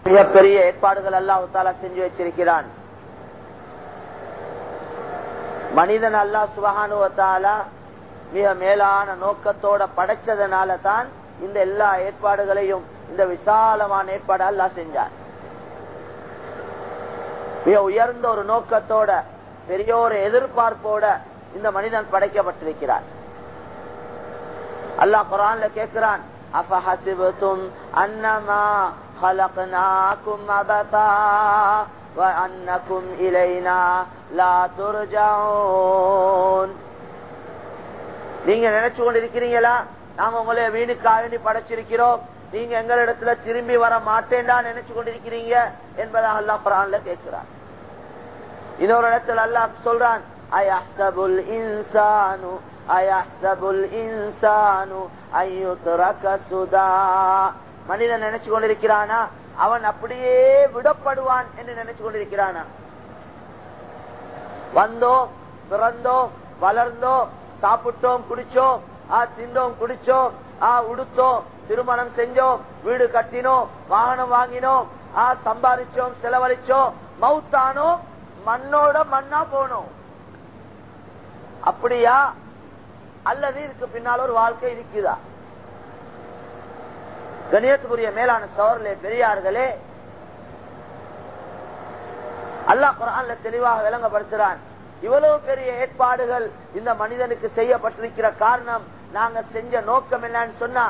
மிகப்பெரிய ஏற்பாடுகள் அல்லாஹால செஞ்சு வச்சிருக்கிறான் மனிதன் அல்லா சுபகானுவத்தால மிக மேலான நோக்கத்தோட படைச்சதுனால தான் இந்த எல்லா ஏற்பாடுகளையும் இந்த விசாலமான ஏற்பாடு அல்லா செஞ்சான் மிக உயர்ந்த ஒரு நோக்கத்தோட பெரிய ஒரு எதிர்பார்ப்போட இந்த மனிதன் படைக்கப்பட்டிருக்கிறார் அல்லாஹ் குரான்ல கேட்கிறான் அஃபஹசிபத்தும் அன்னமா خلقناكم عبثا وأنكم إلينا لا ترجعون நீங்க நினைச்சு கொண்டிருக்கிறீங்களா நாங்க உங்களை வீணுக்காக வேண்டி படைச்சிருக்கிறோம் நீங்க எங்களிடத்துல திரும்பி வர மாட்டேன்டா நினைச்சு கொண்டிருக்கிறீங்க என்பதாக அல்லாஹ் குரான்ல கேட்கிறான் இன்னொரு இடத்துல அல்லாஹ் சொல்றான் அயஹ்சபுல் இன்சானு அயஹ்சபுல் இன்சானு அய்யுத்ரக சுதா மனிதன் நினைச்சு கொண்டிருக்கிறானா அவன் அப்படியே விடப்படுவான் என்று நினைச்சு கொண்டிருக்கிறானா வந்தோம் பிறந்தோம் வளர்ந்தோம் சாப்பிட்டோம் குடிச்சோம் ஆ தின்றோம் குடிச்சோம் ஆ உடுத்தோம் திருமணம் செஞ்சோம் வீடு கட்டினோம் வாகனம் வாங்கினோம் ஆ சம்பாதிச்சோம் செலவழிச்சோம் மவுத்தானோம் மண்ணோட மண்ணா போனோம் அப்படியா அல்லது இதுக்கு பின்னால் ஒரு வாழ்க்கை இருக்குதா கணியத்துக்குரிய மேலான சோர்லே பெரியார்களே அல்லாஹ் குரான்ல தெளிவாக விளங்கப்படுத்துறான் இவ்வளவு பெரிய ஏற்பாடுகள் இந்த மனிதனுக்கு செய்யப்பட்டிருக்கிற காரணம் நாங்க செஞ்ச நோக்கம் என்னன்னு சொன்னா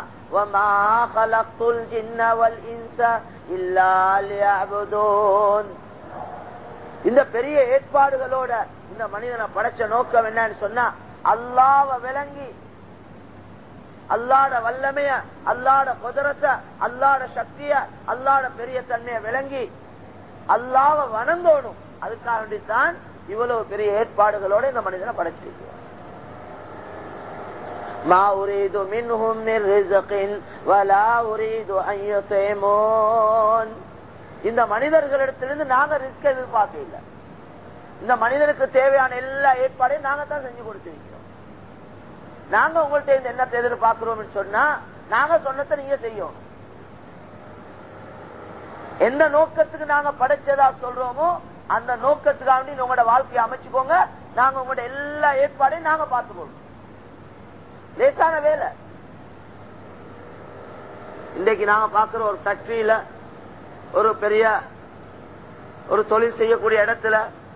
இந்த பெரிய ஏற்பாடுகளோட இந்த மனிதனை படைச்ச நோக்கம் என்னன்னு சொன்னா அல்லாவ விளங்கி அல்லாட வல்லமைய அல்லாட குதிரத்தை அல்லாட சக்திய அல்லாட பெரிய தன்மையை விளங்கி அல்லாவ வணங்கணும் அதுக்காக வேண்டித்தான் இவ்வளவு பெரிய ஏற்பாடுகளோட இந்த மனிதனை படைச்சிருக்கிறார் ما أريد منهم من رزق ولا أريد أن يطعمون இந்த மனிதர்களிடத்திலிருந்து நாங்க ரிஸ்க் எதிர்பார்க்க இல்லை இந்த மனிதனுக்கு தேவையான எல்லா ஏற்பாடையும் நாங்க தான் செஞ்சு கொடுத்திருக்கிறோம் நாங்க உங்கள்ட்ட இருந்து என்ன எதிர்பார்க்கிறோம் சொன்னா நாங்க சொன்னதை நீங்க செய்யும் எந்த நோக்கத்துக்கு நாங்க படைச்சதா சொல்றோமோ அந்த நோக்கத்துக்காக வேண்டி உங்களோட வாழ்க்கையை அமைச்சுக்கோங்க நாங்க உங்களோட எல்லா ஏற்பாடையும் நாங்க பார்த்துக்கோங்க லேசான வேலை இன்றைக்கு நாங்க பாக்குற ஒரு ஃபேக்டரியில ஒரு பெரிய ஒரு தொழில் செய்யக்கூடிய இடத்துல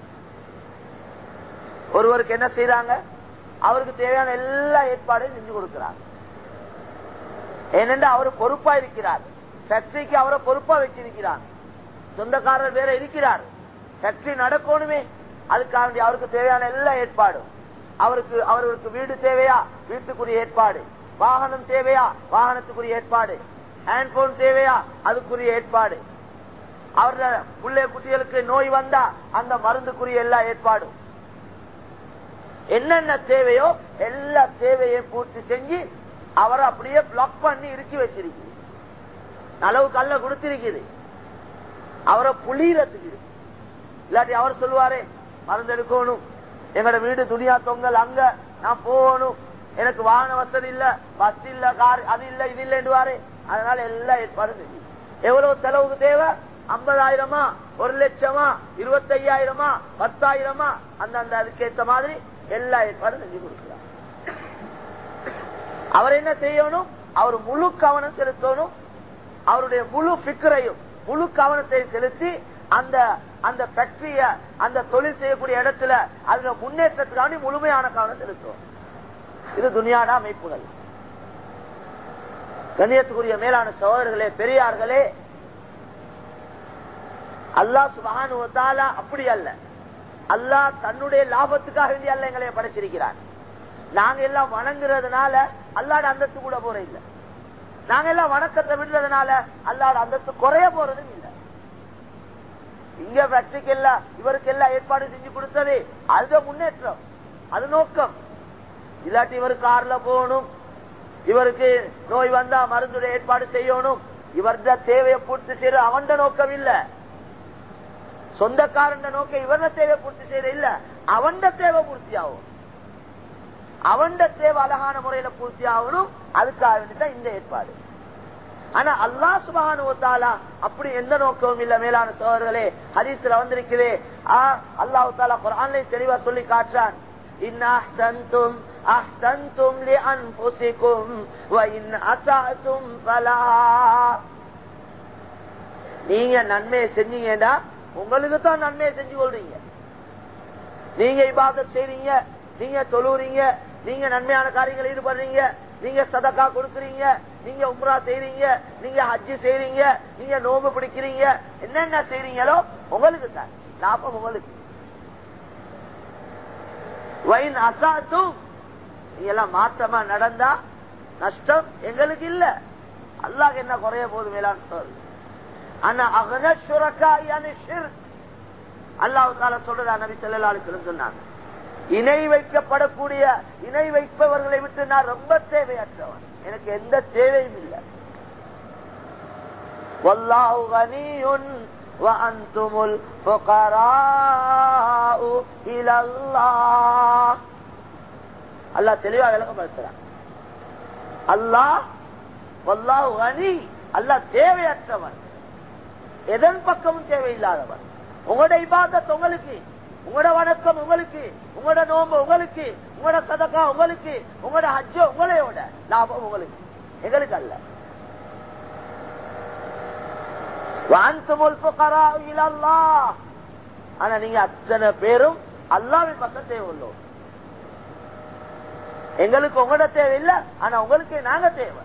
ஒருவருக்கு என்ன செய்யறாங்க அவருக்கு தேவையான எல்லா ஏற்பாடையும் செஞ்சு கொடுக்கிறார் ஏனென்று அவர் பொறுப்பா இருக்கிறார் ஃபேக்டரிக்கு அவரை பொறுப்பா வச்சிருக்கிறார் சொந்தக்காரர் வேற இருக்கிறார் ஃபேக்டரி நடக்கணுமே அதுக்காக வேண்டி அவருக்கு தேவையான எல்லா ஏற்பாடும் அவருக்கு அவர்களுக்கு வீடு தேவையா வீட்டுக்குரிய ஏற்பாடு வாகனம் தேவையா வாகனத்துக்குரிய ஏற்பாடு ஹேண்ட்போன் தேவையா அதுக்குரிய ஏற்பாடு அவர பிள்ளை குட்டிகளுக்கு நோய் வந்தா அந்த மருந்துக்குரிய எல்லா ஏற்பாடும் என்னென்ன தேவையோ எல்லா தேவையும் பூர்த்தி செஞ்சு அவரை அப்படியே பிளாக் பண்ணி இறுக்கி வச்சிருக்கு அளவு கல்ல கொடுத்திருக்குது அவரை புளியறதுக்கு இல்லாட்டி அவர் சொல்லுவாரே மருந்து எடுக்கணும் எங்கட வீடு துணியா தொங்கல் அங்க நான் போகணும் எனக்கு வாகன வசதி இல்ல பஸ் இல்ல கார் அது இல்ல இது இல்லைன்னுவாரு அதனால எல்லா ஏற்பாடும் செஞ்சு எவ்வளவு செலவுக்கு தேவை ஐம்பதாயிரமா ஒரு லட்சமா இருபத்தி ஐயாயிரமா பத்தாயிரமா அந்த அந்த அதுக்கேற்ற மாதிரி எல்லா ஏற்பாடும் செஞ்சு கொடுக்கிறார் அவர் என்ன செய்யணும் அவர் முழு கவனம் செலுத்தணும் அவருடைய முழு பிக்கரையும் முழு கவனத்தை செலுத்தி அந்த அந்த ஃபேக்டரிய அந்த தொழில் செய்யக்கூடிய இடத்துல அதுல முன்னேற்றத்துக்காண்டி முழுமையான கவனம் செலுத்துவோம் இது துணியாட அமைப்புகள் கண்ணியத்துக்குரிய மேலான சகோதரர்களே பெரியார்களே அல்லா சுபகானுவத்தால அப்படி அல்ல அல்லாஹ் தன்னுடைய லாபத்துக்காக வேண்டி அல்ல எங்களை படைச்சிருக்கிறார் நாங்க எல்லாம் வணங்குறதுனால அல்லாட அந்தஸ்து கூட போற இல்ல நாங்க எல்லாம் வணக்கத்தை விடுறதுனால அல்லாட அந்தஸ்து குறைய போறதும் இல்லை இங்க ஃபேக்டரிக்கு எல்லாம் இவருக்கு எல்லாம் ஏற்பாடு செஞ்சு கொடுத்தது அது முன்னேற்றம் அது நோக்கம் இல்லாட்டி இவர் கார்ல போகணும் இவருக்கு நோய் வந்தா மருந்துடைய ஏற்பாடு செய்யணும் இவர்த தேவையை பூர்த்தி செய்யற அவன் நோக்கம் இல்ல சொந்தக்காரன் நோக்கம் இவர தேவை பூர்த்தி செய்யற இல்ல அவன் தேவை பூர்த்தி ஆகும் அவன் தேவை அழகான முறையில பூர்த்தி ஆகணும் அதுக்காக வேண்டிதான் இந்த ஏற்பாடு ஆனா அல்லா சுபானுவத்தாலா அப்படி எந்த நோக்கமும் இல்ல மேலான சோதர்களே ஹதீஸ்ல வந்திருக்கிறே அல்லாஹு தாலா குரான்ல தெளிவா சொல்லி காட்டுறான் إن أحسنتم أحسنتم لأنفسكم وإن أسأتم فلها நீங்க நன்மையை செஞ்சீங்கன்னா உங்களுக்கு தான் நன்மையை செஞ்சு கொள்றீங்க நீங்க இபாதத் செய்றீங்க நீங்க தொழுறீங்க நீங்க நன்மையான காரியங்கள் ஈடுபடுறீங்க நீங்க சதக்கா கொடுக்கறீங்க நீங்க உம்ரா செய்றீங்க நீங்க ஹஜ்ஜு செய்றீங்க நீங்க நோம்பு பிடிக்கிறீங்க என்னென்ன செய்றீங்களோ உங்களுக்கு தான் லாபம் உங்களுக்கு வைன் அசாத்தும் எல்லாம் மாற்றமா நடந்தா நஷ்டம் எங்களுக்கு இல்ல அல்லாஹ் என்ன குறைய போது மேலான் சொல் ஆனா அகன சுரக்காயான அல்லாஹு தால சொல்றதா நபி செல்லாலும் சொன்னாங்க இணை வைக்கப்படக்கூடிய இணை வைப்பவர்களை விட்டு நான் ரொம்ப தேவையற்றவன் எனக்கு எந்த தேவையும் இல்லை والله غني وأنتم الفقراء إلى الله அல்லாஹ் தெளிவா விளக்கப்படுத்துறான் அல்லாஹ் வல்லாஹ் கனி அல்லாஹ் தேவையற்றவன் எதன் பக்கமும் தேவையில்லாதவன் உங்களோட இபாதத் உங்களுக்கு உங்களோட வணக்கம் உங்களுக்கு உங்களோட நோம்பு உங்களுக்கு உங்களோட சதக்கா உங்களுக்கு உங்களோட ஹஜ்ஜ உங்களையோட லாபம் உங்களுக்கு எங்களுக்கு அல்ல ஆனா நீங்க அத்தனை பேரும் அல்லாவின் பக்கம் தேவையுள்ளோம் எங்களுக்கு உங்களோட தேவை இல்ல ஆனா உங்களுக்கு நாங்க தேவை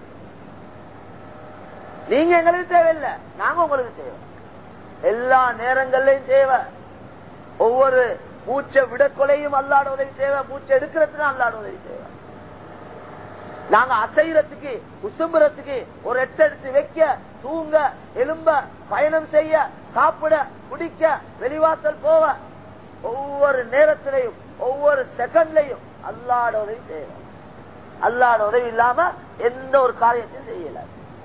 நீங்க எங்களுக்கு தேவையில்லை நாங்க உங்களுக்கு தேவை எல்லா நேரங்கள்லயும் தேவை ஒவ்வொரு மூச்சை விடக்கொலையும் அல்லாட உதவி தேவை மூச்சை எடுக்கிறதுக்கு அல்லாட உதவி தேவை நாங்க அசைறதுக்கு உசும்புறதுக்கு ஒரு எட்டு எடுத்து வைக்க தூங்க எலும்ப பயணம் செய்ய சாப்பிட குடிக்க வெளிவாசல் போக ஒவ்வொரு நேரத்திலையும் ஒவ்வொரு செகண்ட்லையும் அல்லாட உதவி தேவை அல்லாட உதவி இல்லாம எந்த ஒரு காரியத்தையும் செய்யல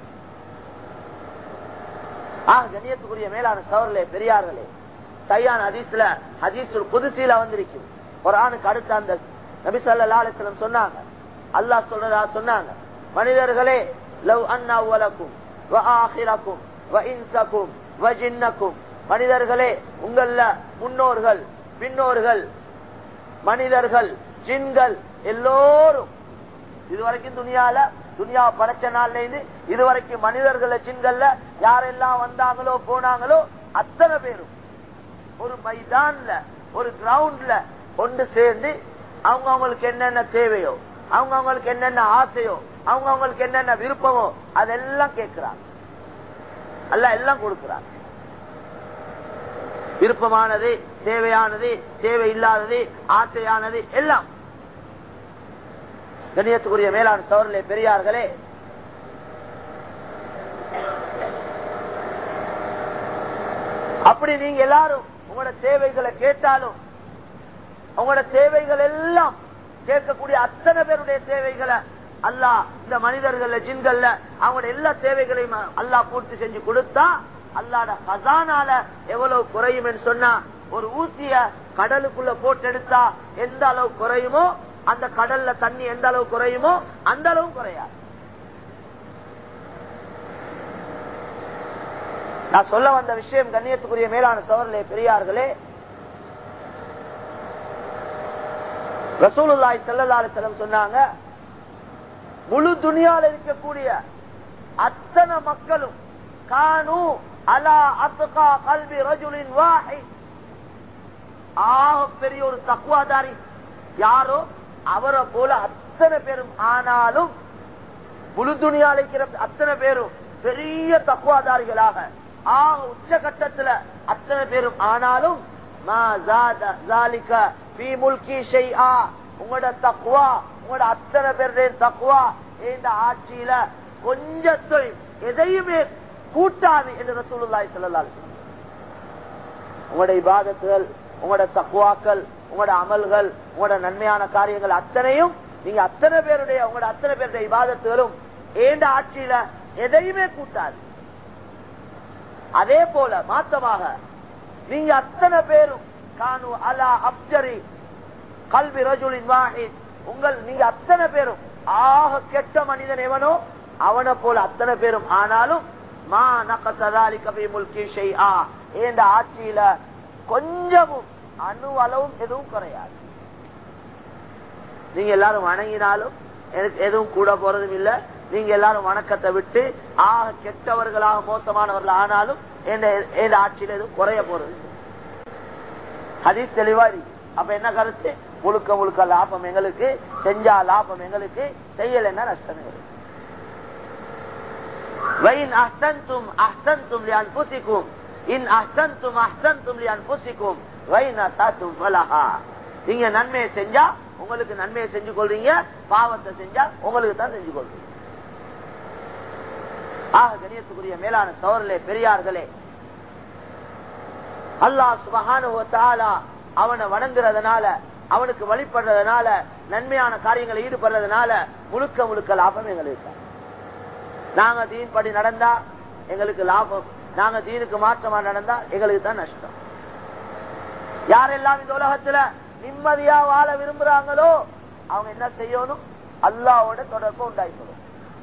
ஆஹ் கண்ணியத்துக்குரிய மேலான சவர்களே பெரியார்களே சையான ஹதீஸ்ல ஹதீஸ் புதுசீல வந்திருக்கு ஒரு ஆணுக்கு அடுத்த அந்த நபிசல்லா அலிஸ்லம் சொன்னாங்க அல்லாஹ் சொல்றதா சொன்னாங்க மனிதர்களே லவ் அண்ணா உலக்கும் ஆஹிரக்கும் இன்சக்கும் ஜின்னக்கும் மனிதர்களே உங்கள முன்னோர்கள் பின்னோர்கள் மனிதர்கள் ஜின்கள் எல்லோரும் இதுவரைக்கும் துணியால துணியா படைச்ச நாள்ல இருந்து இதுவரைக்கும் மனிதர்கள ஜின்கள்ல யாரெல்லாம் வந்தாங்களோ போனாங்களோ அத்தனை பேரும் ஒரு மைதான்ல ஒரு கிரவுண்ட்ல ஒன்று சேர்ந்து அவங்க அவங்களுக்கு என்னென்ன தேவையோ அவங்க அவங்களுக்கு என்னென்ன ஆசையோ அவங்க அவங்களுக்கு என்னென்ன விருப்பமோ அதெல்லாம் கேட்கிறாங்க அல்ல எல்லாம் கொடுக்கிறாங்க விருப்பமானது தேவையானது தேவையில்லாதது ஆசையானது எல்லாம் கண்ணியத்துக்குரிய மேலாண் சவர்களே பெரியார்களே அப்படி நீங்க எல்லாரும் உங்களோட தேவைகளை கேட்டாலும் உங்களோட தேவைகள் எல்லாம் கேட்கக்கூடிய அத்தனை பேருடைய தேவைகளை அல்லா இந்த மனிதர்கள்ல ஜின்கள்ல அவங்களோட எல்லா தேவைகளையும் அல்லா பூர்த்தி செஞ்சு கொடுத்தா அல்லாட ஹசானால எவ்வளவு குறையும் சொன்னா ஒரு ஊசிய கடலுக்குள்ள போட்டு எடுத்தா எந்த அளவு குறையுமோ அந்த கடல்ல தண்ணி எந்த அளவு குறையுமோ அந்த அளவு குறையாது நான் சொல்ல வந்த விஷயம் கண்ணியத்துக்குரிய மேலான சவர்களே பெரியார்களே ரசூலுல்லாய் செல்லல்லாறு செல்லம் சொன்னாங்க முழு துணியால் இருக்கக்கூடிய அத்தனை மக்களும் கானு அலா அத்துகா கல்வி ரஜுலின் வாஹி ஆக பெரிய ஒரு தக்குவாதாரி யாரோ அவரை போல அத்தனை பேரும் ஆனாலும் முழு துணியால் இருக்கிற அத்தனை பேரும் பெரிய தக்குவாதாரிகளாக ஆக உச்சகட்டத்துல அத்தனை பேரும் ஆனாலும் உங்களோட தக்குவா உங்களோட அத்தனை பேருடைய தக்குவா இந்த ஆட்சியில கொஞ்சத்தை எதையுமே கூட்டாது என்று ரசூலுல்லாய் சொல்லலாம் உங்களோட இபாதத்துகள் உங்களோட தக்குவாக்கள் உங்களோட அமல்கள் உங்களோட நன்மையான காரியங்கள் அத்தனையும் நீங்க அத்தனை பேருடைய உங்களோட அத்தனை பேருடைய இபாதத்துகளும் ஏண்ட ஆட்சியில எதையுமே கூட்டாது அதே போல மாத்தமாக நீங்க அத்தனை பேரும் கானு அலா அப்ஜரி கல்வி ரஜுலின் வாஹித் உங்கள் நீங்க அத்தனை பேரும் ஆக கெட்ட மனிதன் எவனோ அவனை போல அத்தனை பேரும் ஆனாலும் மா நகசதாலி கபி முல்கி ஷைஆ ஏண்ட ஆட்சியில கொஞ்சமும் அணு அளவும் எதுவும் குறையாது நீங்க எல்லாரும் வணங்கினாலும் எனக்கு எதுவும் கூட போறதும் இல்ல நீங்க எல்லாரும் வணக்கத்தை விட்டு ஆக கெட்டவர்களாக மோசமானவர்கள் ஆனாலும் எந்த ஆட்சியில எதுவும் குறைய போறது இல்லை. ஹதீஸ் தெளிவா இருக்கு அப்ப என்ன கருத்து முழுக்க முழுக்க லாபம் எங்களுக்கு செஞ்சா லாபம் எங்களுக்கு செய்யலைன்னா நஷ்டம் எங்களுக்கு وَإِنْ أَحْسَنْتُمْ أَحْسَنْتُمْ لِأَنفُسِكُمْ إِنْ أَحْسَنْتُمْ أَحْسَنْتُمْ لِأَنفُسِكُمْ وَإِنْ أَسَأْتُمْ فَلَهَا நீங்க நன்மையை செஞ்சா உங்களுக்கு நன்மையை செஞ்சு கொள்றீங்க பாவத்தை செஞ்சா உங்களுக்கு தான் செஞ்சு கொள்றீங்க ஆக கணியத்துக்குரிய மேலான சோழர்களே பெரியார்களே அல்லாஹ் சுபஹான அவனை வணங்குறதுனால அவனுக்கு வழிபடுறதுனால நன்மையான காரியங்களை ஈடுபடுறதுனால முழுக்க முழுக்க லாபம் எங்களுக்கு தான். நாங்க தீன் படி நடந்தா எங்களுக்கு லாபம் நாங்க தீனுக்கு மாற்றமா நடந்தா எங்களுக்கு தான் நஷ்டம் யாரெல்லாம் இந்த உலகத்துல நிம்மதியா வாழ விரும்புறாங்களோ அவங்க என்ன செய்யணும் அல்லாவோட தொடர்பு உண்டாக்கணும்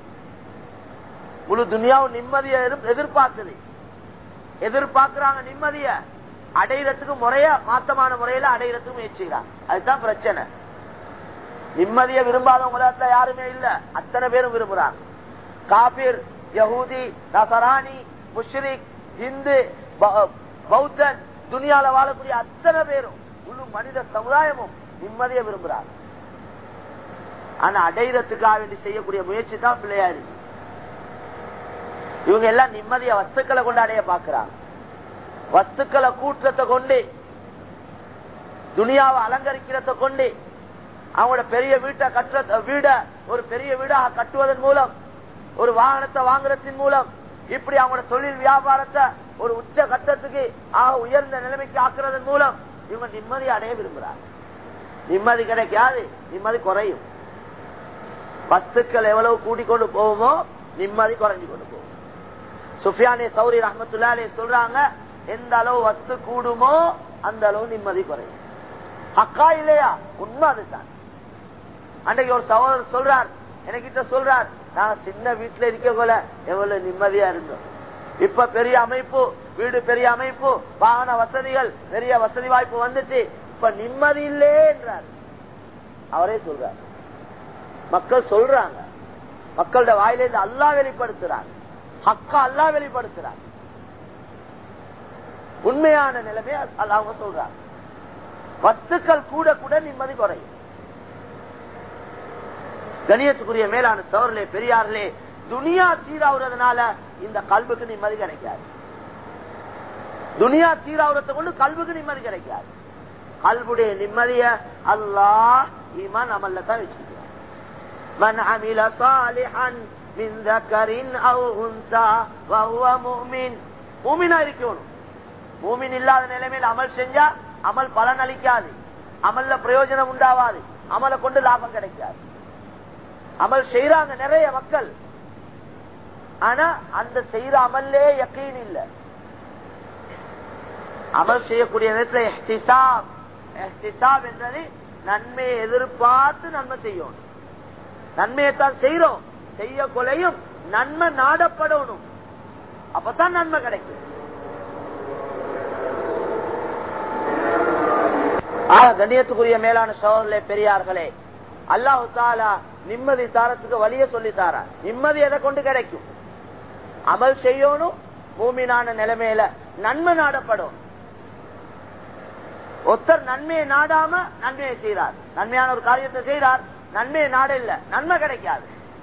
முழு துனியாவும் நிம்மதியை எதிர்- எதிர்பார்க்குது எதிர்பார்க்கிறாங்க நிம்மதிய அடையிறதுக்கு முறைய மாத்தமான முறையில அடையிறதுக்கு முயற்சிக்கிறாங்க அதுதான் பிரச்சனை நிம்மதியை விரும்பாத உலகத்துல யாருமே இல்ல அத்தனை பேரும் விரும்புறாங்க காபிர் யஹூதி நசராணி முஷ்ரிக் இந்து ப- பௌத்தன் துனியால வாழக்கூடிய அத்தனை பேரும் முழு மனித சமுதாயமும் நிம்மதியை விரும்புறாங்க ஆனா அடையிறதுக்காக வேண்டி செய்யக்கூடிய முயற்சி தான் பிள்ளையாரு இவங்க எல்லாம் நிம்மதிய வஸ்துக்களை கொண்டு அடைய பாக்குறாங்க வஸ்துக்களை கூற்றத்தை கொண்டு துனியாவை அலங்கரிக்கிறத கொண்டு அவங்களோட பெரிய வீட்டை கட்டுற வீட ஒரு பெரிய வீடாக கட்டுவதன் மூலம் ஒரு வாகனத்தை வாங்குறதன் மூலம் இப்படி அவங்களோட தொழில் வியாபாரத்தை ஒரு உச்ச கட்டத்துக்கு ஆக உயர்ந்த நிலைமைக்கு ஆக்குறதன் மூலம் இவங்க நிம்மதியை அடைய விரும்புறாங்க நிம்மதி கிடைக்காது நிம்மதி குறையும் வஸ்துக்கள் எவ்வளவு கூட்டிக் கொண்டு போகுமோ நிம்மதி குறைஞ்சு கொண்டு போகும் சுஃபியானே சௌரி ரஹமத்துல்லாலே சொல்றாங்க எந்த அளவு வஸ்து கூடுமோ அந்த அளவு நிம்மதி குறையும் அக்கா இல்லையா உண்மை அதுதான் அன்றைக்கு ஒரு சகோதரர் சொல்றார் எனக்கிட்ட சொல்றார் நான் சின்ன வீட்டுல இருக்க போல எவ்வளவு நிம்மதியா இருந்தோம் இப்ப பெரிய அமைப்பு வீடு பெரிய அமைப்பு வாகன வசதிகள் பெரிய வசதி வாய்ப்பு வந்துட்டு இப்ப நிம்மதி இல்லே என்றார் அவரே சொல்றார் மக்கள் சொல்றாங்க மக்களோட வாயிலிருந்து அல்லா வெளிப்படுத்துறாங்க ஹக்கா அல்லா வெளிப்படுத்துறாங்க உண்மையான நிலைமை அது அவங்க சொல்றாங்க வத்துக்கள் கூட கூட நிம்மதி குறையும் கணியத்துக்குரிய மேலான சவர்களே பெரியார்களே துனியா சீராவுறதுனால இந்த கல்வுக்கு நிம்மதி கிடைக்காது துனியா சீராவுறதை கொண்டு கல்வுக்கு நிம்மதி கிடைக்காது கல்வுடைய நிம்மதிய அல்லாஹ் ஈமான் அமல்ல தான் வச்சிருக்கிறார் من عمل صالحا من ذكر او انثى وهو مؤمن மூமினா இருக்கணும் மூமின் இல்லாத நிலைமையில் அமல் செஞ்சா அமல் பலன் அளிக்காது அமல்ல பிரயோஜனம் உண்டாவாது அமலை கொண்டு லாபம் கிடைக்காது அமல் செய்யறாங்க நிறைய மக்கள் ஆனா அந்த செய்யற அமல்லே யக்கீன் இல்ல அமல் செய்யக்கூடிய நேரத்தில் எஹ்திசாப் எஹ்திசாப் என்றது நன்மையை எதிர்பார்த்து நன்மை செய்யணும் நன்மையைத்தான் செய்யறோம் செய்ய கொலையும் நன்மை நாடப்படணும் அப்பதான் நன்மை கிடைக்கும் ஆக கண்ணியத்துக்குரிய மேலான சோதரிலே பெரியார்களே அல்லாஹு தாலா நிம்மதி தாரத்துக்கு வழிய சொல்லி தாரா நிம்மதி எதை கொண்டு கிடைக்கும் அமல் செய்யணும் பூமினான நிலைமையில நன்மை நாடப்படும் ஒருத்தர் நன்மையை நாடாம நன்மையை செய்யறார் நன்மையான ஒரு காரியத்தை செய்யறார் நன்மையை நாட இல்ல நன்மை கிடைக்காது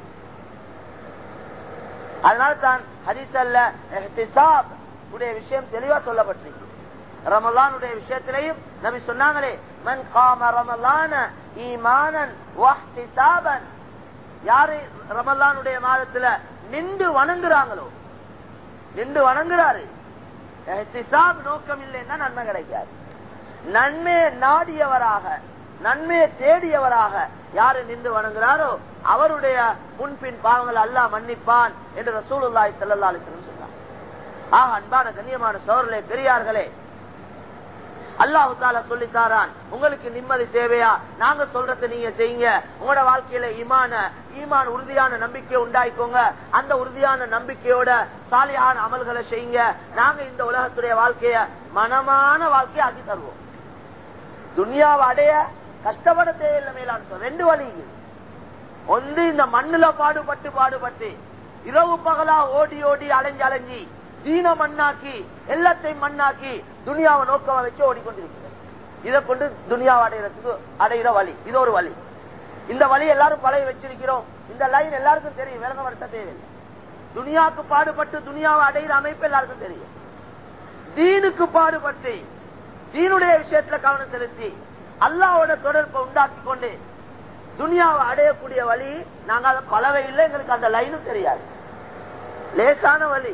அதனால தான் ஹரிசல்ல உடைய விஷயம் தெளிவா சொல்லப்பட்டிருக்கு ரமலானுடைய விஷயத்திலையும் நபி சொன்னாங்களே மன் காம ரமலான ஈமானன் வஹ்திசாபன் யாரு ரமலானுடைய மாதத்துல நின்று வணங்குறாங்களோ நின்று வணங்குறாரு எஹ்திசாப் நோக்கம் இல்லைன்னா நன்மை கிடைக்காது நன்மையை நாடியவராக நன்மையை தேடியவராக யாரு நின்று வணங்குறாரோ அவருடைய முன்பின் பாவங்கள் அல்லாஹ் மன்னிப்பான் என்று ரசூலுல்லாஹி ஸல்லல்லாஹு அலைஹி வஸல்லம் சொன்னார் ஆக அன்பான கண்ணியமான சோழர்களே பெரியார்களே அல்லாஹு தாலா சொல்லித்தாரான் உங்களுக்கு நிம்மதி தேவையா நாங்க சொல்றத நீங்க செய்யுங்க உங்களோட வாழ்க்கையில ஈமான ஈமான் உறுதியான நம்பிக்கை உண்டாயிக்கோங்க அந்த உறுதியான நம்பிக்கையோட சாலியான அமல்களை செய்யுங்க நாங்க இந்த உலகத்துடைய வாழ்க்கைய மனமான வாழ்க்கையை ஆக்கி தருவோம் துனியாவை அடைய கஷ்டப்பட தேவையில்லை மேலான்னு சொல்ல ரெண்டு வழி ஒன்று இந்த மண்ணுல பாடுபட்டு பாடுபட்டு இரவு பகலா ஓடி ஓடி அலைஞ்சு அலைஞ்சி தீன மண்ணாக்கி எல்லாத்தையும் மண்ணாக்கி துனியாவை நோக்கமா வச்சு ஓடிக்கொண்டிருக்கிறது இதை கொண்டு துனியாவை அடைகிறதுக்கு அடைகிற வழி இது ஒரு வழி இந்த வழி எல்லாரும் பழைய வச்சிருக்கிறோம் இந்த லைன் எல்லாருக்கும் தெரியும் விளங்கப்படுத்த தேவையில்லை துனியாவுக்கு பாடுபட்டு துனியாவை அடைகிற அமைப்பு எல்லாருக்கும் தெரியும் தீனுக்கு பாடுபட்டு தீனுடைய விஷயத்துல கவனம் செலுத்தி அல்லாவோட தொடர்பை உண்டாக்கி கொண்டு துனியாவை அடையக்கூடிய வழி நாங்க அதை பலவை இல்லை எங்களுக்கு அந்த லைனும் தெரியாது லேசான வழி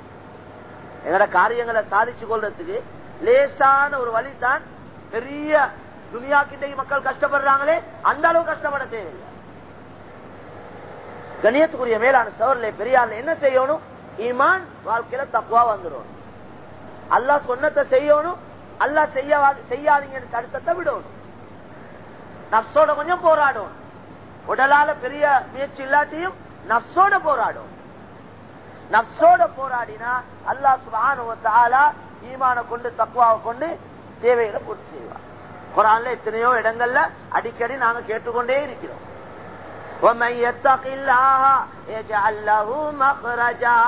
எங்கட காரியங்களை சாதிச்சு கொள்றதுக்கு லேசான ஒரு வழி தான் பெரிய துனியா கிட்ட மக்கள் கஷ்டப்படுறாங்களே அந்த அளவு கஷ்டப்பட தேவையில்லை கணியத்துக்குரிய மேலான சவரில் பெரியாள் என்ன செய்யணும் ஈமான் வாழ்க்கையில தப்புவா வந்துடும் அல்லாஹ் சொன்னத்தை செய்யணும் அல்லா செய்ய செய்யாதீங்கன்னு தடுத்தத்தை விடணும் நப்சோட கொஞ்சம் போராடும் உடலால பெரிய முயற்சி இல்லாட்டியும் நப்சோட போராடும் நப்சோட போராடினா அல்லா சுபானுவத்தாலா ஈமான கொண்டு தக்குவாவை கொண்டு தேவைகளை பூர்த்தி செய்வார் குரான்ல எத்தனையோ இடங்கள்ல அடிக்கடி நாங்க கேட்டுக்கொண்டே இருக்கிறோம் ومن يتق الله يجعل له مخرجا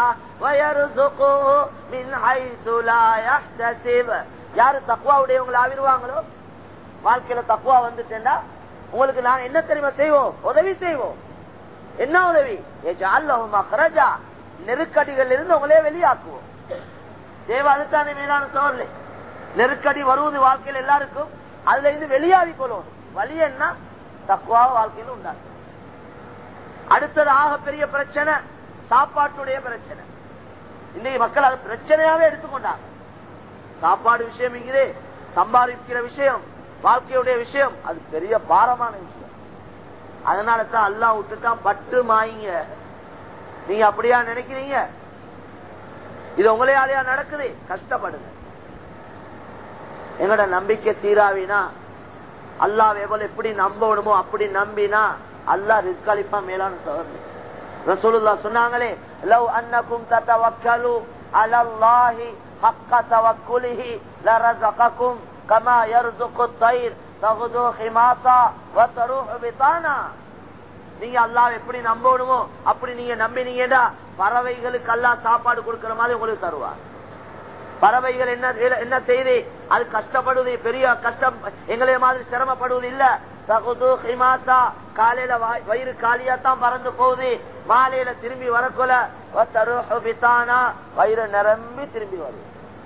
ويرزقه من حيث لا يحتسب யாரு தக்குவாவுடையவங்களை ஆவிடுவாங்களோ வாழ்க்கையில தக்குவா வந்துட்டேன்னா உங்களுக்கு நாங்க என்ன தெரியுமா செய்வோம் உதவி செய்வோம் என்ன உதவி மஹரஜா நெருக்கடிகள் இருந்து உங்களே வெளியாக்குவோம் தேவ அதுதானே மேலான சோர்ல நெருக்கடி வருவது வாழ்க்கையில் எல்லாருக்கும் அதுல இருந்து வெளியாகி கொள்ளும் வழி என்ன தக்குவா வாழ்க்கையில் உண்டாகும் அடுத்தது ஆக பெரிய பிரச்சனை சாப்பாட்டுடைய பிரச்சனை இன்னைக்கு மக்கள் அது பிரச்சனையாவே எடுத்துக்கொண்டாங்க சாப்பாடு விஷயம் இங்கே சம்பாதிக்கிற விஷயம் வாழ்க்கையுடைய விஷயம் அது பெரிய பாரமான விஷயம் அதனால தான் அல்லா விட்டுட்டான் பட்டு மாயிங்க நீங்க அப்படியா நினைக்கிறீங்க இது உங்களையாலையா நடக்குது கஷ்டப்படுங்க எங்கட நம்பிக்கை சீராவினா அல்லாஹ் எவ்வளவு எப்படி நம்பணுமோ அப்படி நம்பினா அல்லாஹ் ரிஸ்க் அளிப்பா மேலான சோதனை ரசூலுல்லா சொன்னாங்களே லவ் அன்னக்கும் தத்தவக்கலு அலல்லாஹி ஹக்க தவக்குலிஹி லரஸகக்கும் கமா யர்ஸுகு தைர் தகுது ஹிமாசா வதருஹு பிதானா நீங்க அல்லாஹ் எப்படி நம்பணுமோ அப்படி நீங்க நம்பினீங்கடா பறவைகளுக்கு அல்லாஹ் சாப்பாடு கொடுக்கிற மாதிரி உங்களுக்கு தருவார் பறவைகள் என்ன என்ன செய்து அது கஷ்டப்படுவது பெரிய கஷ்டம் எங்களைய மாதிரி சிரமப்படுவது இல்ல தகுது ஹிமாசா காலையில வயிறு காலியா தான் பறந்து போகுது மாலையில திரும்பி வரக்குல வயிறு நிரம்பி திரும்பி வரும்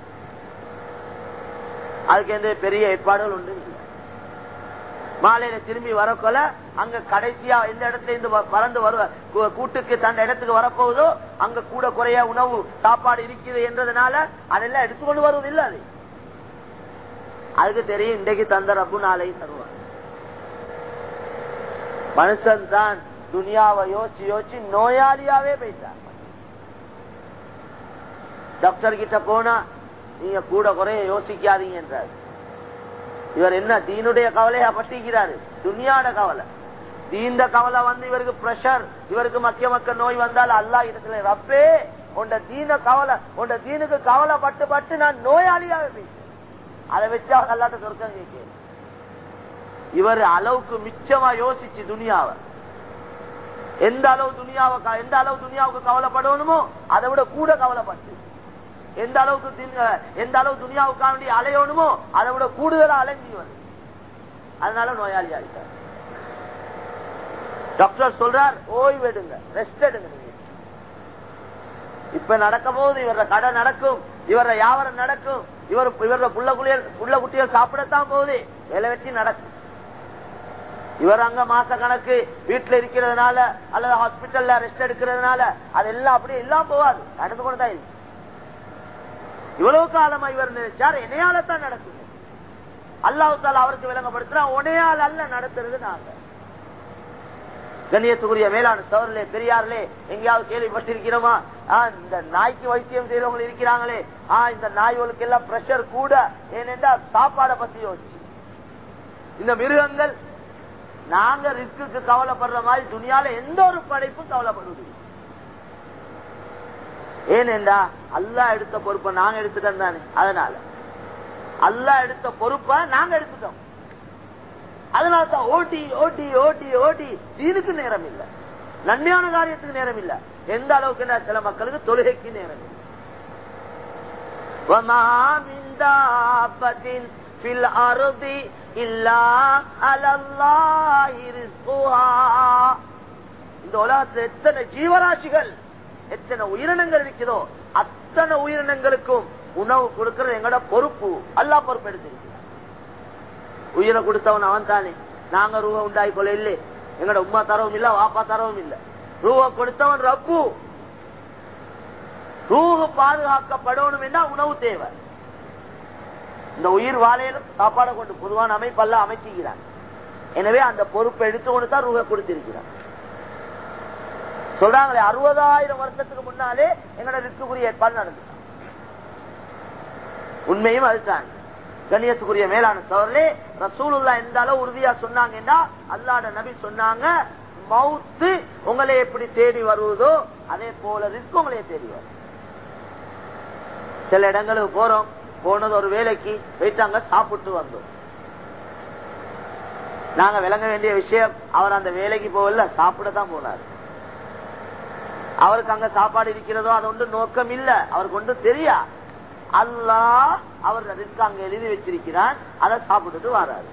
அதுக்கு எந்த பெரிய ஏற்பாடுகள் உண்டு இல்லை மாலையில திரும்பி வரக்கொல அங்க கடைசியா எந்த இடத்துல இருந்து பறந்து வருவ கூட்டுக்கு தன் இடத்துக்கு வரப்போகுதோ அங்க கூட குறைய உணவு சாப்பாடு இருக்குது என்றதுனால அதெல்லாம் எடுத்துக்கொண்டு வருவது இல்ல அது அதுக்கு தெரியும் இன்றைக்கு தந்த ரப்பு நாளைக்கு தருவார் மனுஷன் தான் துனியாவை யோசிச்சு யோசிச்சு நோயாளியாவே போயிட்டார் டாக்டர் கிட்ட போனா நீங்க கூட குறைய யோசிக்காதீங்க என்றார் இவர் என்ன தீனுடைய கவலையா பட்டிக்கிறாரு துனியாட கவலை தீந்த கவலை வந்து இவருக்கு பிரஷர் இவருக்கு மக்கிய மக்க நோய் வந்தால் அல்லா இடத்துல ரப்பே உண்ட தீன கவலை உண்ட தீனுக்கு கவலை பட்டு பட்டு நான் நோயாளியாவே போயிட்டேன் அதை வச்சு அவர் அல்லாட்ட சொர்க்கம் கேட்க இவர் அளவுக்கு மிச்சமா யோசிச்சு துனியாவை எந்த அளவு துனியாவை எந்த அளவு துனியாவுக்கு கவலைப்படணுமோ அதை விட கூட கவலைப்பட்டு எந்த அளவுக்கு எந்த அளவு துனியாவுக்காக வேண்டிய அலையணுமோ அதை விட கூடுதலா அலைஞ்சி வருது அதனால நோயாளி ஆகிட்டார் டாக்டர் சொல்றார் ஓய்வு எடுங்க ரெஸ்ட் எடுங்க இப்ப நடக்கும் போது இவர கடை நடக்கும் இவர வியாபாரம் நடக்கும் இவர் இவர புள்ள குளியல் புள்ள குட்டிகள் சாப்பிடத்தான் போகுது வேலை வச்சு நடக்கும் இவர் அங்க மாச கணக்கு வீட்டுல இருக்கிறதுனால அல்லது ஹாஸ்பிட்டல்ல ரெஸ்ட் எடுக்கிறதுனால அதெல்லாம் அப்படியே எல்லாம் போவாது நடந்து கொண்டுதான் இருக்கு இவ்வளவு காலமா இவர் நினைச்சார் என்னையால தான் நடக்குது அல்லாஹால அவருக்கு விளங்கப்படுத்துறா உனையால் அல்ல நடத்துறது நாங்க கண்ணியத்துக்குரிய மேலான சவரிலே பெரியாரிலே எங்கேயாவது கேள்விப்பட்டிருக்கிறோமா இந்த நாய்க்கு வைத்தியம் செய்யறவங்க இருக்கிறாங்களே ஆஹ் இந்த நாய்களுக்கு எல்லாம் பிரஷர் கூட ஏனென்றால் சாப்பாடை பத்தி யோசிச்சு இந்த மிருகங்கள் நாங்க ரிஸ்க்கு கவலைப்படுற மாதிரி துணியால எந்த ஒரு படைப்பும் கவலைப்படுவது ஏனென்றா அல்லா எடுத்த பொறுப்பை நாங்க எடுத்துட்டோம் தானே அதனால அல்லா எடுத்த பொறுப்பை நாங்க எடுத்துட்டோம் அதனால தான் ஓட்டி ஓட்டி ஓட்டி ஓட்டி தீனுக்கு நேரம் இல்லை நன்மையான காரியத்துக்கு நேரம் இல்ல எந்த அளவுக்கு சில மக்களுக்கு தொழுகைக்கு நேரம் இல்லை இந்த உலகத்தில் எத்தனை ஜீவராசிகள் எத்தனை உயிரினங்கள் இருக்கிறதோ அத்தனை உயிரினங்களுக்கும் உணவு கொடுக்கிறது எங்களோட பொறுப்பு அல்லா பொறுப்பு எடுத்திருக்கிறார் உயிரை கொடுத்தவன் அவன் தானே நாங்க ரூபா உண்டாய் கொள்ள இல்லை எங்களோட உமா தரவும் இல்ல வாப்பா தரவும் இல்ல ரூபா கொடுத்தவன் ரப்பு ரூஹு பாதுகாக்கப்படணும் என்றா உணவு தேவை இந்த உயிர் வாழையிலும் சாப்பாடை கொண்டு பொதுவான அமைப்பெல்லாம் அமைச்சுக்கிறான் எனவே அந்த பொறுப்பை எடுத்துக்கொண்டு தான் ரூபா கொடுத்திருக்கிறான் சொல்றாங்களே அறுபதாயிரம் வருஷத்துக்கு முன்னாலே எங்களோட ரிஸ்குரிய ஏற்பாடு நடந்துட்டான் உண்மையும் அதுதான் கண்ணியத்துக்குரிய மேலான சோழர்களே ரசூலுல்லா எந்த அளவு உறுதியா சொன்னாங்கன்னா அல்லாட நபி சொன்னாங்க மவுத்து உங்களை எப்படி தேடி வருவதோ அதே போல ரிஸ்க் உங்களையே தேடி வரும் சில இடங்களுக்கு போறோம் போனது ஒரு வேலைக்கு போயிட்டாங்க சாப்பிட்டு வந்தோம் நாங்க விளங்க வேண்டிய விஷயம் அவர் அந்த வேலைக்கு போகல சாப்பிட தான் போனாரு அவருக்கு அங்க சாப்பாடு இருக்கிறதோ அது ஒன்று நோக்கம் இல்ல அவருக்கு ஒன்று தெரியா அல்லா அவர் ரிஸ்க் அங்க எழுதி வச்சிருக்கிறான் அதை சாப்பிட்டுட்டு வராரு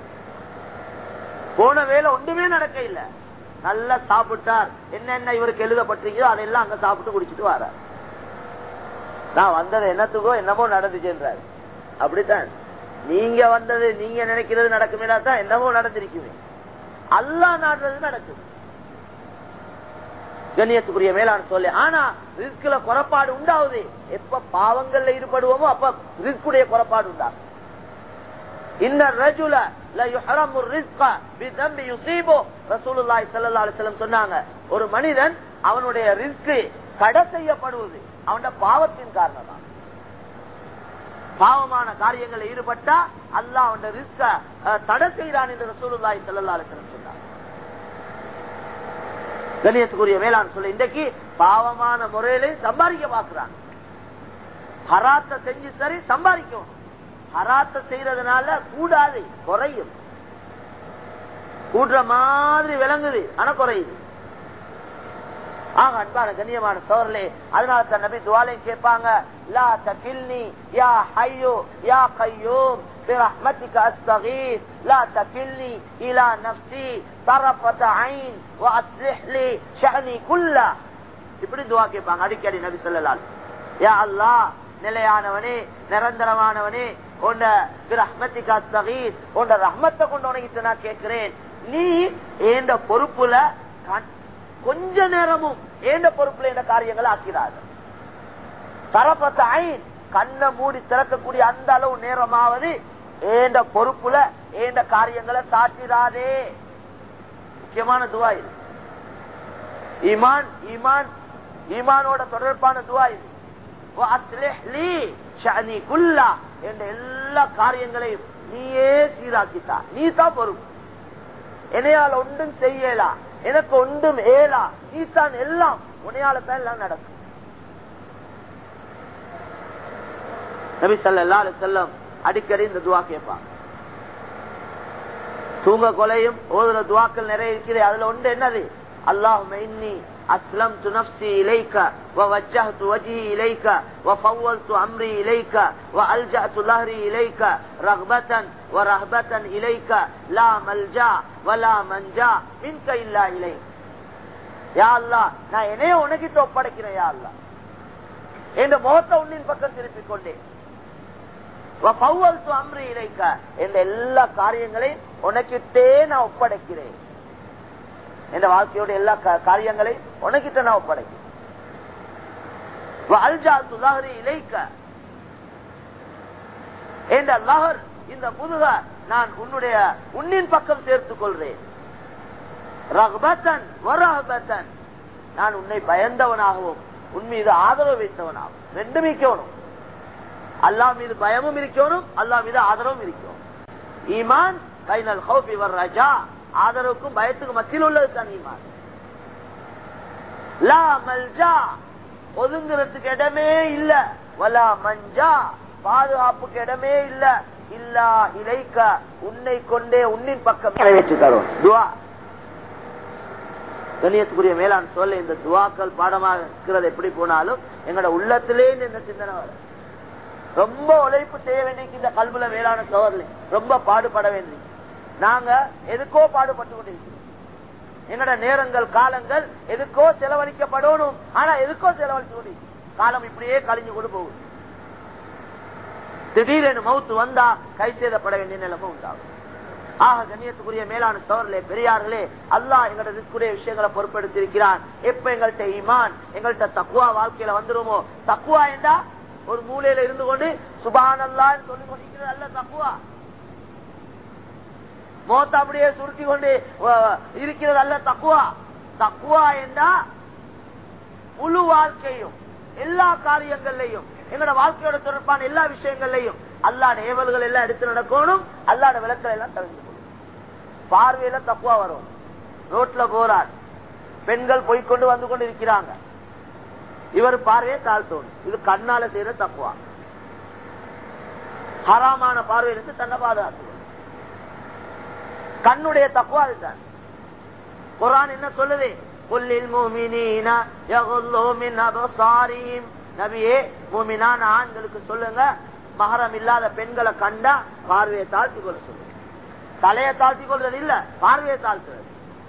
போன வேலை ஒன்றுமே நடக்க இல்ல நல்லா சாப்பிட்டார் என்னென்ன இவருக்கு எழுதப்பட்டிருக்கிறோ அதெல்லாம் அங்க சாப்பிட்டு குடிச்சிட்டு வரார் நான் வந்தது என்னத்துக்கோ என்னமோ நடந்துச்சுன்றாரு அப்படித்தான் நீங்க வந்தது நீங்க நினைக்கிறது நடக்குமே தான் என்னமோ நடந்திருக்குமே அல்லா நாடுறது நடக்குது கண்ணியத்துக்குரிய மேலான சொல்லி ஆனா ரிஸ்க்ல குறப்பாடு உண்டாகுது எப்ப பாவங்கள்ல ஈடுபடுவோமோ அப்ப ரிஸ்குடைய குறப்பாடு உண்டாகும் இந்த ரஜுல சொன்னாங்க ஒரு மனிதன் அவனுடைய ரிஸ்க் தடை செய்யப்படுவது அவனுடைய பாவத்தின் காரணமாக பாவமான காரியங்களில் ஈடுபட்டா அல்லா அவன் ரிஸ்க தடை செய்கிறான் என்று ரசூலுல்லாய் சல்லா அலிஸ்லம் சொன்னார் கணியத்துக்குரிய மேலான சொல்ல இன்றைக்கு பாவமான முறையில சம்பாதிக்க பாக்குறாங்க ஹராத்த செஞ்சு சரி சம்பாதிக்கும் ஹராத்த செய்யறதுனால கூடாது குறையும் கூடுற மாதிரி விளங்குது ஆனா குறையுது ஆக அன்பான கண்ணியமான சோர்லே அதனால தான் நபி துவாலையும் கேட்பாங்க லா தகில்னி யா ஹையோ யா கையோம் برحمتك استغيث لا تكلني الى نفسي طرفة عين واصلح لي شأني كله இப்படி துவா கேட்பாங்க அடிக்கடி நபி சொல்லலால் யா அல்லா நிலையானவனே நிரந்தரமானவனே உண்ட ரஹ்மத்திகா ஸ்தகீஸ் உண்ட ரஹ்மத்தை கொண்டு உனக்கிட்டு நான் கேட்கிறேன் நீ ஏண்ட பொறுப்புல கொஞ்ச நேரமும் ஏண்ட பொறுப்புல இந்த காரியங்களை ஆக்கிறார் தரப்பத்த ஐன் கண்ணை மூடி திறக்கக்கூடிய அந்த அளவு நேரமாவது ஏண்ட பொறுப்புல ஏண்ட காரியங்களை சாட்டிடாதே முக்கியமான துவா இது ஈமான் ஈமான் ஈமானோட தொடர்பான துவா இது என்ற எல்லா காரியங்களையும் நீயே சீராக்கித்தா நீ தான் பொறுப்பு என்னையால் ஒன்றும் செய்யலா எனக்கு ஒன்றும் ஏலா நீ தான் எல்லாம் உனையால தான் எல்லாம் நடக்கும் நபி சல்லா செல்லம் அடிக்கடி இந்த துவா கேட்பாங்க தூங்க கொலையும் ஓதுற துவாக்கள் நிறைய இருக்குது அதுல ஒன்று என்னது அல்லாஹும் இன்னி أسلمت نفسي إليك ووجهت وجهي إليك وفوضت أمري إليك وألجأت ظهري إليك رغبة ورهبة إليك لا ملجأ ولا منجا منك إلا إليك يا الله நான் என்னைய உனக்கிட்ட ஒப்படைக்கிறேன் யா அல்லா என்ற முகத்தை உன்னின் பக்கம் திருப்பிக் கொண்டேன் அம்ரி இலைக்க என்ற எல்லா காரியங்களையும் உனக்கிட்டே நான் ஒப்படைக்கிறேன் என்ற வாழ்க்கையோட எல்லா காரியங்களையும் உனக்கிட்ட நான் ஒப்படைக்கிறேன் இலைக்க என்ற லஹர் இந்த முதுக நான் உன்னுடைய உன்னின் பக்கம் சேர்த்துக் கொள்றேன் ரஹ்பத்தன் வரஹபத்தன் நான் உன்னை பயந்தவனாகவும் உன் மீது ஆதரவு வைத்தவனாகும் ரெண்டும் இருக்கணும் அல்லாஹ் மீது பயமும் இருக்கணும் அல்லாஹ் மீது ஆதரவும் இருக்கணும் ஈமான் கைனல் ஹவுஃபி வர் ரஜா ஆதரவுக்கும் பயத்துக்கும் மத்தியில் உள்ளது தான் ஈமான் லா மல்ஜா ஒதுங்குறதுக்கு இடமே இல்ல வலா மஞ்சா பாதுகாப்புக்கு இடமே இல்ல இல்லா இலைக்க உன்னை கொண்டே உன்னின் பக்கம் நிறைவேற்றி தரும் துவா கண்ணியத்துக்குரிய மேலாண் சொல்ல இந்த துவாக்கள் பாடமாக இருக்கிறது எப்படி போனாலும் எங்களோட உள்ளத்திலே இந்த சிந்தனை வரும் ரொம்ப உழைப்பு செய்ய வேண்டிய இந்த கல்வில மேலான சோதனை ரொம்ப பாடுபட வேண்டி நாங்க எதுக்கோ பாடுபட்டு கொண்டிருக்கிறோம் எங்கட நேரங்கள் காலங்கள் எதுக்கோ செலவழிக்கப்படணும் ஆனா எதுக்கோ செலவழிச்சு கொண்டு காலம் இப்படியே கழிஞ்சு கொண்டு போகுது திடீரென மவுத்து வந்தா கை செய்தப்பட வேண்டிய நிலைமை உண்டாகும் ஆக கண்ணியத்துக்குரிய மேலான சோழர்களே பெரியார்களே அல்லாஹ் எங்கள்ட்ட இருக்கக்கூடிய விஷயங்களை பொறுப்படுத்திருக்கிறான் எப்ப எங்கள்கிட்ட ஈமான் எங்கள்கிட்ட தக்குவா வாழ்க்கையில வந்துருமோ தக்குவா என்றா ஒரு மூலையில இருந்து கொண்டு சுபான் அல்லான்னு சொல்லி கொண்டிருக்கிறது அல்ல தக்குவா மோத்த அப்படியே சுருட்டி கொண்டு இருக்கிறது அல்ல தக்குவா தக்குவா என்றா முழு வாழ்க்கையும் எல்லா காரியங்கள்லையும் எங்களோட வாழ்க்கையோட தொடர்பான எல்லா விஷயங்கள்லையும் அல்லாட ஏவல்கள் எல்லாம் எடுத்து நடக்கணும் அல்லாட விளக்கல் எல்லாம் தெரிஞ்சு பார்வையில தப்புவா வரும் ரோட்ல போறார் பெண்கள் போய்கொண்டு வந்து கொண்டு இருக்கிறாங்க இவர் பார்வையை தாழ்த்தோணும் இது கண்ணால செய்யற தப்புவா ஹராமான பார்வையிலிருந்து தன்னை பாதுகாத்து கண்ணுடைய தக்குவா அதுதான் குரான் என்ன சொல்லுது குல்லில் மூமினீன யகுல்லு மின் அபசாரிஹிம் நபியே மூமினான ஆண்களுக்கு சொல்லுங்க மகரம் இல்லாத பெண்களை கண்டா பார்வையை தாழ்த்தி கொள்ள சொல்லுங்க தலையை தாழ்த்தி கொள்றது இல்ல பார்வையை தாழ்த்துறது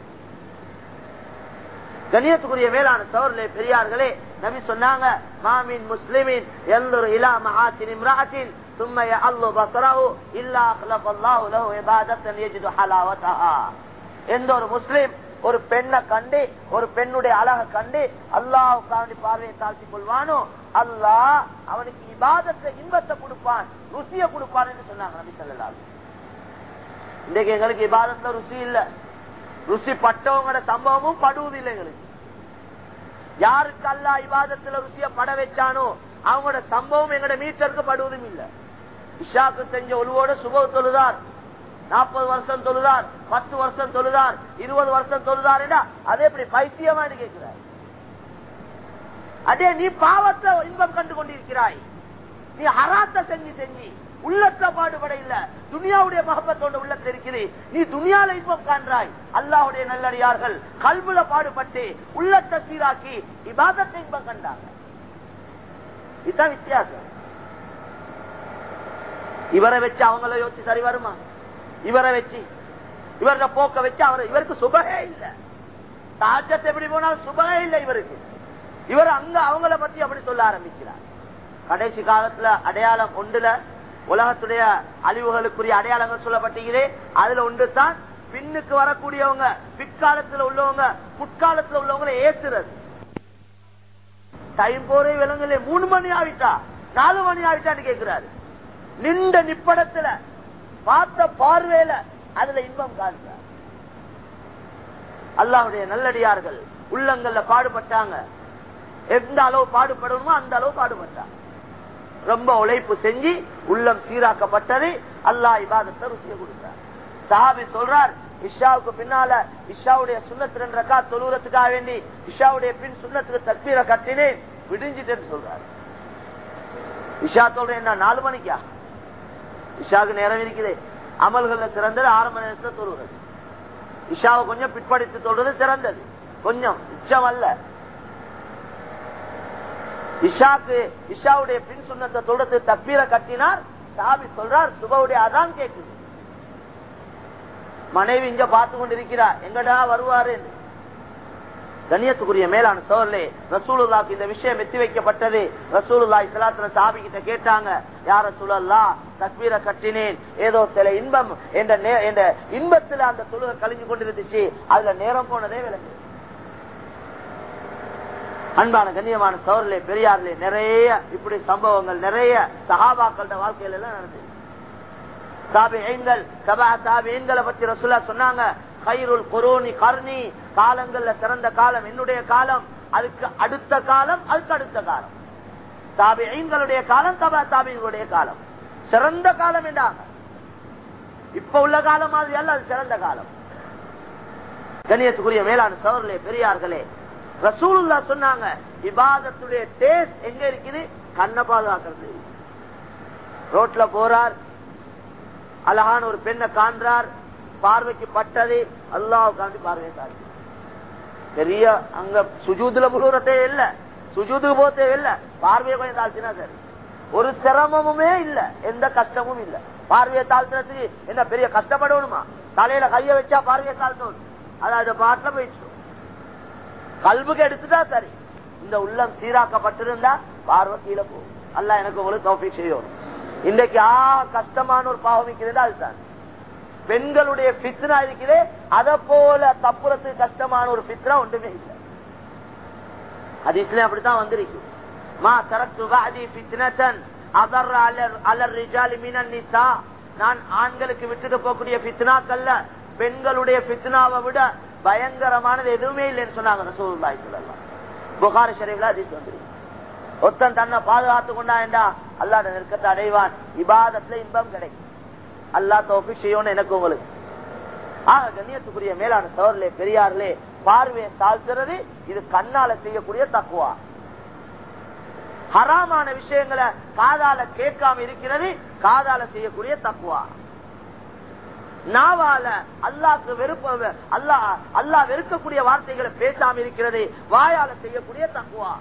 கண்ணியத்துக்குரிய மேலான சவர்களே பெரியார்களே நபி சொன்னாங்க மாமின் முஸ்லிமின் எல்லொரு இலா மகாத்தின் இம்ராத்தின் ثم يعلو بصره الا خلق الله له عباده يجد حلاوتها எந்த ஒரு முஸ்லிம் ஒரு பெண்ணை கண்டு ஒரு பெண்ணுடைய அழக கண்டு அல்லாஹ் பார்வையை தாழ்த்தி கொள்வானோ அல்லாஹ் அவனுக்கு இபாதத்தை இன்பத்தை கொடுப்பான் ருசிய கொடுப்பான் என்று சொன்னாங்க நபி சொல்லலாம் இன்றைக்கு எங்களுக்கு இபாதத்துல ருசி இல்ல ருசி பட்டவங்களோட சம்பவமும் படுவது இல்லை எங்களுக்கு யாருக்கு அல்லா இபாதத்துல ருசிய பட வச்சானோ அவங்களோட சம்பவம் எங்களோட மீட்டருக்கு படுவதும் இல்ல இஷாக்கு செஞ்ச ஒழுவோட சுப தொழுதார் நாற்பது வருஷம் தொழுதார் பத்து வருஷம் தொழுதார் இருபது வருஷம் தொழுதார் அதே எப்படி பைத்தியமா கேட்கிறார் அதே நீ பாவத்தை இன்பம் கண்டு கொண்டிருக்கிறாய் நீ ஹராத்த செஞ்சு செஞ்சு உள்ளத்த பாடுபட இல்ல துனியாவுடைய மகப்பத்தோட உள்ளத்தில் இருக்குது நீ துனியால இன்பம் காண்றாய் அல்லாவுடைய நல்லடியார்கள் கல்வில பாடுபட்டு உள்ளத்தை சீராக்கி இபாதத்தை இன்பம் கண்டாங்க இதுதான் வித்தியாசம் இவரை வச்சு அவங்கள யோசிச்சு சரி வருமா இவரை வச்சு இவரோட போக்க வச்சு அவர் இவருக்கு சுபகே இல்ல தாஜத்தை எப்படி போனாலும் சுபகே இல்ல இவருக்கு இவர் அங்க அவங்கள பத்தி அப்படி சொல்ல ஆரம்பிக்கிறார் கடைசி காலத்துல அடையாளம் ஒன்றுல உலகத்துடைய அழிவுகளுக்குரிய அடையாளங்கள் சொல்லப்பட்டீங்களே அதுல ஒன்று தான் பின்னுக்கு வரக்கூடியவங்க பிற்காலத்துல உள்ளவங்க முற்காலத்துல உள்ளவங்களை ஏசுறது டைம் போறே விலங்குல மூணு மணி ஆவிட்டா நாலு மணி ஆவிட்டான்னு கேட்கிறாரு நின்ற நிப்படத்துல பார்த்த பார்வையில அதுல இன்பம் காண்றார் அல்லாவுடைய நல்லடியார்கள் உள்ளங்கள்ல பாடுபட்டாங்க எந்த அளவு பாடுபடணுமோ அந்த அளவு பாடுபட்டாங்க ரொம்ப உழைப்பு செஞ்சு உள்ளம் சீராக்கப்பட்டது அல்லா இபாதத்தை ருசிய கொடுத்தார் சாபி சொல்றார் இஷாவுக்கு பின்னால இஷாவுடைய சுண்ணத்து ரெண்டு ரக்கா தொழுறதுக்காக வேண்டி இஷாவுடைய பின் சுண்ணத்துக்கு தக்பீரை கட்டினேன் விடிஞ்சிட்டேன்னு சொல்றாரு இஷா சொல்றேன் என்ன நாலு மணிக்கா இஷாவுக்கு நேரம் இருக்குது அமல்கள்ல சிறந்தது ஆரம்ப நேரத்தில் தொழுகிறது இஷாவை கொஞ்சம் பிற்படுத்தி சொல்றது சிறந்தது கொஞ்சம் உச்சம் அல்ல இஷாக்கு இஷாவுடைய பின் சுண்ணத்தை சொல்றது தப்பீரை கட்டினார் சாபி சொல்றார் சுபவுடைய அதான் கேட்குது மனைவி இங்க பார்த்து கொண்டிருக்கிறார் எங்கடா வருவாரு கண்ணியத்துக்குரிய மேலான சோழலே ரசூலுல்லாக்கு இந்த விஷயம் எத்தி வைக்கப்பட்டது ரசூலுல்லா இஸ்லாத்துல சாபி கிட்ட கேட்டாங்க யார சூழல்லா தக்வீரை கட்டினேன் ஏதோ சில இன்பம் என்ற இன்பத்துல அந்த தொழுகை கழிஞ்சு கொண்டிருந்துச்சு அதுல நேரம் போனதே விளங்கு அன்பான கண்ணியமான சோழர்களே பெரியார்களே நிறைய இப்படி சம்பவங்கள் நிறைய சகாபாக்கள வாழ்க்கையில எல்லாம் நடந்தது தாபிகள் சபா தாபிகளை பத்தி ரசுல்லா சொன்னாங்க கைருள் கொரோனி கர்ணி காலங்கள்ல சிறந்த காலம் என்னுடைய காலம் அதுக்கு அடுத்த காலம் அதுக்கு அடுத்த காலம் தாபிகளுடைய காலம் தபா தாபிகளுடைய காலம் சிறந்த காலம் என்றாங்க இப்ப உள்ள காலம் மாதிரி அல்ல அது சிறந்த காலம் கணியத்துக்குரிய மேலான சவர்களே பெரியார்களே ரசூலுல்லா சொன்னாங்க இபாதத்துடைய டேஸ்ட் எங்க இருக்குது கண்ணை பாதுகாக்கிறது ரோட்ல போறார் அழகான ஒரு பெண்ணை காண்றார் பார்வைக்கு பட்டது அல்லாஹ் காண்டி பார்வையை தாழ்த்தி பெரிய அங்க சுஜூதுல புழுறதே இல்ல சுஜூதுக்கு போத்தே இல்ல பார்வையை கொஞ்சம் தாழ்த்தினா சரி ஒரு சிரமமுமே இல்ல எந்த கஷ்டமும் இல்ல பார்வையை தாழ்த்துறதுக்கு என்ன பெரிய கஷ்டப்படணுமா தலையில கைய வச்சா பார்வையை தாழ்த்தணும் அது அந்த பாட்டுல போயிடுச்சு கல்வுக்கு எடுத்துட்டா சரி இந்த உள்ளம் சீராக்கப்பட்டிருந்தா பார்வை கீழே போகும் அல்ல எனக்கு உங்களுக்கு தோப்பிக் செய்யணும் இன்றைக்கு ஆ கஷ்டமான ஒரு பாவம் இருக்கிறது அதுதான் பெண்களுடைய பித்னா இருக்கிறே அத போல தப்புறத்துக்கு கஷ்டமான ஒரு பித்னா ஒன்றுமே இல்லை ஹதீஸ்லயும் அப்படித்தான் வந்திருக்கு மா தரத்து வாதி பித்னத்தன் அதர் அலர் அலர் ரிஜாலி மினன் நிசா நான் ஆண்களுக்கு விட்டுட்டு போகக்கூடிய பித்னாக்கல்ல பெண்களுடைய பித்னாவை விட பயங்கரமானது எதுவுமே இல்லைன்னு சொன்னாங்க ரசூலுல்லாஹி ஸல்லல்லாஹு புகாரி ஷரீஃப்ல ஹதீஸ் வந்திருக்கு ஒத்தன் தன்னை பாதுகாத்து கொண்டாண்டா அல்லாட நெருக்கத்தை அடைவான் இபாதத்துல இன்பம் கிடைக்கும் அல்லா தோப்பி செய்யணும் எனக்கு உங்களுக்கு ஆக கண்ணியத்துக்குரிய மேலான சவர்களே பெரியார்களே பார்வையை தாழ்த்துறது இது கண்ணால செய்யக்கூடிய தக்குவா ஹராமான விஷயங்களை காதால கேட்காம இருக்கிறது காதால செய்யக்கூடிய தக்குவா நாவால அல்லாக்கு வெறுப்ப அல்லா அல்லா வெறுக்கக்கூடிய வார்த்தைகளை பேசாம இருக்கிறது வாயால செய்யக்கூடிய தக்குவா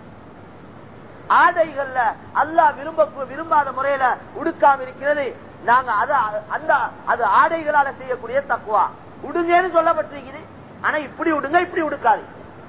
ஆடைகள்ல அல்லா விரும்ப விரும்பாத முறையில உடுக்காம இருக்கிறது நாங்க அது அந்த அது ஆடைகளால செய்யக்கூடிய தக்குவா உடுங்கன்னு சொல்லப்பட்டிருக்குது ஆனா இப்படி உடுங்க இப்படி உடுக்காது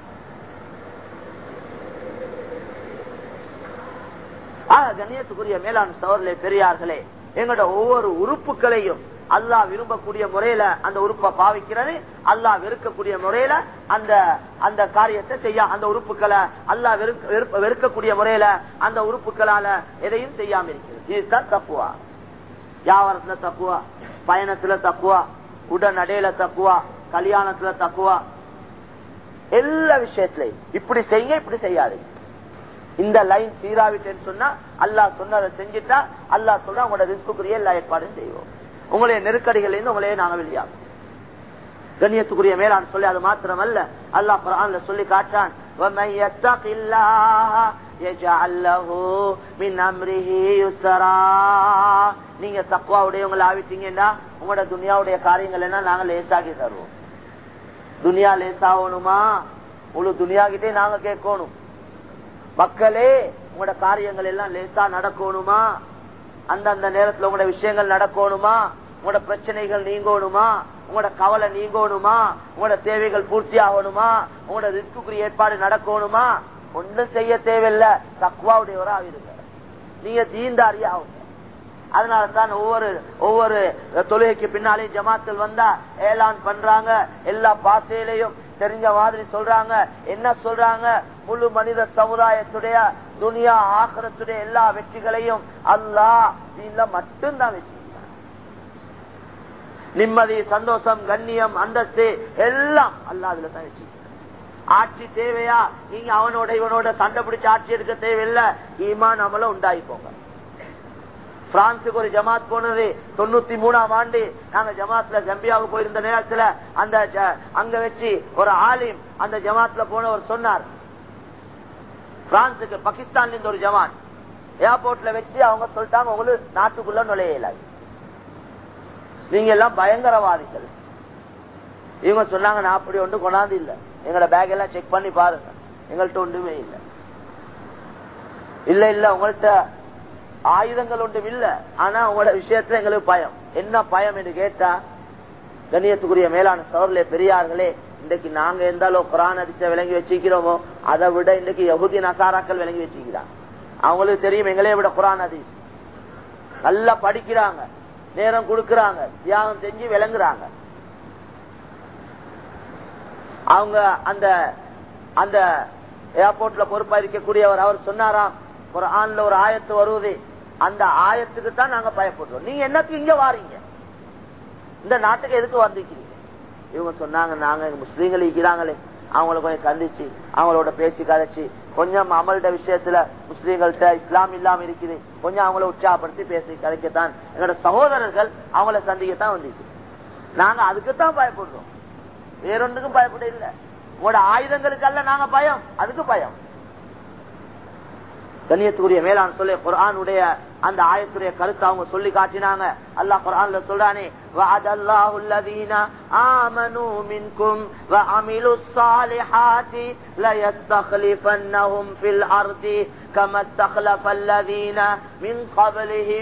ஆக கண்ணியத்துக்குரிய மேலாண் சவர்களே பெரியார்களே எங்களோட ஒவ்வொரு உறுப்புகளையும் அல்லாஹ் விரும்பக்கூடிய முறையில அந்த உறுப்பை பாவிக்கிறது அல்லாஹ் வெறுக்கக்கூடிய முறையில அந்த அந்த காரியத்தை செய்ய அந்த உறுப்புகளை அல்லாஹ் வெறுக்கக்கூடிய முறையில அந்த உறுப்புகளால எதையும் செய்யாம இருக்கிறது இதுதான் தப்புவா வியாபாரத்துல தப்புவா பயணத்துல தப்புவா உடனடையில தப்புவா கல்யாணத்துல தப்புவா எல்லா விஷயத்திலையும் இப்படி செய்ய இப்படி செய்யாது இந்த லைன் சீராவிட்டேன்னு சொன்னா அல்லாஹ் சொன்னதை செஞ்சுட்டா அல்லாஹ் சொன்னா உங்களோட ரிஸ்குரிய எல்லா ஏற்பாடும் செய்வோம் உங்களுடைய நெருக்கடிகள் இருந்து உங்களையே நாங்க வெளியாகும் கண்ணியத்துக்குரிய மேலான் சொல்லி அது மாத்திரம் அல்ல அல்லாஹ் குரான்ல சொல்லி காட்டான் நீங்க தக்குவா உடையவங்களை ஆவிட்டீங்கன்னா உங்களோட துனியாவுடைய காரியங்கள் என்ன நாங்க லேசாகி தருவோம் துனியா லேசாகணுமா முழு துனியா கிட்டே நாங்க கேட்கணும் மக்களே உங்களோட காரியங்கள் எல்லாம் லேசா நடக்கணுமா அந்தந்த நேரத்துல உங்களோட விஷயங்கள் நடக்கணுமா உங்களோட பிரச்சனைகள் நீங்கணுமா உங்களோட கவலை நீங்கணுமா உங்களோட தேவைகள் பூர்த்தி ஆகணுமா உங்களோட ரிஸ்குக்குரிய ஏற்பாடு நடக்கணுமா ஒன்றும் செய்ய தேவையில்லை தக்குவாவுடையவரா இருங்க நீங்க தீந்தாரி ஆகுங்க அதனால தான் ஒவ்வொரு ஒவ்வொரு தொழுகைக்கு பின்னாலேயும் ஜமாத்தில் வந்தா ஏலான் பண்றாங்க எல்லா பாசையிலையும் தெரிஞ்ச மாதிரி சொல்றாங்க என்ன சொல்றாங்க முழு மனித சமுதாயத்துடைய துனியா ஆகரத்துடைய எல்லா வெற்றிகளையும் அல்லாஹ் இதுல மட்டும்தான் வச்சிருக்காங்க நிம்மதி சந்தோஷம் கண்ணியம் அந்தஸ்து எல்லாம் அல்லா அதுல தான் வச்சிருக்காங்க ஆட்சி தேவையா நீங்க அவனோட இவனோட சண்டை பிடிச்சு ஆட்சி எடுக்க தேவையில்லை ஈமான் அமல உண்டாயிப்போங்க பிரான்சுக்கு ஒரு ஜமாத் போனது தொண்ணூத்தி மூணாம் ஆண்டு நாங்க ஜமாத்ல ஜம்பியாவுக்கு போயிருந்த நேரத்துல அந்த அங்க வச்சு ஒரு ஆலிம் அந்த ஜமாத்ல போனவர் சொன்னார் பிரான்சுக்கு பாகிஸ்தான்ல இருந்து ஒரு ஜமாத் ஏர்போர்ட்ல வச்சு அவங்க சொல்லிட்டாங்க உங்களுக்கு நாட்டுக்குள்ள நுழையல நீங்க எல்லாம் பயங்கரவாதிகள் இவங்க சொன்னாங்க நான் அப்படி ஒன்று கொண்டாந்து இல்ல எங்களோட பேக் எல்லாம் செக் பண்ணி பாருங்க எங்கள்கிட்ட ஒன்றுமே இல்ல இல்ல இல்ல உங்கள்கிட்ட ஆயுதங்கள் ஒன்றும் இல்ல ஆனா உங்களோட விஷயத்துல எங்களுக்கு பயம் என்ன பயம் என்று கேட்டா கண்ணியத்துக்குரிய மேலான சோர்லே பெரியார்களே இன்றைக்கு நாங்க எந்த அளவு குரான் அதிசய விளங்கி வச்சிருக்கிறோமோ அதை விட இன்றைக்கு யகுதி நசாராக்கள் விளங்கி வச்சிருக்கிறாங்க அவங்களுக்கு தெரியும் எங்களே விட குரான் அதிஸ் நல்லா படிக்கிறாங்க நேரம் கொடுக்கறாங்க தியாகம் செஞ்சு விளங்குறாங்க அவங்க அந்த அந்த ஏர்போர்ட்ல பொறுப்பா இருக்கக்கூடியவர் அவர் சொன்னாராம் ஒரு ஆண்ல ஒரு ஆயத்து வருவது அந்த ஆயத்துக்கு தான் நாங்க பயப்படுறோம் நீங்க என்னத்துக்கு இங்க வாரீங்க இந்த நாட்டுக்கு எதுக்கு வந்திருக்கிறீங்க இவங்க சொன்னாங்க நாங்க முஸ்லீம்கள் இருக்கிறாங்களே அவங்கள கொஞ்சம் சந்திச்சு அவங்களோட பேசி கதைச்சு கொஞ்சம் அமல்ட விஷயத்துல முஸ்லீம்கள்ட்ட இஸ்லாம் இல்லாம இருக்குது கொஞ்சம் அவங்கள உற்சாகப்படுத்தி பேசி கதைக்கத்தான் எங்களோட சகோதரர்கள் அவங்கள சந்திக்கத்தான் வந்துச்சு நாங்க அதுக்குத்தான் பயப்படுறோம் வேறொன்றுக்கும் பயப்பட இல்ல உங்களோட ஆயுதங்களுக்கு அல்ல நாங்க பயம் அதுக்கு பயம் கண்ணியத்துக்குரிய மேலான சொல்லி குரானுடைய அந்த ஆயத்துடைய கருத்தை அவங்க சொல்லி காட்டினாங்க அல்லாஹ் குரான்ல சொல்றானே وعد الله الذين آمنوا منكم وعملوا الصالحات ليستخلفنهم في الأرض كما استخلف الذين من قبلهم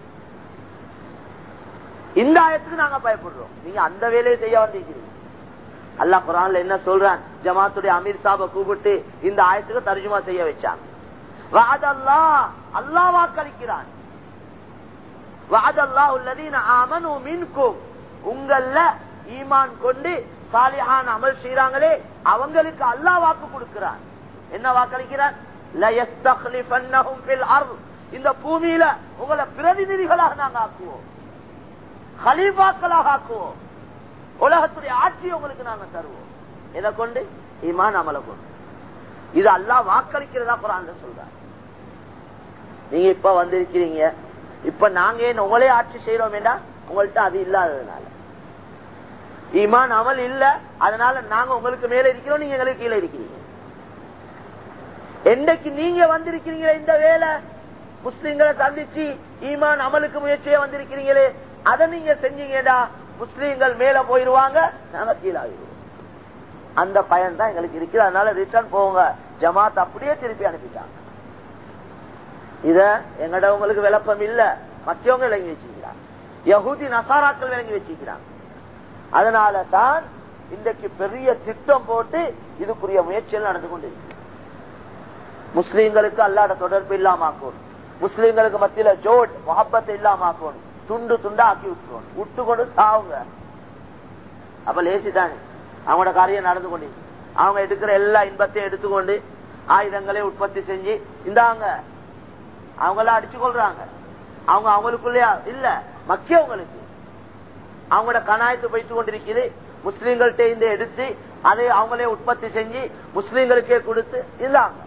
இந்த ஆயத்துக்கு நாங்க பயப்படுறோம் நீங்க அந்த வேலையை செய்ய வந்திருக்கிறீங்க அல்லாஹ் குரான்ல என்ன சொல்றான் ஜமாத்துடைய அமீர் சாப கூப்பிட்டு இந்த ஆயத்துக்கு தர்ஜுமா செய்ய வச்சாங்க வாதல்லா அல்லாஹ் வாக்களிக்கிறான் வாதல்லா உள்ளதீன ஆமனு மின்கும் உங்கள ஈமான் கொண்டு சாலிஹான் அமல் செய்யறாங்களே அவங்களுக்கு அல்லாஹ் வாக்கு கொடுக்கிறான் என்ன வாக்களிக்கிறான் லயஸ்தக்லிஃபன்னஹும் ஃபில் அர்த் இந்த பூமியில உங்களை பிரதிநிதிகளாக நாங்க ஆக்குவோம் ஹலீஃபாக்களாக ஆக்குவோம் உலகத்துடைய ஆட்சி உங்களுக்கு நாங்க தருவோம் எதை கொண்டு ஈமான் அமலை கொண்டு இது அல்லாஹ் வாக்களிக்கிறதா குரான் சொல்றார் நீங்க இப்ப வந்திருக்கிறீங்க இப்ப நாங்க ஏன் உங்களே ஆட்சி செய்யறோம் உங்கள்ட்ட அது இல்லாததுனால ஈமான் அமல் இல்ல அதனால நாங்க உங்களுக்கு மேல இருக்கிறோம் நீங்க எங்களுக்கு கீழே இருக்கிறீங்க என்னைக்கு நீங்க வந்திருக்கிறீங்களே இந்த வேலை முஸ்லிம்களை சந்திச்சு ஈமான் அமலுக்கு முயற்சியை வந்திருக்கிறீங்களே அதை நீங்க செஞ்சீங்கடா முஸ்லீம்கள் மேல போயிருவாங்க நாங்க கீழாகிடுவோம் அந்த பயன் தான் எங்களுக்கு இருக்குது அதனால ரிட்டர்ன் போங்க ஜமாத் அப்படியே திருப்பி அனுப்பிட்டாங்க இத எங்கடவங்களுக்கு விளப்பம் இல்ல மற்றவங்க விளங்கி வச்சுக்கிறாங்க யகுதி நசாராக்கள் விளங்கி வச்சுக்கிறாங்க அதனால தான் இன்றைக்கு பெரிய திட்டம் போட்டு இதுக்குரிய முயற்சிகள் நடந்து கொண்டு முஸ்லீம்களுக்கு அல்லாட தொடர்பு இல்லாம ஆக்கணும் முஸ்லீம்களுக்கு மத்தியில ஜோட் மொஹப்பத்தை இல்லாம ஆக்கணும் துண்டு துண்டா ஆக்கி விட்டுருவோம் விட்டு கொண்டு சாவுங்க அப்ப லேசிதானே அவங்களோட காரியம் நடந்து கொண்டு அவங்க எடுக்கிற எல்லா இன்பத்தையும் எடுத்துக்கொண்டு ஆயுதங்களே உற்பத்தி செஞ்சு இந்தாங்க அவங்கள அடிச்சு கொள்றாங்க அவங்க அவங்களுக்குள்ளயா இல்ல மக்கியவங்களுக்கு அவங்களோட கணாயத்து போயிட்டு கொண்டிருக்குது முஸ்லீம்கள்ட்ட இருந்து எடுத்து அதை அவங்களே உற்பத்தி செஞ்சு முஸ்லீம்களுக்கே கொடுத்து இல்லாங்க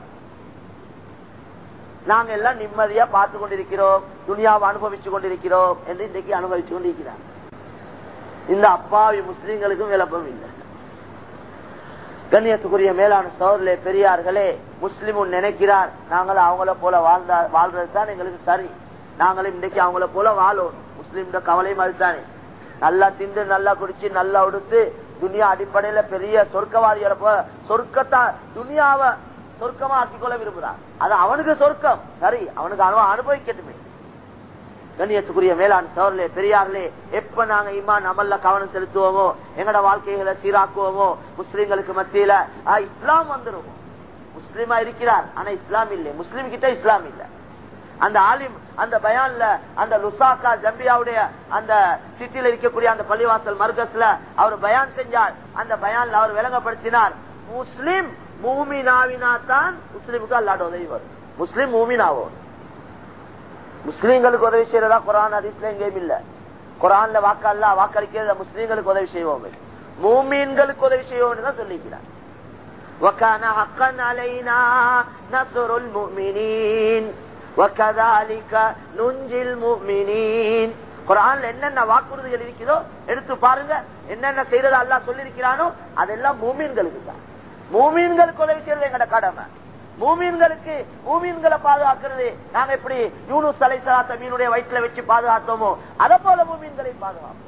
நாங்க எல்லாம் நிம்மதியா பார்த்து கொண்டிருக்கிறோம் துணியாவை அனுபவிச்சு கொண்டிருக்கிறோம் என்று இன்றைக்கு அனுபவிச்சு கொண்டிருக்கிறாங்க இந்த அப்பாவி முஸ்லீம்களுக்கும் விளப்பம் இல்லை கண்ணியத்துக்குரிய மேலான சோர்லே பெரியார்களே முஸ்லிமும் நினைக்கிறார் நாங்களும் அவங்கள போல வாழ்ந்தா வாழ்றது தான் எங்களுக்கு சரி நாங்களும் இன்றைக்கு அவங்கள போல வாழும் முஸ்லீம் கவலையும் அதுதானே நல்லா திண்டு நல்லா குடிச்சு நல்லா உடுத்து துனியா அடிப்படையில பெரிய சொர்க்கவாதிகளை போல சொர்க்கத்தா துனியாவை சொர்க்கமா ஆக்கிக்கொள்ள விரும்புறான் அது அவனுக்கு சொர்க்கம் சரி அவனுக்கு அனுபவ அனுபவிக்கட்டுமே கண்ணியத்துக்குரிய மேலாண் சோர்லே பெரியார்களே எப்ப நாங்க இமான் அமல்ல கவனம் செலுத்துவோமோ எங்கட வாழ்க்கைகளை சீராக்குவோமோ முஸ்லிம்களுக்கு மத்தியில இஸ்லாம் வந்துருவோம் முஸ்லிமா இருக்கிறார் ஆனா இஸ்லாம் இல்லை முஸ்லிம் கிட்ட இஸ்லாம் இல்ல அந்த ஆலிம் அந்த பயான்ல அந்த லுசாக்கா ஜம்பியாவுடைய அந்த சிட்டியில இருக்கக்கூடிய அந்த பள்ளிவாசல் மர்கஸ்ல அவர் பயான் செஞ்சார் அந்த பயான்ல அவர் விளங்கப்படுத்தினார் முஸ்லிம் மூமினாவினா தான் முஸ்லிமுக்கு அல்லாட உதவி வரும் முஸ்லிம் மூமினாவோ முஸ்லீம்களுக்கு உதவி செய்யறதா குரான் அதிசல எங்கேயும் இல்ல குரான்ல வாக்கல்ல வாக்களிக்கிறது முஸ்லீம்களுக்கு உதவி செய்வோம் மூமீன்களுக்கு உதவி செய்வோம் தான் சொல்லிக்கிறார் وكان حقا علينا نصر المؤمنين وكذلك ننجي المؤمنين குரான்ல என்னென்ன வாக்குறுதிகள் இருக்குதோ எடுத்து பாருங்க என்னென்ன செய்யறது அல்லா சொல்லிருக்கிறானோ அதெல்லாம் மூமீன்களுக்கு தான் மூமீன்களுக்கு உதவி செய்யறது எங்கட கடமை மூமீன்களுக்கு மூமீன்களை பாதுகாக்கிறது நாங்க எப்படி யூனுஸ் அலை சலாத்த மீனுடைய வயிற்றுல வச்சு பாதுகாத்தோமோ அத போல மூமீன்களை பாதுகாப்போம்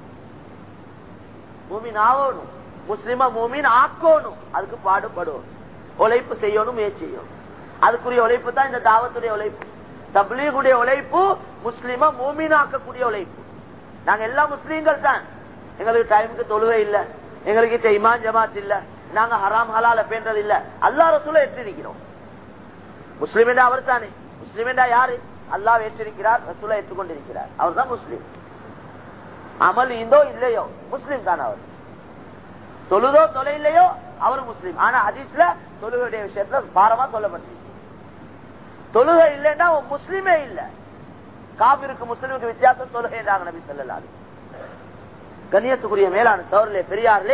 மூமீன் ஆகணும் முஸ்லிமா மூமீன் ஆக்கணும் அதுக்கு பாடுபடும் உழைப்பு செய்யணும் முயற்சி செய்யணும் அதுக்குரிய உழைப்பு தான் இந்த தாவத்துடைய உழைப்பு தப்லீகுடைய உழைப்பு முஸ்லிமா மூமீன் ஆக்கக்கூடிய உழைப்பு நாங்க எல்லா முஸ்லீம்கள் தான் எங்களுக்கு டைமுக்கு தொழுகை இல்ல எங்களுக்கு இமான் ஜமாத் இல்ல நாங்க ஹராம் ஹலால பேண்டது இல்ல அல்லா ரசூல எட்டிருக்கிறோம் முஸ்லிம் என்றா அவர் தானே முஸ்லிம் என்றா யாரு அல்லா ஏற்றிருக்கிறார் ரசூலா ஏற்றுக்கொண்டிருக்கிறார் அவர் தான் முஸ்லிம் அமல் இந்தோ இல்லையோ முஸ்லிம் தான் அவர் தொழுதோ தொலை இல்லையோ அவர் முஸ்லிம் ஆனா ஹதீஸ்ல தொழுகையுடைய விஷயத்துல பாரமா சொல்லப்பட்டிருக்கு தொழுகை இல்லைன்னா முஸ்லிமே இல்ல காபிருக்கு முஸ்லிமுக்கு வித்தியாசம் தொழுகைன்றாங்க நபி சொல்லலாது கண்ணியத்துக்குரிய மேலான சோர்லே பெரியார்களே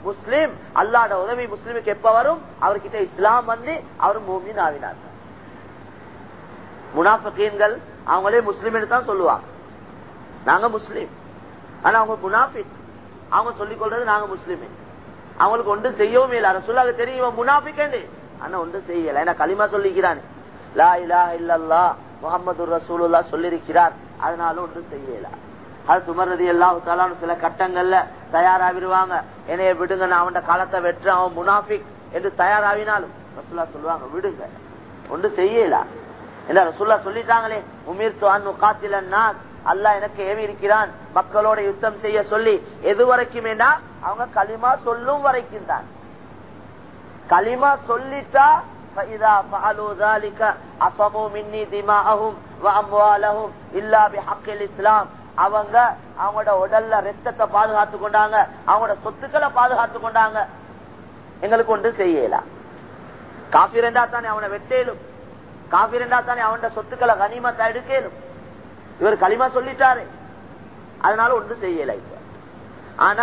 முஸ்லீம் அல்லாட உதவி முஸ்லீமுக்கு எப்ப வரும் அவர்கிட்ட இஸ்லாம் வந்து அவர் மூமின் ஆவினார் முனாஃபகீன்கள் அவங்களே முஸ்லீம் தான் சொல்லுவாங்க நாங்க முஸ்லீம் ஆனா அவங்க முனாஃபிக் அவங்க சொல்லிக் கொள்றது நாங்க முஸ்லீமே அவங்களுக்கு ஒன்று செய்யவும் இல்லை ரசூல்லாக்கு தெரியும் இவன் முனாஃபிக்கேண்டு ஆனா ஒன்று செய்யல ஏன்னா களிமா சொல்லிக்கிறான் லா இலா இல்லல்லா முகமது ரசூலுல்லா சொல்லிருக்கிறார் அதனால ஒன்று செய்யல அது சுமர்றது எல்லாம் சில கட்டங்கள்ல தயாராகிடுவாங்க என்னைய விடுங்க நான் அவன் காலத்தை வெற்ற அவன் முனாஃபிக் என்று தயாராகினாலும் ரசூல்லா சொல்லுவாங்க விடுங்க ஒன்று செய்யல என்ன ரசூல்லா சொல்லிட்டாங்களே உமீர் காத்தில நாஸ் அல்லா எனக்கு ஏவி இருக்கிறான் மக்களோட யுத்தம் செய்ய சொல்லி எது வரைக்கும் அவங்க களிமா சொல்லும் வரைக்கும் தான் களிமா சொல்லிட்டா فإذا فعلوا ذلك عصموا مني دماءهم وأموالهم إلا بحق الإسلام அவங்க அவங்களோட உடல்ல ரத்தத்தை பாதுகாத்து கொண்டாங்க அவங்களோட சொத்துக்களை பாதுகாத்து கொண்டாங்க எங்களுக்கு ஒன்று செய்யலாம் காஃபி ரெண்டா தானே அவனை வெட்டேலும் காஃபி ரெண்டா தானே அவனோட சொத்துக்களை கனிமத்தை எடுக்கலும் இவர் களிமா சொல்லிட்டாரு அதனால ஒன்று செய்யல இப்ப ஆனா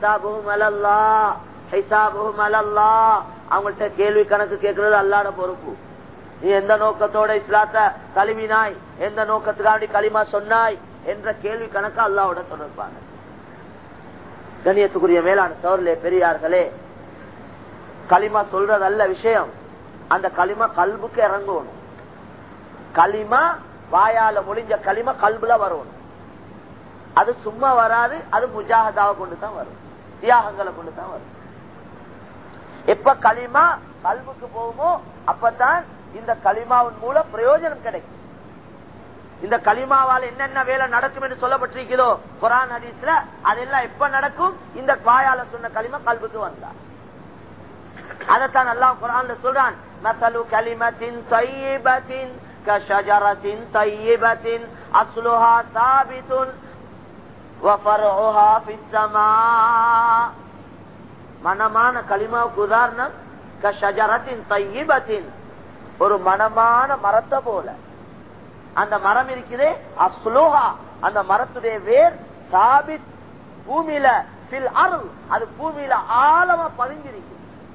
அவங்கள்ட்ட கேள்வி கணக்கு கேட்கறது அல்லாட பொறுப்பு நீ எந்த நோக்கத்தோட இஸ்லாத்த கழுவினாய் எந்த நோக்கத்துக்காண்டி களிமா சொன்னாய் என்ற கேள்வி கணக்கு அல்லாவோட தொடர்பாங்க கண்ணியத்துக்குரிய மேலான சோர்லே பெரியார்களே களிமா சொல்றது அல்ல விஷயம் அந்த களிமா கல்புக்கு இறங்கணும் களிமா வாயால முடிஞ்ச களிமா கல்புல வரணும் அது சும்மா வராது அது முஜாகதாவை கொண்டு தான் வரும் தியாகங்களை கொண்டு தான் வரும் எப்ப களிமா கல்வுக்கு போகுமோ அப்பதான் இந்த களிமாவின் மூலம் பிரயோஜனம் கிடைக்கும் இந்த களிமாவால் என்னென்ன வேலை நடக்கும் என்று சொல்லப்பட்டிருக்கிறதோ குரான் ஹதீஸ்ல அதெல்லாம் எப்ப நடக்கும் இந்த வாயால சொன்ன களிமா கல்வுக்கு வந்தா அதைத்தான் எல்லாம் குரான்ல சொல்றான் மசலு கலிமத்தின் தையபத்தின் كشجرة طيبة أصلها ثابت وفرعها في السماء மனமான களிமாவுக்கு உதாரணம் கஷஜரத்தின் தையிபத்தின் ஒரு மனமான மரத்தை போல அந்த மரம் இருக்குதே அஸ்லோஹா அந்த மரத்துடைய வேர் சாபித் பூமியில பில் அருள் அது பூமியில ஆழமா பதிஞ்சிருக்கு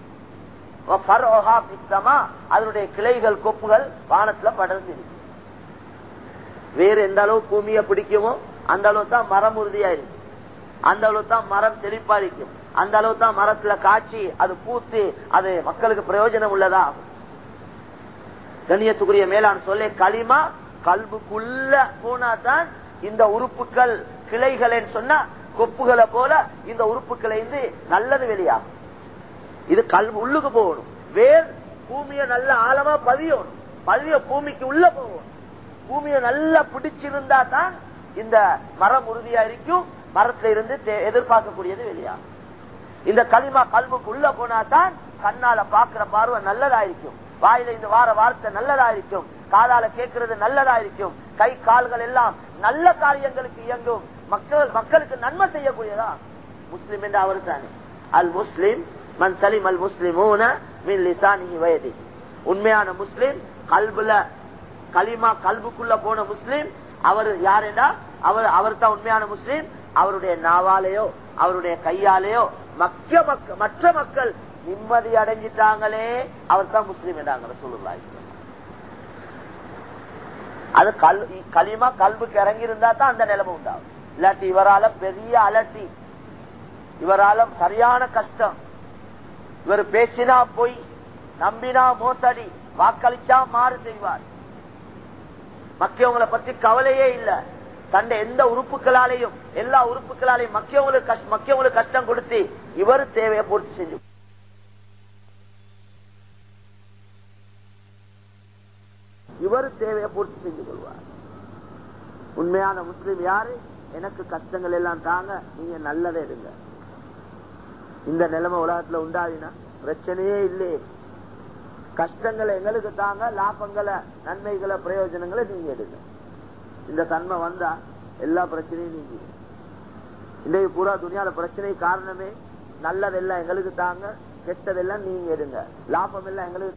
அதனுடைய கிளைகள் கொப்புகள் வானத்துல படர்ந்து வேறு எந்த அளவு பூமியை பிடிக்குமோ அந்த அளவு தான் மரம் உறுதியா இருக்கு அந்த அளவு தான் மரம் செழிப்பா இருக்கும் அந்த அளவு தான் மரத்துல காய்ச்சி அது பூத்து அது மக்களுக்கு பிரயோஜனம் உள்ளதா கண்ணியத்துக்குரிய மேலான சொல்ல களிமா கல்புக்குள்ள போனா தான் இந்த உறுப்புகள் கிளைகள் சொன்னா கொப்புகளை போல இந்த உறுப்புகளை இருந்து நல்லது வெளியாகும் இது கல்வி உள்ளுக்கு போகணும் வேர் பூமிய நல்ல ஆழமா பதியணும் பதிய பூமிக்கு உள்ள போகணும் பூமியை நல்லா பிடிச்சிருந்தா தான் இந்த மரம் உறுதியா இருக்கும் மரத்துல இருந்து எதிர்பார்க்கக்கூடியது வெளியாகும் இந்த களிமா கல்வுக்கு உள்ள போனா தான் கண்ணால பாக்குற பார்வை நல்லதா இருக்கும் வாயில இந்த வார வார்த்தை நல்லதா இருக்கும் காலால கேட்கறது நல்லதா இருக்கும் கை கால்கள் எல்லாம் நல்ல காரியங்களுக்கு இயங்கும் மக்கள் மக்களுக்கு நன்மை செய்யக்கூடியதா முஸ்லிம் என்று அவர் தானே அல் முஸ்லிம் மன் சலிம் அல் முஸ்லிமூன மின் லிசானி வயதி உண்மையான முஸ்லிம் கல்புல களிமா கல்புக்குள்ள போன முஸ்லிம் அவர் யாருடா அவர் அவர் தான் உண்மையான முஸ்லிம் அவருடைய நாவாலேயோ அவருடைய கையாலேயோ மக்க மற்ற மக்கள் நிம்மதி அடைஞ்சிட்டாங்களே அவர் தான் முஸ்லீம் என்றாங்க சொல்லுங்களா அது கல் களிமா கல்புக்கு இறங்கி இருந்தா தான் அந்த நிலைமை உண்டாகும் இல்லாட்டி இவரால பெரிய அலட்டி இவரால சரியான கஷ்டம் இவர் பேசினா போய் நம்பினா மோசடி வாக்களிச்சா மாறு செய்வார் மக்கியவங்களை பத்தி கவலையே இல்ல தன்னை எந்த உறுப்புகளாலையும் எல்லா உறுப்புகளாலையும் மக்கியவங்களுக்கு மக்கியவங்களுக்கு கஷ்டம் கொடுத்து இவர் தேவையை பூர்த்தி செஞ்சு இவர் தேவையை பூர்த்தி செஞ்சு கொள்வார் உண்மையான முஸ்லீம் யாரு எனக்கு கஷ்டங்கள் எல்லாம் தாங்க நீங்க நல்லதை எடுங்க இந்த நிலைமை உலகத்துல உண்டாதினா பிரச்சனையே இல்லையே கஷ்டங்களை எங்களுக்கு தாங்க லாபங்களை நன்மைகளை பிரயோஜனங்களை நீங்க எடுங்க இந்த தன்மை வந்தா எல்லா பிரச்சனையும் நீங்க இன்றைக்கு பூரா துணியால பிரச்சனை காரணமே நல்லதெல்லாம் எங்களுக்கு தாங்க கெட்டதெல்லாம் நீங்க எடுங்க லாபம் எல்லாம் எங்களுக்கு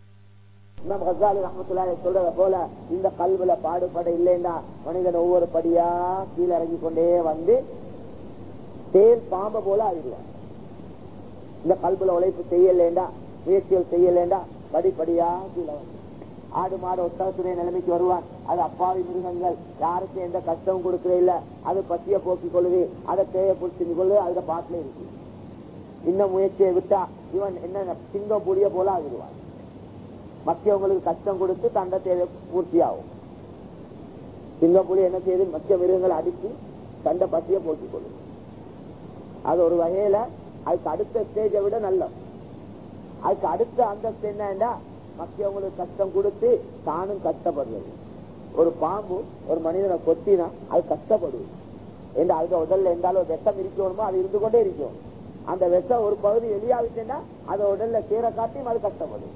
சொல்றத போல இந்த கல்வில பாடுபட இல்லைன்னா மனிதன் ஒவ்வொரு படியா கீழே இறங்கி கொண்டே வந்து தேல் பாம்பை போல ஆயிடுவான் இந்த கல்புல உழைப்பு செய்யலேண்டா முயற்சிகள் செய்யலேண்டா படிப்படியா கீழே வந்து ஆடு மாடு ஒட்டகத்துடைய நிலைமைக்கு வருவான் அது அப்பாவி மிருகங்கள் யாருக்கும் எந்த கஷ்டமும் கொடுக்கவே இல்ல அது பசிய போக்கிக் கொள்ளுது அதை தேய பிடிச்சு கொள்ளு அதுல பாட்டுல இருக்கு இந்த முயற்சியை விட்டா இவன் என்ன சிங்கம் புடிய போல ஆகிடுவான் மக்கியவங்களுக்கு கஷ்டம் கொடுத்து தண்ட தேவை பூர்த்தியாகும் சிங்கப்புலி என்ன செய்யுது மத்திய மிருகங்களை அடிச்சு தண்ட பசிய போக்கிக் கொள்ளும் அது ஒரு வகையில அதுக்கு அடுத்த ஸ்டேஜை விட நல்லது அதுக்கு அடுத்த அந்தஸ்து என்னன்னா மற்றவங்களுக்கு கஷ்டம் கொடுத்து தானும் கஷ்டப்படுறது ஒரு பாம்பு ஒரு மனிதனை கொத்தினா அது கஷ்டப்படுது என்று அது உடல்ல இருந்தாலும் விஷம் இருக்கணுமோ அது இருந்து கொண்டே இருக்கும் அந்த விஷம் ஒரு பகுதி வெளியாகிட்டேன்னா அது உடல்ல கீரை காட்டியும் அது கஷ்டப்படும்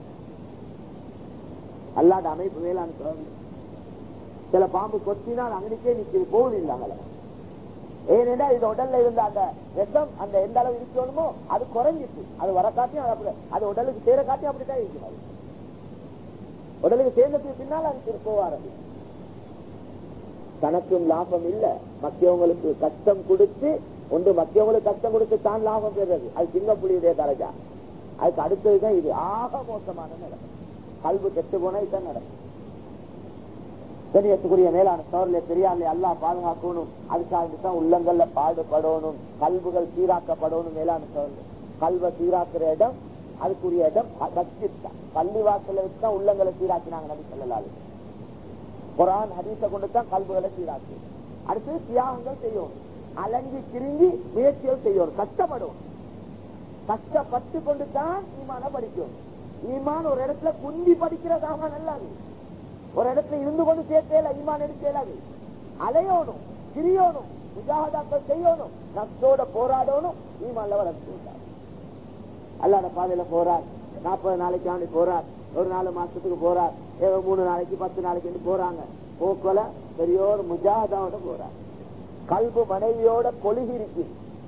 அல்லாத அமைப்பு வேளாண் சொல்லுங்க சில பாம்பு கொத்தினா அது அங்கனிக்கே நிக்கிறது போகுது இல்லாங்களே ஏனென்றா இது உடல்ல இருந்த அந்த விஷம் அந்த எந்த அளவு இருக்கணுமோ அது குறைஞ்சிட்டு அது வர காட்டியும் அது அப்படி அது உடலுக்கு சேர காட்டியும் அப்படித்தான் இருக்கிறது உடலுக்கு சேர்ந்ததுக்கு பின்னால் அது திருப்ப ஆரம்பிக்கும் தனக்கும் லாபம் இல்ல மக்கியவங்களுக்கு கஷ்டம் கொடுத்து ஒன்று மக்கியவங்களுக்கு கஷ்டம் கொடுத்து தான் லாபம் பெறுறது அது சிங்கப்புலியுடைய தரஜா அதுக்கு அடுத்ததுதான் இது ஆக மோசமான நிலைமை கல்வி கெட்டு போனா இதுதான் நடக்கும் கண்ணியத்துக்குரிய மேலான சோர்ல பெரியார்ல எல்லாம் பாதுகாக்கணும் அதுக்காக தான் உள்ளங்கள்ல பாடுபடணும் கல்வுகள் சீராக்கப்படணும் மேலான சோர்ல கல்வ சீராக்குற இடம் அதுக்குரிய இடம் மஸ்ஜித் தான் பள்ளி வாசல வச்சுதான் உள்ளங்களை சீராக்கினாங்க நபி சொல்லலாது குரான் ஹதீஸை கொண்டு தான் கல்வுகளை சீராக்கு அடுத்து தியாகங்கள் செய்யணும் அலங்கி திரிஞ்சி முயற்சிகள் செய்யணும் கஷ்டப்படும் கஷ்டப்பட்டு கொண்டு தான் ஈமான படிக்கணும் ஈமான் ஒரு இடத்துல குந்தி படிக்கிறதாக நல்லாது ஒரு இடத்துல இருந்து கொண்டு சேர்த்தேல ஈமான் எடுத்தேலாது அலையோணும் திரியணும் முஜாகதாக்கள் செய்யணும் நஷ்டோட போராடணும் ஈமான்ல வளர்த்து அல்லாத பாதையில போறார் நாற்பது நாளைக்கு ஆண்டு போறார் ஒரு நாலு மாசத்துக்கு போறார் ஏதோ மூணு நாளைக்கு பத்து நாளைக்கு போறாங்க போக்கல பெரியோர் முஜாதாவோட போறார் கல்பு மனைவியோட கொழுகி இருக்கு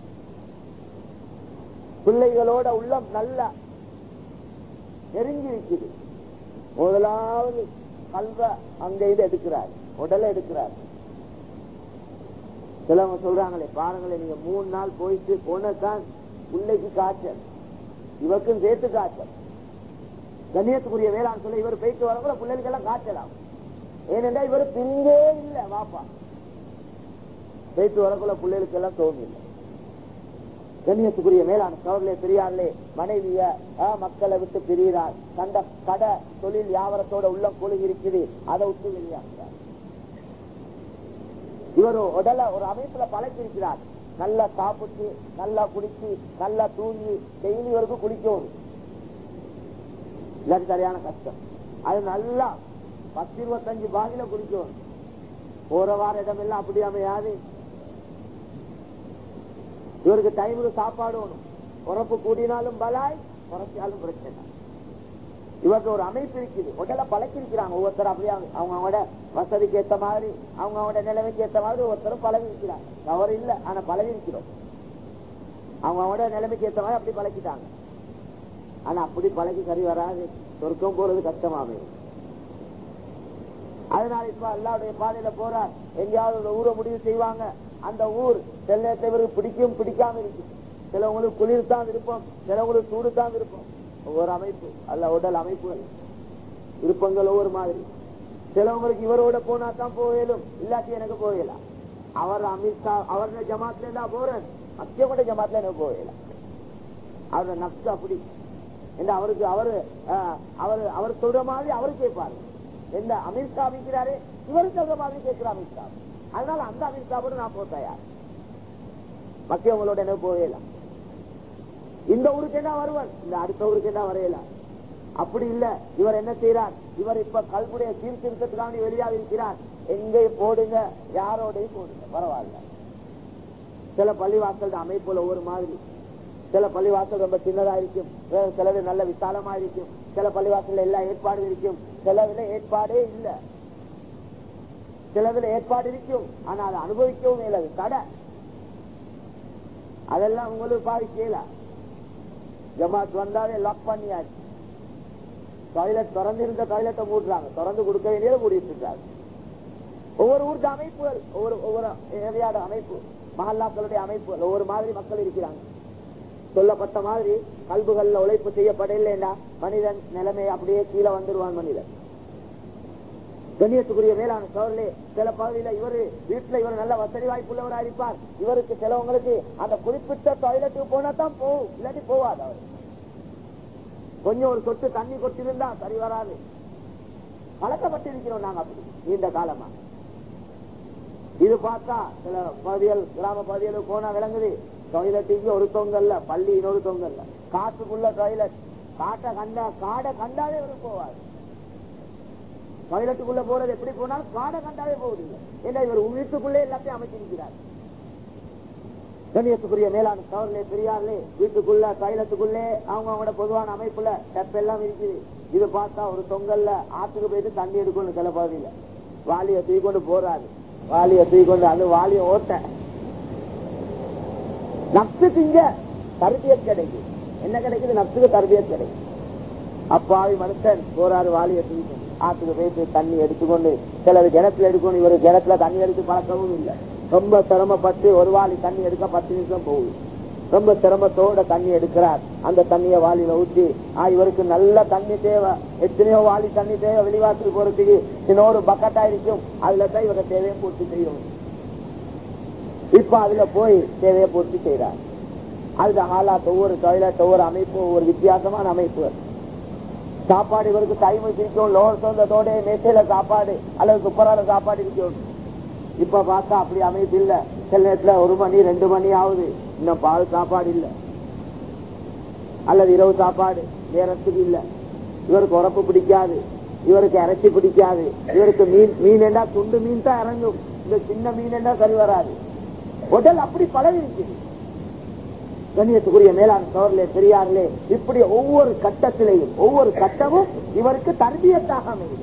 பிள்ளைகளோட உள்ளம் நல்ல நெருங்கி இருக்குது முதலாவது கல்வ அங்க இது எடுக்கிறார் உடலை எடுக்கிறார் சிலவங்க சொல்றாங்களே பாருங்களே நீங்க மூணு நாள் போயிட்டு போனதான் பிள்ளைக்கு காய்ச்சல் இவருக்கும் சேர்த்து காய்ச்சல் கண்ணியத்துக்குரிய வேளாண் சொல்ல இவர் போயிட்டு வரக்குள்ள பிள்ளைகளுக்கு எல்லாம் காய்ச்சலாம் ஏனென்றா இவர் பிரிஞ்சே இல்ல வாப்பா போயிட்டு வரக்குள்ள பிள்ளைகளுக்கு எல்லாம் தோணு இல்லை கண்ணியத்துக்குரிய மேலான சோழர்களே பெரியார்களே மனைவிய மக்களை விட்டு பிரிகிறார் கண்ட கடை தொழில் வியாபாரத்தோட உள்ளம் கொழுகி இருக்குது அதை விட்டு வெளியாகிறார் இவர் உடல ஒரு அமைப்புல பழக்கிருக்கிறார் நல்லா சாப்பிட்டு நல்லா குடிச்சு நல்லா தூங்கி டெய்லி வரைக்கும் குடிக்கணும் இல்லாட்டி சரியான கஷ்டம் அது நல்லா பத்து இருபத்தஞ்சு பாகில குடிக்கணும் போற வார இடமெல்லாம் அப்படி அமையாது இவருக்கு டைமுக்கு சாப்பாடு வேணும் உறப்பு கூடினாலும் பலாய் குறைச்சாலும் பிரச்சனை இவருக்கு ஒரு அமைப்பு இருக்குது உடல பழக்கிருக்கிறாங்க ஒவ்வொருத்தரும் அப்படியே அவங்க அவங்களோட வசதிக்கு ஏத்த மாதிரி அவங்க அவங்களோட நிலைமைக்கு ஏத்த மாதிரி ஒவ்வொருத்தரும் பழகி இருக்கிறாங்க தவறு இல்லை ஆனா பழகி இருக்கிறோம் அவங்க அவங்களோட நிலைமைக்கு ஏத்த மாதிரி அப்படி பழக்கிட்டாங்க ஆனா அப்படி பழகி சரி வராது சொர்க்கம் போறது கஷ்டமாமே அதனால இப்ப அல்லாவுடைய பாதையில போறார் எங்கேயாவது ஒரு ஊரை முடிவு செய்வாங்க அந்த ஊர் சில நேரத்தை பிடிக்கும் பிடிக்காம இருக்கு சிலவங்களுக்கு குளிர் தான் விருப்பம் சிலவங்களுக்கு சூடு தான் விருப்பம் ஒவ்வொரு அமைப்பு அல்ல உடல் அமைப்புகள் விருப்பங்கள் ஒவ்வொரு மாதிரி சிலவங்களுக்கு இவரோட போனா தான் போகலும் இல்லாட்டி எனக்கு போகலாம் அவர் அமித்ஷா அவரோட ஜமாத்துல இருந்தா போறேன் மத்தியமோட ஜமாத்துல எனக்கு போகலாம் அவரோட நப்சு அப்படி என்ன அவருக்கு அவரு அவர் அவர் சொல்ற மாதிரி அவரு கேட்பாரு எந்த அமித்ஷா அமைக்கிறாரு இவரு சொல்ற மாதிரி கேட்கிற அமித்ஷா அதனால அந்த அமித்ஷாவோட நான் போக தயார் மத்தியவங்களோட எனக்கு போகலாம் இந்த ஊருக்கு என்ன வருவான் இந்த அடுத்த ஊருக்கு என்ன வரையலாம் அப்படி இல்ல இவர் என்ன செய்யறார் இவர் இப்ப கல்புடைய சீர்திருத்தத்துக்காண்டி வெளியாக இருக்கிறார் எங்கே போடுங்க யாரோடையும் போடுங்க பரவாயில்ல சில பள்ளிவாசல் அமைப்புல ஒரு மாதிரி சில பள்ளிவாசல் ரொம்ப சின்னதா இருக்கும் சிலது நல்ல விசாலமா இருக்கும் சில பள்ளிவாசல் எல்லா ஏற்பாடு இருக்கும் சிலதுல ஏற்பாடே இல்ல சிலதுல ஏற்பாடு இருக்கும் ஆனா அதை அனுபவிக்கவும் இயலாது கடை அதெல்லாம் உங்களுக்கு பாதிக்கல ஜமாத் வந்தாலே லாக் பண்ணியாச்சு டாய்லெட் திறந்து இருந்த டாய்லெட்டை மூடுறாங்க திறந்து கொடுக்க வேண்டியதை மூடிட்டு இருக்காங்க ஒவ்வொரு ஊருக்கு அமைப்புகள் ஒவ்வொரு ஒவ்வொரு ஏரியாட அமைப்பு மஹல்லாக்களுடைய அமைப்புகள் ஒவ்வொரு மாதிரி மக்கள் இருக்கிறாங்க சொல்லப்பட்ட மாதிரி கல்புகள்ல உழைப்பு செய்யப்படலைண்டா மனிதன் நிலைமை அப்படியே கீழே வந்துடுவான் மனிதன் கண்ணியத்துக்குரிய மேலான சோழர்களே சில பகுதியில இவரு வீட்டுல இவர் நல்ல வசதி வாய்ப்புள்ளவரா இருப்பார் இவருக்கு சிலவங்களுக்கு அந்த குறிப்பிட்ட டாய்லெட்டுக்கு போனா தான் போகும் இல்லாட்டி போவாது அவர் கொஞ்சம் ஒரு சொட்டு தண்ணி கொட்டிருந்தா சரி வராது பழக்கப்பட்டிருக்கிறோம் நாங்க அப்படி நீண்ட காலமா இது பார்த்தா சில பகுதிகள் கிராம பகுதிகளுக்கு போனா விளங்குது டாய்லெட்டுக்கு ஒரு தொங்கல்ல பள்ளி இன்னொரு தொங்கல்ல காட்டுக்குள்ள டாய்லெட் காட்டை கண்டா காடை கண்டாலே ஒரு போவாது டாய்லெட்டுக்குள்ள போறது எப்படி போனாலும் காடை கண்டாவே போகுது ஏன்னா இவர் வீட்டுக்குள்ளே எல்லாத்தையும் அமைச்சிருக்கிறார் கண்ணியத்துக்குரிய மேலான சவர்களே பெரியார்களே வீட்டுக்குள்ள டாய்லெட்டுக்குள்ளே அவங்க அவங்களோட பொதுவான அமைப்புல டப் எல்லாம் இருக்குது இது பார்த்தா ஒரு தொங்கல்ல ஆத்துக்கு போயிட்டு தண்ணி எடுக்கணும் சில பகுதியில வாலிய தூக்கி கொண்டு போறாரு வாலிய தூக்கி கொண்டு அது வாலிய ஓட்ட நப்சுக்கு இங்க தர்பியத் கிடைக்கும் என்ன கிடைக்குது நப்சுக்கு தர்பியத் கிடைக்கும் அப்பாவி மனுஷன் போறாரு வாலிய தூக்கி ஆத்துக்கு போயிட்டு தண்ணி எடுத்துக்கொண்டு சிலர் கிணத்துல எடுக்கணும் இவரு கிணத்துல தண்ணி எடுத்து பழக்கவும் இல்லை ரொம்ப சிரமப்பட்டு ஒரு வாளி தண்ணி எடுக்க பத்து நிமிஷம் போகுது ரொம்ப சிரமத்தோட தண்ணி எடுக்கிறார் அந்த தண்ணிய வாளியில ஊற்றி ஆ இவருக்கு நல்ல தண்ணி தேவை எத்தனையோ வாளி தண்ணி தேவை வெளிவாசல் போறதுக்கு இன்னொரு பக்கெட்டா இருக்கும் அதுல தான் இவர தேவையை பூர்த்தி செய்யணும் இப்ப அதுல போய் தேவையை பூர்த்தி செய்யறார் அதுல ஆளாத் ஒவ்வொரு டாய்லெட் ஒவ்வொரு அமைப்பு ஒவ்வொரு வித்தியாசமான அமைப்பு சாப்பாடு இவருக்கு டைம் இருக்கும் லோர் சொந்தத்தோட மேசையில சாப்பாடு அல்லது துப்பரால சாப்பாடு இருக்கும் இப்ப பார்த்தா அப்படி அமைப்பு இல்ல சில நேரத்துல ஒரு மணி ரெண்டு மணி ஆகுது இன்னும் பால் சாப்பாடு இல்ல அல்லது இரவு சாப்பாடு நேரத்துக்கு இல்ல இவருக்கு உரப்பு பிடிக்காது இவருக்கு இறைச்சி பிடிக்காது இவருக்கு மீன் மீன் என்ன துண்டு மீன் தான் இறங்கும் இந்த சின்ன மீன் என்ன சரி வராது உடல் அப்படி பழகி இருக்குது கண்ணியத்துக்குரிய மேலாண் சோர்லே பெரியார்களே இப்படி ஒவ்வொரு கட்டத்திலையும் ஒவ்வொரு கட்டமும் இவருக்கு தர்பியத்தாக அமையுது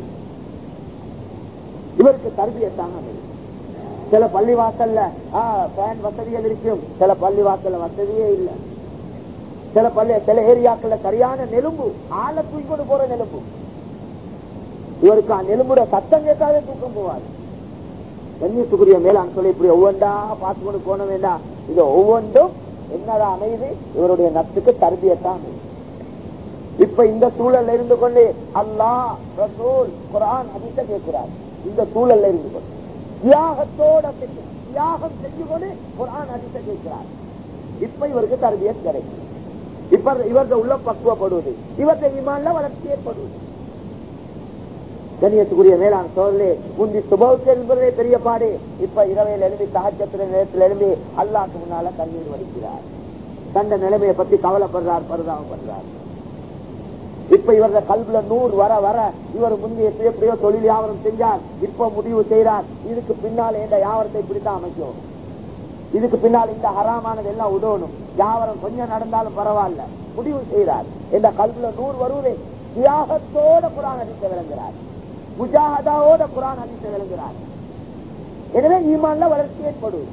இவருக்கு தர்பியத்தாக அமையுது சில பள்ளிவாசல்ல ஃபேன் வசதிகள் இருக்கும் சில பள்ளிவாசல்ல வசதியே இல்ல சில பள்ளி சில ஏரியாக்கள்ல சரியான நெலும்பு ஆளை தூக்கி கொண்டு போற நெலும்பு இவருக்கு அந்த நெலும்புட சத்தம் கேட்டாலே தூக்கம் போவாது கண்ணியத்துக்குரிய மேலாண் சொல்லி இப்படி ஒவ்வொன்றா பார்த்து கொண்டு போன வேண்டாம் இது ஒவ்வொன்றும் என்னதான் அமையுது இவருடைய நட்புக்கு தர்பியத்தான் அமையுது இப்ப இந்த சூழல்ல இருந்து கொண்டு அல்லா ரசூல் குரான் அதிக கேட்கிறார் இந்த சூழல்ல இருந்து கொண்டு தியாகத்தோட தியாகம் செஞ்சு கொண்டு குரான் அதிக கேட்கிறார் இப்ப இவருக்கு தர்பியத் கிடைக்கும் இப்ப இவரது உள்ள பக்குவப்படுவது இவரது விமான்ல வளர்ச்சி ஏற்படுவது கண்ணியத்துக்குரிய மேலாண் சோழலே முந்தி சுபவுக்கு என்பதே பெரிய பாடு இப்ப இரவையில் எழுதி சகஜத்திர நேரத்தில் எழுதி அல்லாக்கு முன்னால கண்ணீர் வடிக்கிறார் தந்த நிலைமையை பத்தி கவலைப்படுறார் பரிதாபப்படுறார் இப்ப இவரது கல்வில நூறு வர வர இவர் முந்தைய எப்படியோ தொழில் வியாபாரம் செஞ்சார் இப்ப முடிவு செய்யறார் இதுக்கு பின்னால் இந்த வியாபாரத்தை இப்படித்தான் அமைக்கும் இதுக்கு பின்னால் இந்த ஹராமானது எல்லாம் உதவணும் வியாபாரம் கொஞ்சம் நடந்தாலும் பரவாயில்ல முடிவு செய்யறார் இந்த கல்வில நூறு வருவதை தியாகத்தோட குரான் அடித்து விளங்குகிறார் முஜாஹதாவோட குரான் அடித்து விளங்குகிறார் எனவே ஈமான்ல வளர்ச்சி ஏற்படும்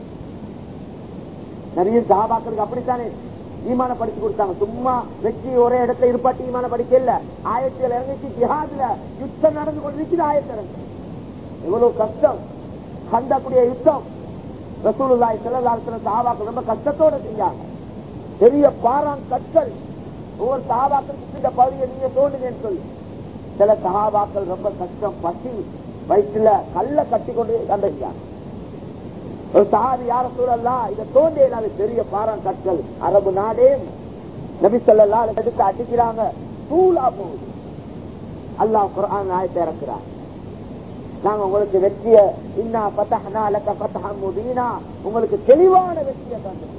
நிறைய சகாபாக்களுக்கு அப்படித்தானே ஈமான படிச்சு கொடுத்தாங்க சும்மா வச்சு ஒரே இடத்துல இருப்பாட்டி ஈமான படிக்க இல்ல ஆயத்தில் இறங்கிச்சு ஜிஹாதுல யுத்தம் நடந்து கொண்டிருக்குது ஆயத்தில் இறங்கி எவ்வளவு கஷ்டம் கண்டக்கூடிய யுத்தம் ரசூலுல்லாய் செல்லலாத்துல சகாபாக்கள் ரொம்ப கஷ்டத்தோட செஞ்சாங்க பெரிய பாரான் கற்கள் ஒவ்வொரு சகாபாக்களுக்கு இந்த பகுதியை நீங்க தோண்டுங்கன்னு சொல்லி சில சகாபாக்கள் ரொம்ப கஷ்டம் பசி வயிற்றுல கல்ல கட்டி கொண்டு கண்டிருக்காங்க ஒரு சாதி யார சூழல்லாம் இதை தோண்டி இல்லாத பெரிய பாறான் கற்கள் அரபு நாடே நபி சொல்லலாம் எடுத்து அடிக்கிறாங்க தூளா போகுது அல்லாஹ் குரான் ஆயத்தை இறக்குறார் நாங்க உங்களுக்கு வெற்றிய இன்னா பத்தஹனா லக்க பத்தஹ முபீனா உங்களுக்கு தெளிவான வெற்றியை தந்துருக்கோம்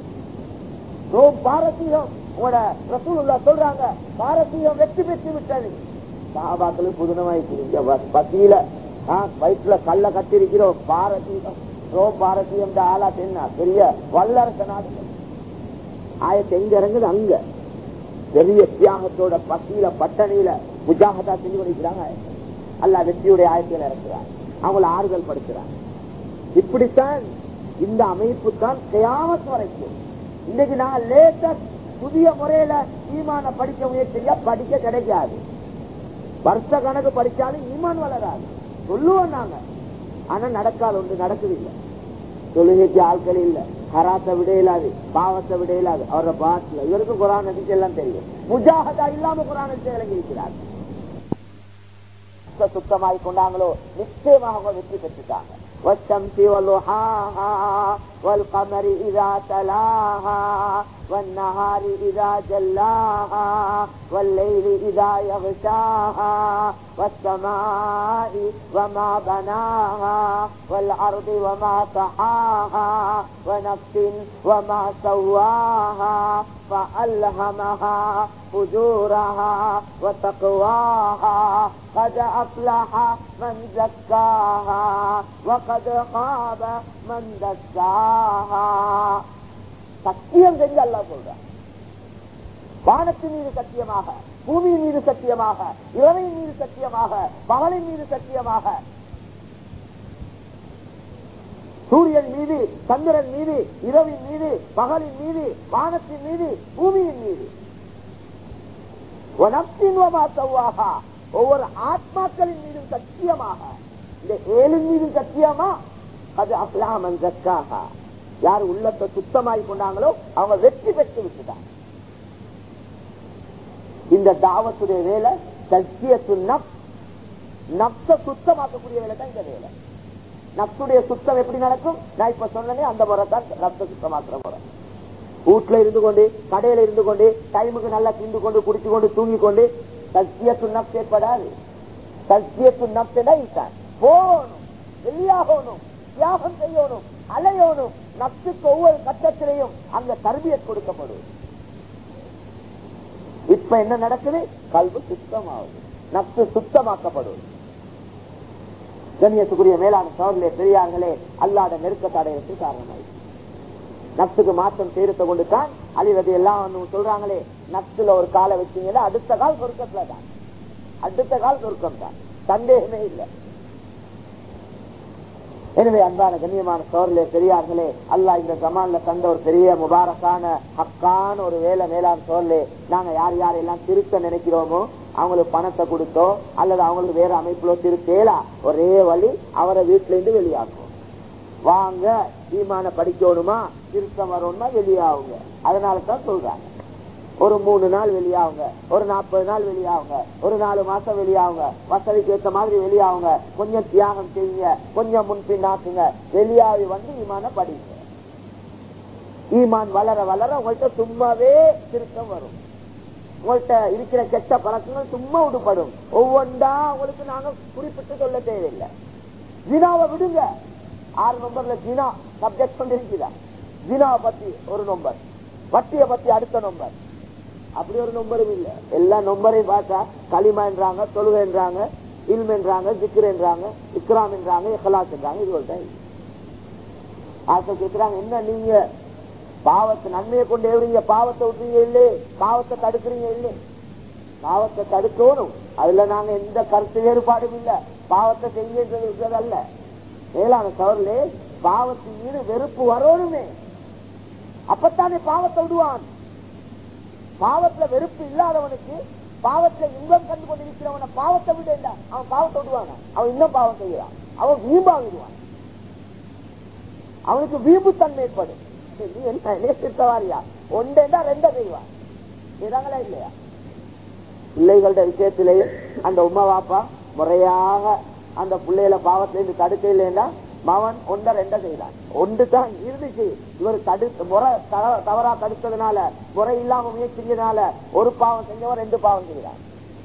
ரோம் பாரசீகம் உங்களோட ரசூலுல்லா சொல்றாங்க பாரசீகம் வெற்றி பெற்று விட்டது சாபாக்களும் புதுனமாயிருக்கு பசியில வயிற்றுல கல்ல கட்டிருக்கிறோம் பாரசீகம் ரோம் பாரசீகம் ஆளா தென்னா பெரிய வல்லரச நாடு ஆயத்தை எங்க இறங்குது அங்க பெரிய தியாகத்தோட பசியில பட்டணியில முஜாகதா செஞ்சு கொண்டிருக்கிறாங்க அல்ல வெற்றியுடைய ஆயத்தில் இறக்குறார் அவங்கள ஆறுதல் படுத்துறார் இப்படித்தான் இந்த அமைப்பு தான் கயாமத் வரைக்கும் இன்னைக்கு நான் லேட்டஸ்ட் புதிய முறையில ஈமான படிக்க முயற்சியா படிக்க கிடைக்காது வருஷ கணக்கு படிச்சாலும் ஈமான் வளராது சொல்லுவோம் நாங்க ஆனா நடக்காது ஒன்று நடக்குது இல்ல தொழுகைக்கு ஆட்கள் இல்ல ஹராத்தை விட இயலாது பாவத்தை விட இயலாது அவரோட பாட்டுல இவருக்கும் குரான் நடிச்சு எல்லாம் தெரியும் முஜாஹதா இல்லாம குரான் நடிச்சு விளங்கி இருக்கிறார் சுத்தமாய் கொண்டாங்களோ நிச்சயமாக அவங்க வெற்றி பெற்றுட்டாங்க والشمس وضحاها والقمر إذا تلاها والنهار إذا جلاها والليل إذا يغشاها والسماء وما بناها والأرض وما طحاها ونفس وما سواها فألهمها فجورها وتقواها قد أفلح من زكاها وقد خاب من دساها சத்தியம் செஞ்சு அல்லா சொல்ற வானத்தின் மீது சத்தியமாக பூமியின் மீது சத்தியமாக இரவின் மீது சத்தியமாக பகலின் மீது சத்தியமாக சூரியன் மீது சந்திரன் மீது இரவின் மீது பகலின் மீது வானத்தின் மீது பூமியின் மீது ஒவ்வொரு ஆத்மாக்களின் மீதும் சத்தியமாக இந்த ஏழின் மீதும் சத்தியமா அது அப்லாமன் சக்காக யார் உள்ளத்தை சுத்தமாய் கொண்டாங்களோ அவங்க வெற்றி பெற்று விட்டுட்டாங்க இந்த தாவத்துடைய வேலை சத்தியத்து நப்ச சுத்தமாக்கக்கூடிய வேலை தான் இந்த வேலை நப்சுடைய சுத்தம் எப்படி நடக்கும் நான் இப்ப சொன்னே அந்த முறை தான் நப்ச சுத்தமாக்குற முறை வீட்டுல இருந்து கொண்டு கடையில இருந்து கொண்டு டைமுக்கு நல்லா திண்டு கொண்டு குடிச்சு கொண்டு தூங்கி கொண்டு சத்தியத்து நப்ஸ் ஏற்படாது சத்தியத்து நப்சா போகணும் வெளியாகணும் தியாகம் செய்யணும் அலையோனும் நப்சுக்கு ஒவ்வொரு கட்டத்திலையும் அங்க தர்பியத் கொடுக்கப்படும் இப்ப என்ன நடக்குது கல்வி சுத்தமாகுது நப்சு சுத்தமாக்கப்படும் கண்ணியத்துக்குரிய மேலான சோதரிலே பெரியார்களே அல்லாத நெருக்கத்தடையத்துக்கு காரணமாயிடுச்சு நப்சுக்கு மாற்றம் தீர்த்த கொண்டு தான் அழிவது எல்லாம் சொல்றாங்களே நப்சுல ஒரு காலை வச்சீங்கன்னா அடுத்த கால் சொருக்கத்துல தான் அடுத்த கால் சொருக்கம் தான் சந்தேகமே இல்லை எனவே அன்பான கண்ணியமான சோழர்களே பெரியார்களே அல்லா இந்த ஜமான்ல தந்த ஒரு பெரிய முபாரக்கான ஹக்கான ஒரு வேலை மேலான சோழலே நாங்க யார் யாரெல்லாம் திருத்த நினைக்கிறோமோ அவங்களுக்கு பணத்தை கொடுத்தோ அல்லது அவங்களுக்கு வேற அமைப்புல திருத்தேலா ஒரே வழி அவரை வீட்டுல இருந்து வெளியாகும் வாங்க ஈமான படிக்கணுமா திருத்தம் வரணுமா வெளியாகுங்க அதனால தான் சொல்றாங்க ஒரு மூணு நாள் வெளியாகுங்க ஒரு நாற்பது நாள் வெளியாகுங்க ஒரு நாலு மாசம் வெளியாகுங்க வசதிக்கு ஏற்ற மாதிரி வெளியாகுங்க கொஞ்சம் தியாகம் செய்யுங்க கொஞ்சம் முன்பின்னாக்குங்க வெளியாகி வந்து ஈமான படிங்க ஈமான் வளர வளர உங்கள்கிட்ட சும்மாவே திருத்தம் வரும் உங்கள்கிட்ட இருக்கிற கெட்ட பழக்கங்கள் சும்மா விடுபடும் ஒவ்வொன்றா உங்களுக்கு நாங்க குறிப்பிட்டு சொல்ல தேவையில்லை ஜினாவை விடுங்க ஆறு நம்பர்ல ஜினா சப்ஜெக்ட் பண்ணிருக்குதா ஜினாவை பத்தி ஒரு நம்பர் வட்டியை பத்தி அடுத்த நம்பர் அப்படி ஒரு நம்பரும் இல்ல எல்லா நம்பரையும் பார்த்தா களிமா என்றாங்க தொழுகை என்றாங்க இல்ம் என்றாங்க ஜிக்ர் என்றாங்க இக்ராம் என்றாங்க இஹலாஸ் என்றாங்க இது ஒரு டைம் ஆசை கேட்கிறாங்க என்ன நீங்க பாவத்தை நன்மையை கொண்டு எவரீங்க பாவத்தை விட்டுறீங்க இல்லே பாவத்தை தடுக்கிறீங்க இல்லே பாவத்தை தடுக்கணும் அதுல நாங்க எந்த கருத்து வேறுபாடும் இல்ல பாவத்தை செய்ய அல்ல மேலான சவர்களே பாவத்தின் மீது வெறுப்பு வரணுமே அப்பத்தானே பாவத்தை விடுவான் பாவத்துல வெறுப்பு இல்லாதவனுக்கு பாவத்துல இன்பம் கண்டு கொண்டிருக்கிறவன பாவத்தை விட இல்ல அவன் பாவத்தை விடுவாங்க அவன் இன்னும் பாவம் செய்யறான் அவன் வீம்பா விடுவான் அவனுக்கு வீம்பு தன்மை ஏற்படும் நீ என்ன நேசித்தவாரியா ஒன்றா ரெண்ட செய்வான் செய்றாங்களா இல்லையா பிள்ளைகளோட விஷயத்திலேயே அந்த உமா வாப்பா முறையாக அந்த பிள்ளைகளை பாவத்திலிருந்து தடுக்க இல்லைன்னா மவன் ஒன்ற ரெண்ட செய்தான் ஒன்று தான் இருந்துச்சு இவர் தடுத்து முறை தவறா தடுத்ததுனால முறை இல்லாம முயற்சினால ஒரு பாவம் செஞ்சவன் ரெண்டு பாவம் செய்கிறான்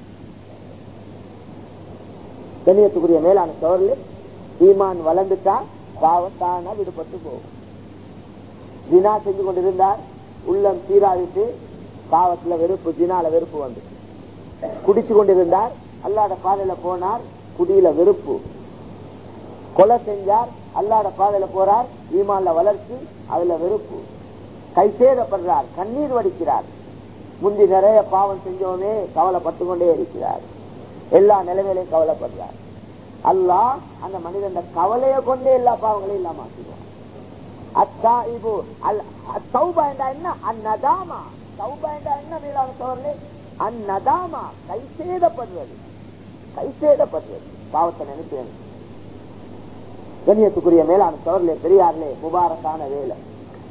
கண்ணியத்துக்குரிய மேலான சோர்ல ஈமான் வளர்ந்துட்டா பாவத்தான விடுபட்டு போகும் ஜினா செஞ்சு கொண்டிருந்தார் உள்ளம் சீராவிட்டு பாவத்துல வெறுப்பு ஜினால வெறுப்பு வந்து குடிச்சு கொண்டிருந்தார் அல்லாத பாதையில போனார் குடியில வெறுப்பு கொலை செஞ்சார் அல்லாட பாதையில போறார் ஈமான்ல வளர்ச்சி அதுல வெறுப்பு கை சேதப்படுறார் கண்ணீர் வடிக்கிறார் முந்தி நிறைய பாவம் செஞ்சோமே கவலைப்பட்டு கொண்டே இருக்கிறார் எல்லா நிலைமையிலையும் கவலைப்படுறார் அல்லாஹ் அந்த மனிதன் கவலைய கொண்டே எல்லா பாவங்களையும் இல்லாம ஆக்கிடுவான் அத்தாயிபு சௌபா என்றா என்ன அந்நதாமா சௌபா என்றா என்ன மேலான சோழர்களே அந்நதாமா கை சேதப்படுறது கை சேதப்படுறது பாவத்தை நினைக்கிறேன் கண்ணியத்துக்குரிய மேலான சோழர்களே பெரியார்களே முபாரக்கான வேலை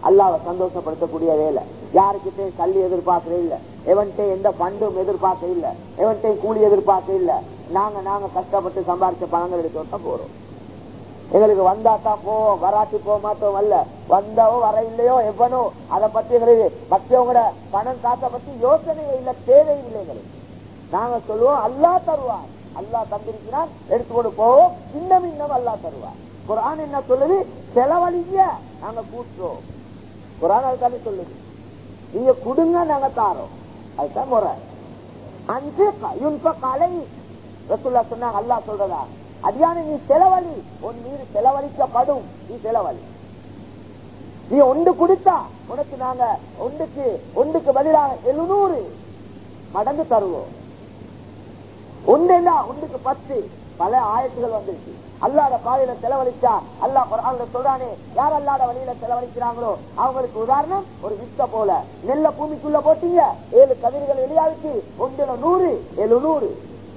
அல்லாவை சந்தோஷப்படுத்தக்கூடிய வேலை யாருக்கிட்டே கல்வி எதிர்பார்க்கவே இல்ல எவன்கிட்ட எந்த பண்டும் எதிர்பார்க்க இல்ல எவன்கிட்ட கூலி எதிர்பார்க்க இல்ல நாங்க நாங்க கஷ்டப்பட்டு சம்பாதிச்ச பணங்கள் எடுத்து போறோம் எங்களுக்கு வந்தா தான் போவோம் வராட்டி போக மாட்டோம் அல்ல வந்தவோ வர இல்லையோ எவனோ அதை பத்தி எங்களுக்கு மற்றவங்களோட பணம் காசை பத்தி யோசனையே இல்ல தேவையில்லை எங்களுக்கு நாங்க சொல்லுவோம் அல்லா தருவார் அல்லா தந்திருக்கிறான் எடுத்துக்கொண்டு போவோம் இன்னும் இன்னும் அல்லா தருவார் குரான் என்ன சொல்லுது செலவழிங்க நாங்க கூட்டுறோம் குரான் அதுதானே சொல்லுது நீங்க கொடுங்க நாங்க தாரோம் அதுதான் முறை அஞ்சு கலை ரசுல்லா சொன்னாங்க அல்லா சொல்றதா அடியான நீ செலவழி உன் மீது செலவழிக்கப்படும் நீ செலவழி நீ ஒன்று கொடுத்தா உனக்கு நாங்க ஒன்றுக்கு ஒன்றுக்கு பதிலாக எழுநூறு மடங்கு தருவோம் ஒன்றுனா ஒன்றுக்கு பத்து பல ஆயத்துகள் வந்துருச்சு அல்லாத பாதையில செலவழிச்சா அல்லா குரான்ல சொல்றானே யார் அல்லாத வழியில செலவழிக்கிறாங்களோ அவங்களுக்கு உதாரணம் ஒரு வித்த போல நெல்ல பூமிக்குள்ள போட்டீங்க ஏழு கதிர்கள் வெளியாகிச்சு ஒன்றுல நூறு எழுநூறு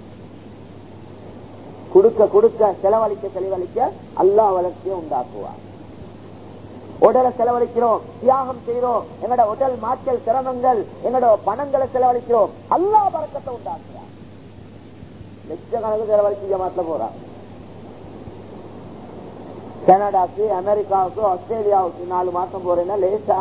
கொடுக்க கொடுக்க செலவழிக்க செலவழிக்க அல்லா வளர்ச்சியை உண்டாக்குவார் உடலை செலவழிக்கிறோம் தியாகம் செய்யறோம் எங்களோட உடல் மாற்றல் சிரமங்கள் எங்களோட பணங்களை செலவழிக்கிறோம் அல்லா பறக்கத்தை உண்டாக்குறார் லட்சக்கணக்கு செலவழிச்சு ஜமாத்துல போறார் கனடாக்கு அமெரிக்காவுக்கு ஆஸ்திரேலியாவுக்கு நாலு மாசம் போறேன்னா லேசா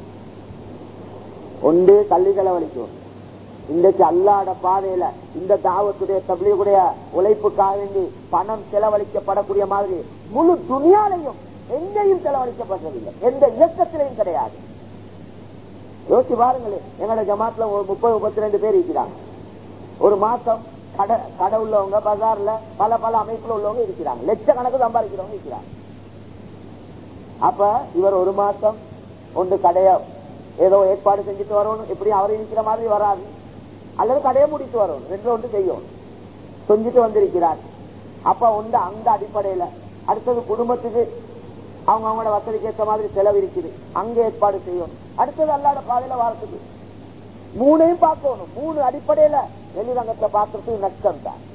ஒன்று தள்ளி செலவழிக்கும் இன்றைக்கு அல்லாட பாதையில இந்த தாவத்துடைய தபிலியுடைய உழைப்புக்காக வேண்டி பணம் செலவழிக்கப்படக்கூடிய மாதிரி முழு துணியாலையும் எங்கேயும் செலவழிக்கப்பட்டதில்லை எந்த இயக்கத்திலையும் கிடையாது யோசிச்சு பாருங்களேன் எங்களோட ஜமாத்துல ஒரு முப்பது முப்பத்தி ரெண்டு பேர் இருக்கிறாங்க ஒரு மாசம் கடை கடை உள்ளவங்க பஜார்ல பல பல அமைப்புல உள்ளவங்க இருக்கிறாங்க லட்சக்கணக்கு சம்பாதிக்கிறவங்க இருக்கிறாங்க அப்ப இவர் ஒரு மாசம் ஒன்று கடைய ஏதோ ஏற்பாடு செஞ்சுட்டு வரணும் எப்படி அவர் இருக்கிற மாதிரி வராது அல்லது கடையை முடித்து வரணும் ரெண்டு ஒன்று செய்யணும் செஞ்சுட்டு வந்திருக்கிறார் அப்ப உண்டு அந்த அடிப்படையில அடுத்தது குடும்பத்துக்கு அவங்க அவங்களோட வசதிக்கு ஏற்ற மாதிரி செலவு இருக்குது அங்க ஏற்பாடு செய்யணும் அடுத்தது அல்லாத பாதையில வாரத்துக்கு மூணையும் பார்க்கணும் மூணு அடிப்படையில வெளிரங்கத்தை பார்க்கறதுக்கு நஷ்டம் தான்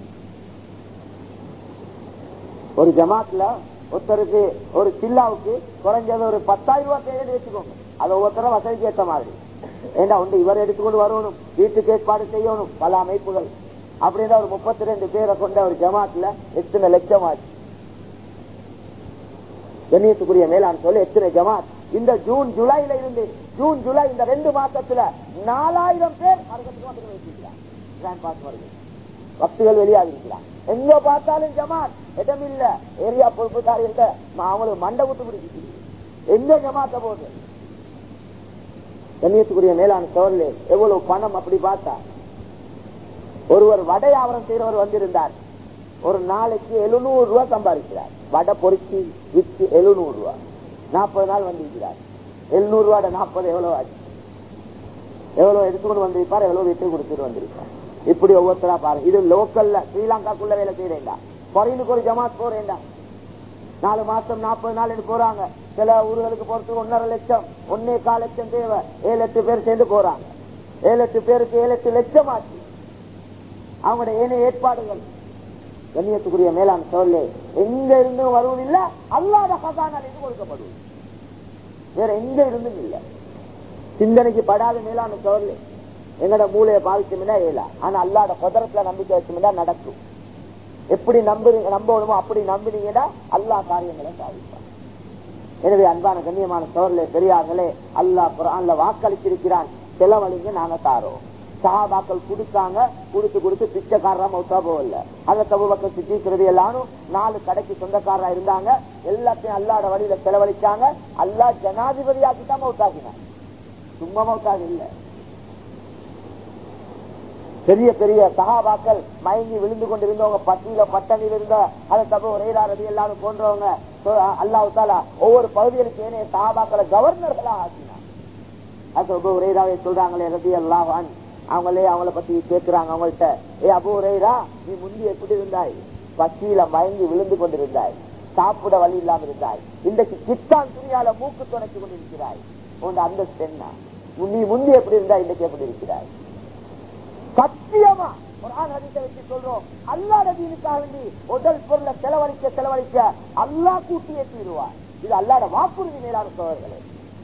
ஒரு ஜமாத்ல ஒருத்தருக்கு ஒரு சில்லாவுக்கு குறைஞ்சது ஒரு பத்தாயிரம் ரூபாய் தேவை வச்சுக்கோங்க அது ஒவ்வொருத்தரும் வசதிக்கு ஏற்ற மாதிரி ஏண்டா உண்டு இவர் எடுத்துக்கொண்டு வரணும் வீட்டுக்கு ஏற்பாடு செய்யணும் பல அமைப்புகள் அப்படின்னா ஒரு முப்பத்தி ரெண்டு பேரை கொண்ட ஒரு ஜமாத்ல எத்தனை லட்சம் ஆச்சு கண்ணியத்துக்குரிய மேலாண் சொல்லி எத்தனை ஜமாத் இந்த ஜூன் ஜூலைல இருந்து ஜூன் ஜூலை இந்த ரெண்டு மாசத்துல நாலாயிரம் பேர் மருகத்துக்கு வந்து வைக்கிறார் பக்திகள் வெளியாக இருக்கிறார் எங்க பார்த்தாலும் ஜமாத் இடம் இல்ல ஏரியா பொறுப்புக்காரிகிட்ட அவங்களுக்கு மண்டை விட்டு பிடிச்சிட்டு எந்த ஜமாத்த போது கண்ணியத்துக்குரிய மேலான சோழல் எவ்வளவு பணம் அப்படி பார்த்தா ஒருவர் வடை ஆவரம் செய்யறவர் வந்திருந்தார் ஒரு நாளைக்கு எழுநூறு ரூபாய் சம்பாதிக்கிறார் வடை பொறிச்சு வித்து எழுநூறு ரூபாய் நாற்பது நாள் வந்திருக்கிறார் எழுநூறு ரூபாய் நாற்பது எவ்வளவு ஆச்சு எவ்வளவு எடுத்துக்கொண்டு வந்திருப்பார் எவ்வளவு வீட்டுக்கு கொடுத்துட்டு வந்திருப்பார் இப்படி ஒவ்வொருத்தரா பாருங்க இது லோக்கல்ல ஸ்ரீலங்காக்குள்ள வேலை செய்யறேன்டா பொறையினுக்கு ஒரு ஜமாத் போறேன்டா நாலு மாசம் நாற்பது நாள் போறாங்க சில ஊர்களுக்கு போறதுக்கு ஒன்னரை லட்சம் ஒன்னே கால் லட்சம் தேவை ஏழு எட்டு பேர் சேர்ந்து போறாங்க ஏழு எட்டு பேருக்கு ஏழு எட்டு லட்சம் ஆச்சு அவங்களுடைய ஏனைய ஏற்பாடுகள் கண்ணியத்துக்குரிய மேலாண் சொல்லு எங்க இருந்தும் வருவதில்லை அல்லாத கதானால் இது கொடுக்கப்படுவது வேற எங்க இருந்தும் இல்லை சிந்தனைக்கு படாத மேலான சொல்லு எங்கட மூளையை பாதிச்சோம்னா ஏலா ஆனா அல்லாட குதிரத்துல நம்பிக்கை வச்சோம்னா நடக்கும் எப்படி நம்புறீங்க நம்பணுமோ அப்படி நம்பினீங்கன்னா அல்லா காரியங்களை சாதிப்பான் எனவே அன்பான கண்ணியமான சோழர்களே பெரியார்களே அல்லாஹ் குரான்ல வாக்களிச்சிருக்கிறான் செலவழிங்க நாங்க தாரோம் சஹாபாக்கள் கொடுத்தாங்க கொடுத்து கொடுத்து பிச்சைக்காரரா மௌத்தா போகல அந்த தபுபக்கம் சித்திக்கிறது எல்லாரும் நாலு கடைக்கு சொந்தக்காரரா இருந்தாங்க எல்லாத்தையும் அல்லாட வழியில செலவழிச்சாங்க அல்லா ஜனாதிபதியாக்கித்தான் மௌத்தாக்கினாங்க சும்மா மௌத்தாக இல்லை பெரிய பெரிய சகாபாக்கள் மயங்கி விழுந்து கொண்டிருந்தவங்க பட்டியல பட்டணியில் இருந்த அதை தப்பு ரேடா ரவி எல்லாரும் போன்றவங்க அல்லாஹு தாலா ஒவ்வொரு பகுதிகளுக்கு ஏனைய சகாபாக்களை கவர்னர்களா ஆக்கினார் அது அபு ரேராவை சொல்றாங்களே ரவி அல்லாஹான் அவங்களே அவங்கள பத்தி கேட்கிறாங்க அவங்கள்ட்ட ஏ அபு ரேரா நீ முந்தி எப்படி இருந்தாய் பட்டியல மயங்கி விழுந்து கொண்டிருந்தாய் சாப்பிட வழி இல்லாம இருந்தாய் இன்றைக்கு கிட்டான் துணியால மூக்கு துணைச்சு கொண்டிருக்கிறாய் உன் அந்த என்ன நீ முந்தி எப்படி இருந்தாய் இன்றைக்கு எப்படி இருக்கிறாய் சத்தியமா குரான் ஹதீஸை வச்சு சொல்றோம் அல்லா நபீனுக்காக வேண்டி உடல் பொருளை செலவழிக்க செலவழிக்க அல்லா கூட்டியே தீருவார் இது அல்லாட வாக்குறுதி மேலான சோழர்களே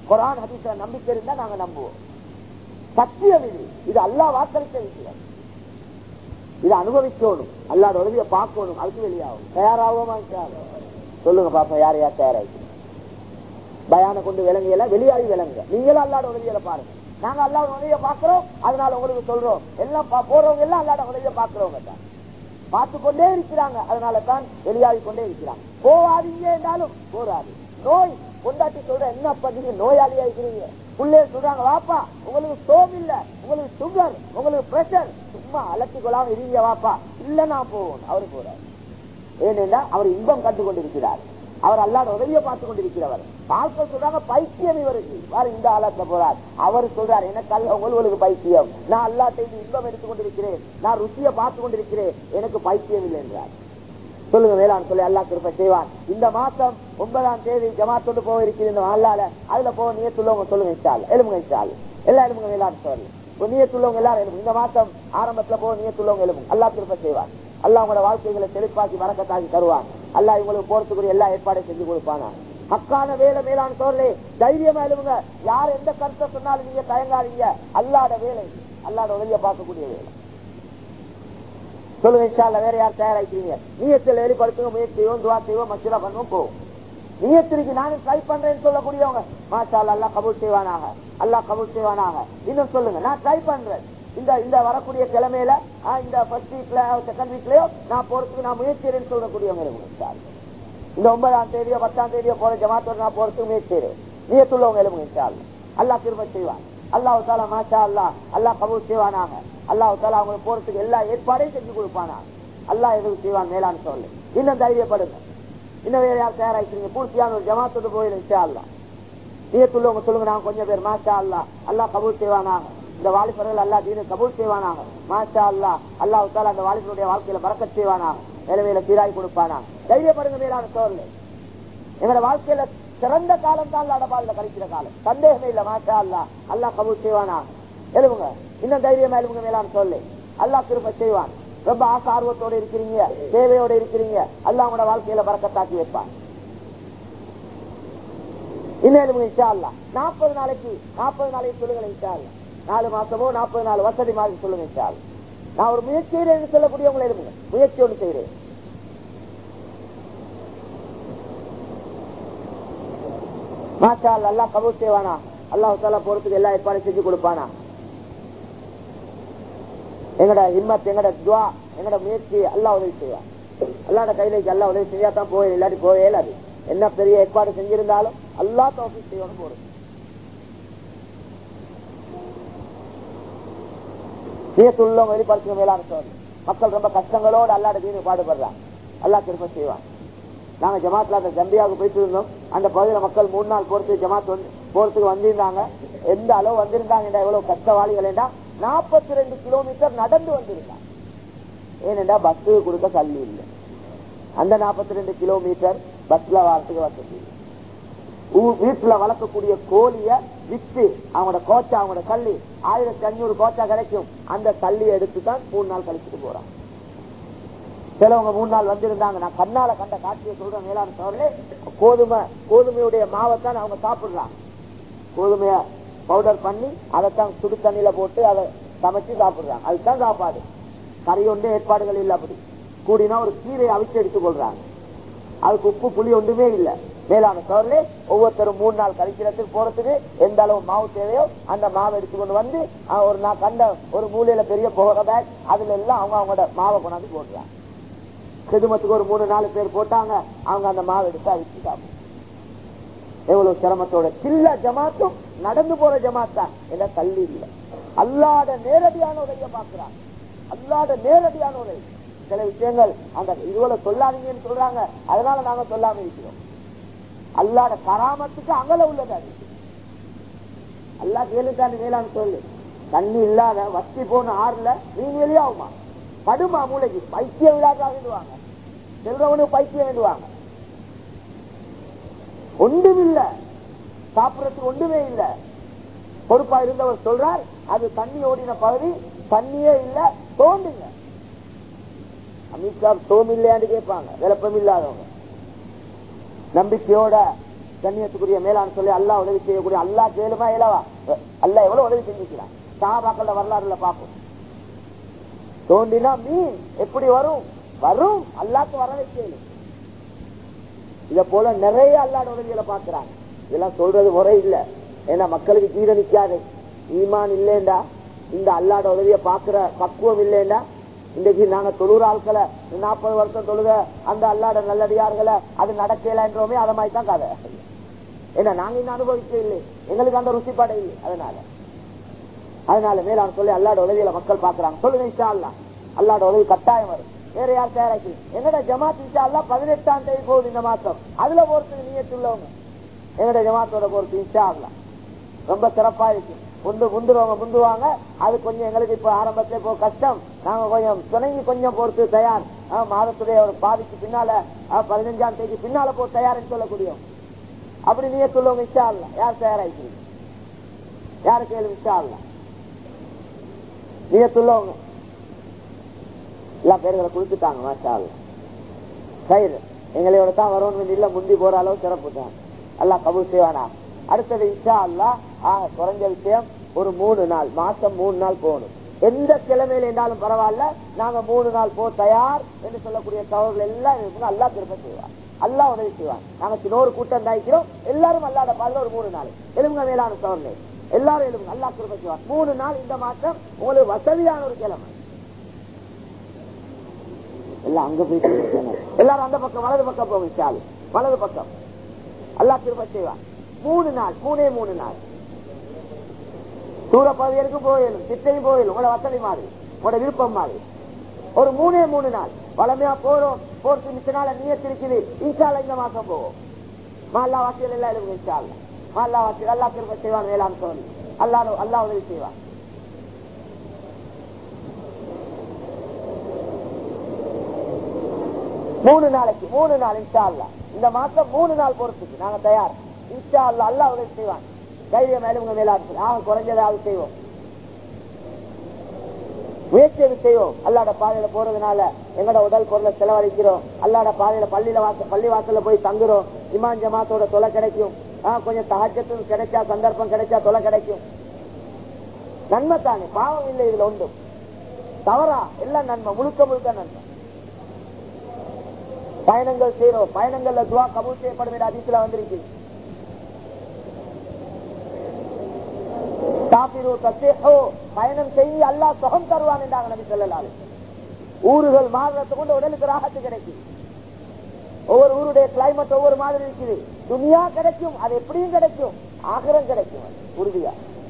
குரான் ஹதீஸ்ல நம்பிக்கை இருந்தா நாங்க நம்புவோம் சத்தியம் இது இது அல்லா வாக்களித்த விஷயம் இது அனுபவிக்கணும் அல்லாத உதவியை பார்க்கணும் அதுக்கு வெளியாகும் தயாராகுமா சொல்லுங்க பாப்பா யார் யார் தயாராகி பயான கொண்டு விளங்கியல வெளியாகி விளங்குங்க நீங்களும் அல்லாட உதவியில பாருங்க நாங்க அல்லாட உதவியை பாக்குறோம் அதனால உங்களுக்கு சொல்றோம் எல்லாம் பா- போறவங்க எல்லாம் அல்லாட உதவியை பாக்குறவங்க தான் பார்த்து கொண்டே இருக்கிறாங்க அதனால தான் வெளியாகி கொண்டே இருக்கிறாங்க போவாதீங்க என்றாலும் போராது நோய் கொண்டாட்டி சொல்ற என்னப்பா நீங்க நோயாளியா இருக்கிறீங்க புள்ளைய சொல்றாங்க வாப்பா உங்களுக்கு சோம் இல்ல உங்களுக்கு சுகர் உங்களுக்கு பிரஷர் சும்மா அலட்டி கொள்ளாம இருங்க வாப்பா இல்ல நான் போவோம் அவரு போறாரு ஏனென்றா அவர் இன்பம் கண்டு கொண்டிருக்கிறார் அவர் அல்லாத உதவியை பார்த்து கொண்டிருக்கிறவர் ஆட்கள் சொல்றாங்க பைத்தியம் இவருக்கு வாரு இந்த ஆளாக்க போறார் அவர் சொல்றார் எனக்கு அல்ல உங்களுக்கு பைத்தியம் நான் அல்லா செய்து இன்பம் எடுத்துக் கொண்டிருக்கிறேன் நான் ருச்சியை பார்த்து கொண்டிருக்கிறேன் எனக்கு பைத்தியம் இல்லை என்றார் சொல்லுங்க வேளாண் சொல்லி அல்லா கிருப்ப செய்வான் இந்த மாசம் ஒன்பதாம் தேதி ஜமாத்தோடு போக இருக்குது இந்த அல்லால அதுல போக நீயத்துள்ளவங்க சொல்லுங்க இஷ்டால் எலும்புங்க இஷ்டால் எல்லா எலும்புங்க வேளாண் சொல்லி இப்ப நீயத்துள்ளவங்க எல்லாரும் எலும்பு இந்த மாசம் ஆரம்பத்துல போக நீயத்துள்ளவங்க எலும்பு அல்லா கிருப்ப செய்வான் அல்லா உங்களோட வாழ்க்கைகளை செழிப்பாக்கி வரக்கத்தாக்கி தருவான் அல்லா இவங்களுக்கு போறதுக்குரிய எல்லா ஏற்பாடையும் செஞ்சு கொடுப்பானா மக்கான வேலை மேலான சோழலே தைரியமா எழுவுங்க யார் எந்த கருத்தை சொன்னாலும் நீங்க தயங்காதீங்க அல்லாட வேலை அல்லாட உதவிய பார்க்கக்கூடிய வேலை சொல்லுங்க இன்ஷால்ல வேற யார் தயாராக்கிறீங்க நீயத்தில் வெளிப்படுத்துங்க முயற்சி செய்வோம் துவா செய்வோம் மச்சுரா பண்ணுவோம் போவோம் நீயத்திற்கு நானும் ட்ரை பண்றேன்னு சொல்லக்கூடியவங்க மாஷா அல்லா கபூல் செய்வானாக அல்லா கபூல் செய்வானாக இன்னும் சொல்லுங்க நான் ட்ரை பண்றேன் இந்த இந்த வரக்கூடிய கிழமையில ஆ, இந்த ஃபர்ஸ்ட் வீக்ல செகண்ட் வீக்லயோ நான் போறதுக்கு நான் முயற்சி செய்யறேன்னு சொல்லக்கூடியவங்க இருக்கு இன்ஷா அல்லாஹ். இந்த ஒன்பதாம் தேதியோ பத்தாம் தேதியோ போற ஜமாத்தோட நான் போறதுக்கு முயற்சி செய்யறேன் நீயத்துள்ளவங்க எழுப்புங்க இன்ஷா அல்லாஹ். அல்லாஹ் திரும்ப செய்வான் அல்லாஹ் தாலா மாஷா அல்லா அல்லாஹ் கபூல் செய்வானாக அல்லாஹ் தாலா அவங்களுக்கு போறதுக்கு எல்லா ஏற்பாடையும் செஞ்சு கொடுப்பானா அல்லாஹ் எதுவும் செய்வான் மேலான்னு சொல்லு இன்னும் தைரியப்படுங்க இன்னும் வேற யார் தயாராக்கிறீங்க பூர்த்தியான ஒரு ஜமாத்தோடு போயிடும் இன்ஷா அல்லாஹ் நீயத்துள்ளவங்க சொல்லுங்க நான் கொஞ்சம் பேர் மாஷா அல்லா அல்லாஹ் கபூல் செய்வானாக இந்த வாலிபர்கள் அல்லா தீனு கபூல் செய்வானாக மாஷா அல்லா அல்லாஹ் தாலா அந்த வாலிபருடைய வாழ்க்கையில பறக்கச் செய்வானாக நிலைமையில சீராய் கொடுப்பானா தைரியப்படுங்க மேலான சோழல் எங்களோட வாழ்க்கையில சிறந்த காலம் தான் அடபாடுல கழிக்கிற காலம் சந்தேகமே இல்ல மாஷா அல்லா அல்லாஹ் கபூல் செய்வானா எழுவுங்க இன்னும் தைரியமா எழுவுங்க மேலான சொல்லு அல்லாஹ் திரும்ப செய்வான் ரொம்ப ஆசை ஆர்வத்தோட இருக்கிறீங்க தேவையோட இருக்கிறீங்க அல்லாஹ் உங்களோட வாழ்க்கையில பறக்கத்தாக்கி வைப்பான் இன்னும் இன்ஷா அல்லா நாற்பது நாளைக்கு நாற்பது நாளைக்கு சொல்லுங்க இன்ஷா அல்லா நாலு மாசமோ நாற்பது நாலு வசதி மாதிரி சொல்லுங்க இன்ஷா அல்லா நான் ஒரு முயற்சி செய்யறேன்னு சொல்லக்கூடியவங்களை எழுதுங்க முயற்சி ஒன்று செய்யறேன் மாஷா அல்லா அல்லாஹ் கபூல் செய்வானா அல்லாஹ் தாலா போறதுக்கு எல்லா ஏற்பாடும் செஞ்சு கொடுப்பானா எங்கட ஹிம்மத் எங்கட துவா எங்கட முயற்சி அல்லாஹ் உதவி செய்வான் அல்லாட கையில அல்லாஹ் உதவி செஞ்சா தான் போய் இல்லாட்டி போவே இல்லாது என்ன பெரிய ஏற்பாடு செஞ்சிருந்தாலும் அல்லாஹ் தோஃபி செய்வான்னு போடும் நீயத்துள்ளவங்க வெளிப்படுத்துங்க மேலான சொல்லு மக்கள் ரொம்ப கஷ்டங்களோடு அல்லாட தீனு பாடுபடுறாங்க அல்லாஹ் திரும்ப செய்வான் நாங்க ஜமாத்ல அந்த ஜம்பியாவுக்கு போயிட்டு இருந்தோம் அந்த பகுதியில மக்கள் மூணு நாள் போறதுக்கு ஜமாத் வந்து போறதுக்கு வந்திருந்தாங்க எந்த அளவு வந்திருந்தாங்க எவ்வளவு கஷ்டவாளிகள் என்றா நாற்பத்தி ரெண்டு கிலோமீட்டர் நடந்து வந்திருந்தாங்க ஏனென்றா பஸ் கொடுக்க கல்வி இல்லை அந்த நாற்பத்தி ரெண்டு கிலோமீட்டர் பஸ்ல வரத்துக்கு வசதி இல்லை. ஊ- வீட்டுல வளர்க்கக்கூடிய கோழிய வித்து அவங்களோட கோச்சா அவங்களோட கள்ளி ஆயிரத்தி அஞ்சூறு கோச்சா கிடைக்கும் அந்த கல்லியை எடுத்து தான் மூணு நாள் கழிச்சுட்டு போறாங்க சிலவங்க மூணு நாள் வந்திருந்தாங்க நான் கண்ணால கண்ட காட்சியை சொல்றேன் மேலான சோழர்களே கோதுமை கோதுமையுடைய மாவைத்தான் அவங்க சாப்பிடுறாங்க கோதுமைய பவுடர் பண்ணி அதைத்தான் சுடு தண்ணியில போட்டு அதை சமைச்சு சாப்பிடுறாங்க அதுதான் சாப்பாடு கறி ஒன்று ஏற்பாடுகள் இல்லை அப்படி கூடினா ஒரு கீரையை அவிச்சு எடுத்துக் கொள்றாங்க அதுக்கு உப்பு புளி ஒன்றுமே இல்ல மேலான சோழர்களே ஒவ்வொருத்தரும் மூணு நாள் கழிக்கிறதுக்கு போறதுக்கு எந்த அளவு மாவு தேவையோ அந்த மாவை எடுத்துக்கொண்டு வந்து அஹ், ஒரு நான் கண்ட ஒரு மூலையில பெரிய புகை பேக் அதுல எல்லாம் அவங்க அவங்களோட மாவை கொண்டாந்து போடுறாங்க செதுமத்துக்கு ஒரு மூணு நாலு பேர் போட்டாங்க அவங்க அந்த மாவு எடுத்து அவிச்சு சாப்பிடுறாங்க எவ்வளவு சிரமத்தோட சில்ல ஜமாத்தும் நடந்து போற ஜமாத் தான் என்ன கல்வி இல்லை அல்லாத நேரடியான உதவிய பாக்குறாங்க அல்லாத நேரடியான உதவி சில விஷயங்கள் அந்த இதுவரை சொல்லாதீங்கன்னு சொல்றாங்க அதனால நாங்க சொல்லாம இருக்கிறோம் அல்லாத கராமத்துக்கு அகல உள்ளது அது அல்லா கேளுக்காண்டி மேலான்னு சொல்லு தண்ணி இல்லாத வத்தி போன ஆறுல நீங்க வெளியாகுமா படுமா மூளைக்கு பைத்தியம் விழாக்கா வேண்டுவாங்க செல்றவனுக்கு பைத்தியம் வேண்டுவாங்க ஒன்றும் இல்ல சாப்பிடறதுக்கு ஒன்றுமே இல்ல பொறுப்பா இருந்தவர் சொல்றார் அது தண்ணி ஓடின பகுதி தண்ணியே இல்ல தோண்டுங்க அமித்ஷா தோம் இல்லையான்னு கேட்பாங்க விளப்பம் இல்லாதவங்க நம்பிக்கையோட கண்ணியத்துக்குரிய மேலான்னு சொல்லி அல்லா உதவி செய்யக்கூடிய அல்லா கேளுமா இயலவா அல்ல எவ்வளவு உதவி செஞ்சுக்கிறான் சாபாக்கள வரலாறுல பார்ப்போம் தோண்டினா மீன் எப்படி வரும் வரும் அல்லாக்கு வர வைக்கலும் இத போல நிறைய அல்லாட உதவிகளை பாக்குறாங்க இதெல்லாம் சொல்றது முறை இல்ல ஏன்னா மக்களுக்கு ஜீரணிக்காது ஈமான் இல்லேண்டா இந்த அல்லாட உதவியை பாக்குற பக்குவம் இல்லேண்டா இன்றைக்கு நாங்க தொழுற ஆட்களை நாற்பது வருஷம் தொழுக அந்த அல்லாட நல்லடியார்களை அது நடக்கலன்றோமே அதை மாதிரி தான் கதை ஏன்னா நாங்க இன்னும் அனுபவிக்க இல்லை எங்களுக்கு அந்த ருசிப்பாடை இல்லை அதனால அதனால மேலான சொல்லி அல்லாட உதவியில மக்கள் பாக்குறாங்க சொல்லுங்க இஷா அல்லா அல்லாட உதவி கட்டாயம் வரும் வேற யார் தயாராக்கி எங்கட ஜமாத் இஷா அல்லா பதினெட்டாம் தேதி போகுது இந்த மாசம் அதுல பொறுத்து நீயத்துள்ளவங்க எங்கட ஜமாத்தோட பொறுத்து இஷா அல்லா ரொம்ப சிறப்பா இருக்கு முந்து முந்துருவாங்க முந்துவாங்க அது கொஞ்சம் எங்களுக்கு இப்ப ஆரம்பத்துல இப்போ கஷ்டம் நாங்க கொஞ்சம் துணங்கி கொஞ்சம் பொறுத்து தயார் மாதத்துடைய ஒரு பாதிக்கு பின்னால பதினஞ்சாம் தேதி பின்னால போ தயார்னு சொல்லக்கூடிய அப்படி நீங்க சொல்லுவாங்க இஷா அல்ல யார் தயாராயிக்கிறீங்க யாரு கேள்வி இஷா அல்ல நீங்க சொல்லுவாங்க எல்லா பேர்களை கொடுத்துட்டாங்க மாஷா அல்ல சரி எங்களையோட தான் வரணும் இல்ல முந்தி போற அளவு சிறப்பு தான் அல்லா கபூல் செய்வானா அடுத்தது இஷா அல்லா ஆக குறைஞ்ச விஷயம் ஒரு மூணு நாள் மாசம் மூணு நாள் போகணும் எந்த கிழமையில இருந்தாலும் பரவாயில்ல நாங்க மூணு நாள் போ தயார் என்று சொல்லக்கூடிய தவறுகள் எல்லாம் இருக்குன்னு அல்லா திரும்ப செய்வார் அல்லா உதவி செய்வார் நாங்க சின்ன ஒரு கூட்டம் தாய்க்கிறோம் எல்லாரும் அல்லாத பாடல ஒரு மூணு நாள் எலும்புங்க மேலான தவறுகள் எல்லாரும் எலும்புங்க அல்லா திரும்ப செய்வார் மூணு நாள் இந்த மாசம் உங்களுக்கு வசதியான ஒரு கிழமை எல்லாம் அங்க போயிட்டு எல்லாரும் அந்த பக்கம் வலது பக்கம் போகும் சால் வலது பக்கம் அல்லா திரும்ப செய்வார் மூணு நாள் மூணே மூணு நாள் தூர பகுதிகளுக்கும் போயிடும் சித்தையும் போயிடும் உங்களோட வசதி மாதிரி உங்களோட விருப்பம் மாதிரி ஒரு மூணே மூணு நாள் வளமையா போறோம் போறது மிச்ச நாள் நீயத்திருக்குது இன்ஷால இந்த மாசம் போவோம் மால்லா வாசிகள் எல்லாம் எழுதுங்க இன்ஷால்ல மால்லா வாசிகள் அல்லா திரும்ப செய்வான் வேளாண் சொல்லி அல்லா அல்லா உதவி செய்வான் மூணு நாளைக்கு மூணு நாள் இன்ஷா அல்லா இந்த மாசம் மூணு நாள் பொறுத்துக்கு நாங்க தயார் இன்ஷா அல்லா அல்லா உதவி செய்வான் தைரியம் மேலும் மேலாட்சி நாங்க குறைஞ்சதாவது செய்வோம் முயற்சி செய்வோம் அல்லாட பாதையில போறதுனால எங்கட உடல் பொருளை செலவழிக்கிறோம் அல்லாட பாதையில பள்ளியில வாச பள்ளி வாசல்ல போய் தங்குறோம் இமான் ஜமாத்தோட தொலை கிடைக்கும் கொஞ்சம் தகச்சத்தும் கிடைச்சா சந்தர்ப்பம் கிடைச்சா தொலை கிடைக்கும் நன்மை தானே பாவம் இல்லை இதுல ஒன்றும் தவறா எல்லாம் நன்மை முழுக்க முழுக்க நன்மை பயணங்கள் செய்யறோம் பயணங்கள்ல துவா கபூல் செய்யப்படும் அதிசல வந்திருக்கு பயணம் செய்ய அல்லா சுகம் தருவான் என்றாங்க நபி சொல்லலாரு ஊர்கள் மாறுறத கொண்டு உடலுக்கு ராகத்து கிடைக்கும் ஒவ்வொரு ஊருடைய கிளைமேட் ஒவ்வொரு மாதிரி இருக்குது துணியா கிடைக்கும் அது எப்படியும் கிடைக்கும் ஆகரம் கிடைக்கும் உறுதியா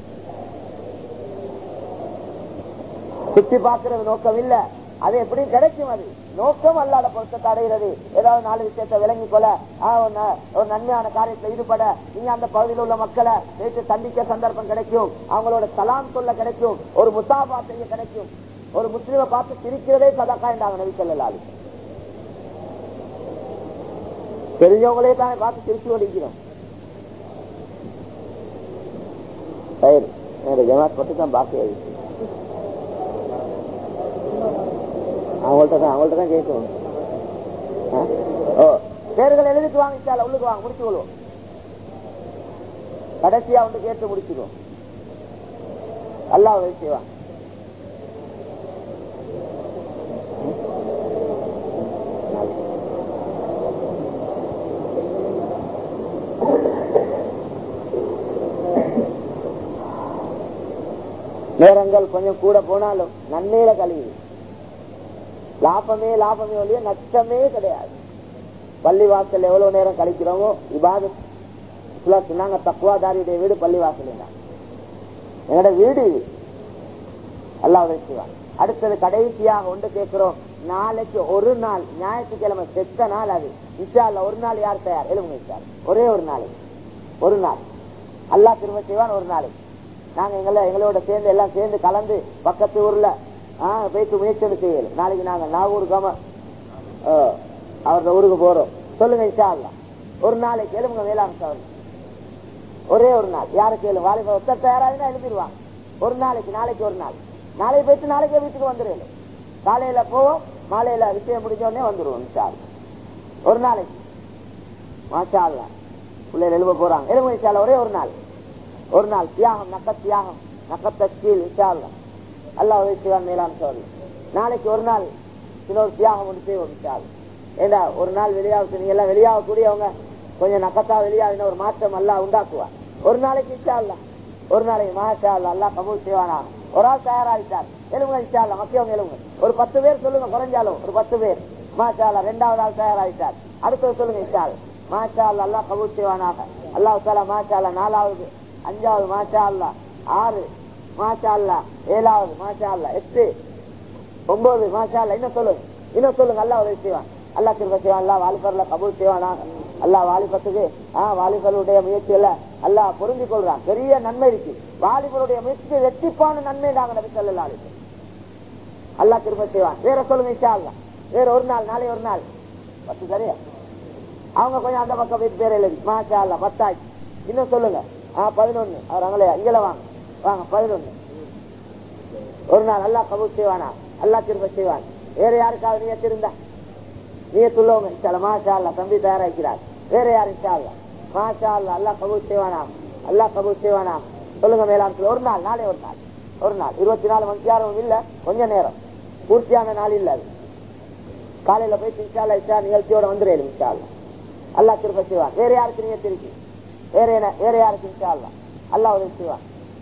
சுத்தி பார்க்கறது நோக்கம் இல்ல அது எப்படியும் கிடைக்கும் அது நோக்கம் அல்லாத பொருத்தத்தை அடைகிறது ஏதாவது நாலு விஷயத்தை விளங்கி கொள்ள ஒரு நன்மையான காரியத்தில் ஈடுபட நீங்க அந்த பகுதியில் உள்ள மக்களை நேற்று சந்திக்க சந்தர்ப்பம் கிடைக்கும் அவங்களோட சலாம் சொல்ல கிடைக்கும் ஒரு முசாபா செய்ய கிடைக்கும் ஒரு முஸ்லீமை பார்த்து சிரிக்கிறதே சதாக்கா என்றாங்க நபி சொல்லலாலு தெரிஞ்சவங்களே தானே பார்த்து சிரிச்சு ஓடிக்கிறோம் சரி ஜமாத் பட்டு தான் பாக்கி அவங்கள்ட்ட தான் அவங்கள்ட்ட தான் கேட்கணும் ஓ பேர்கள் எழுதிட்டு வாங்க சார் உள்ளுக்கு வாங்க முடிச்சு கொள்வோம் கடைசியா வந்து கேட்டு முடிச்சிடுவோம் அல்லா உதவி செய்வாங்க நேரங்கள் கொஞ்சம் கூட போனாலும் நன்மையில கழிவு லாபமே லாபமே ஒழிய நஷ்டமே கிடையாது பள்ளி வாசல் எவ்வளவு நேரம் கழிக்கிறோமோ இபாத சொன்னாங்க தக்குவாதாரியுடைய வீடு பள்ளி வாசல் எங்கட வீடு எல்லாம் செய்வாங்க அடுத்தது கடைசியாக ஒன்று கேட்கிறோம் நாளைக்கு ஒரு நாள் ஞாயிற்றுக்கிழமை செத்த நாள் அது இஷால ஒரு நாள் யார் தயார் எழுவுங்க இஷா ஒரே ஒரு நாளைக்கு ஒரு நாள் அல்லா திரும்ப செய்வான் ஒரு நாளைக்கு நாங்க எங்களை எங்களோட சேர்ந்து எல்லாம் சேர்ந்து கலந்து பக்கத்து ஊர்ல போயிட்டு முயற்சி செய்யல நாளைக்கு நாங்க நாகூர் கம அவரோட ஊருக்கு போறோம் சொல்லுங்க இஷா அல்லா ஒரு நாளைக்கு எழுமுங்க வேளாண் சவன் ஒரே ஒரு நாள் யாரு கேளு வாலிப ஒத்த தயாராதுன்னா எழுதிடுவாங்க ஒரு நாளைக்கு நாளைக்கு ஒரு நாள் நாளைக்கு போயிட்டு நாளைக்கே வீட்டுக்கு வந்துருவேன் காலையில போவோம் மாலையில விஷயம் முடிஞ்ச உடனே வந்துருவோம் இன்ஷா ஒரு நாளைக்கு மாஷா அல்லா பிள்ளைகள் எழுப போறாங்க எழுப இன்ஷால்ல ஒரே ஒரு நாள் ஒரு நாள் தியாகம் நக்க தியாகம் நக்கத்த கீழ் இன்ஷால்ல அல்லாஹ் உதவி செய்வான் மேலான சொல்லு நாளைக்கு ஒரு நாள் சில ஒரு தியாகம் ஒன்று செய்வோம் இன்ஷால்ல ஏண்டா ஒரு நாள் வெளியாக நீங்க எல்லாம் வெளியாகக்கூடியவங்க கொஞ்சம் நக்கத்தா வெளியாகின ஒரு மாற்றம் எல்லாம் உண்டாக்குவா ஒரு நாளைக்கு இன்ஷால்ல ஒரு நாளைக்கு மாஷா அல்லா அல்லா கபூல் செய்வானா ஒரு ஆள் தயாராகிட்டார் எழுங்க இன்ஷா அல்லா மக்கியவங்க எழுங்க ஒரு பத்து பேர் சொல்லுங்க குறைஞ்சாலும் ஒரு பத்து பேர் மாஷா அல்லா ரெண்டாவது ஆள் தயாராகிட்டார் அடுத்தது சொல்லுங்க இன்ஷா அல்லா. மாஷா அல்லா அல்லா கபூல் செய்வானாக அல்லாஹ் தாலா மாஷா அல்லா நாலாவது அஞ்சாவது மாஷா அல்லா ஆறு மாஷா அல்லா ஏழாவது மாஷா அல்லா எட்டு ஒன்பது மாஷா அல்லா இன்னும் சொல்லுங்க இன்னும் சொல்லுங்க அல்லா உதவி செய்வான் அல்லா திரும்ப செய்வான் அல்லா வாலிபர்ல கபூல் செய்வானா அல்லா வாலிபத்துக்கு ஆஹ் வாலிபருடைய முயற்சியில அல்லாஹ் பொருந்திக் கொள்றான் பெரிய நன்மை இருக்கு வாலிபருடைய முயற்சிக்கு வெற்றிப்பான நன்மை நாங்க நபி சொல்லலாம் அல்லா திரும்ப செய்வான் வேற சொல்லுங்க இன்ஷா அல்லா வேற ஒரு நாள் நாளை ஒரு நாள் பத்து சரியா அவங்க கொஞ்சம் அந்த பக்கம் போயிட்டு பேர் எழுதி மாஷா அல்லா பத்தாச்சு இன்னும் சொல்லுங்க ஆஹ் பதினொன்னு அவர் அங்கே இங்கல வாங்க வாங்க பதினொன்னு ஒரு நாள் அல்லா கபூல் செய்வானா அல்லா திரும்ப செய்வான் வேற யாருக்காவது நீயத்து இருந்தா நீயத்துள்ளவங்க இன்ஷால்ல மாஷா அல்லா தம்பி தயாராக்கிறார் வேற யார் இன்ஷால்ல மாஷா அல்லா அல்லா கபூல் செய்வானா அல்லா கபூல் செய்வானா சொல்லுங்க மேலாம் ஒரு நாள் நாளே ஒரு நாள் ஒரு நாள் இருபத்தி நாலு மணி நேரம் இல்ல கொஞ்ச நேரம் பூர்த்தியான நாள் இல்ல அது காலையில போய் இன்ஷால்லா இஷா நிகழ்ச்சியோட வந்துடும் இன்ஷால்லா அல்லா திரும்ப செய்வான் வேற யாருக்கு நீயத்து இருக்கு வேற என்ன வேற யாருக்கு இன்ஷால்லா அல்லா உதவி செய்வான்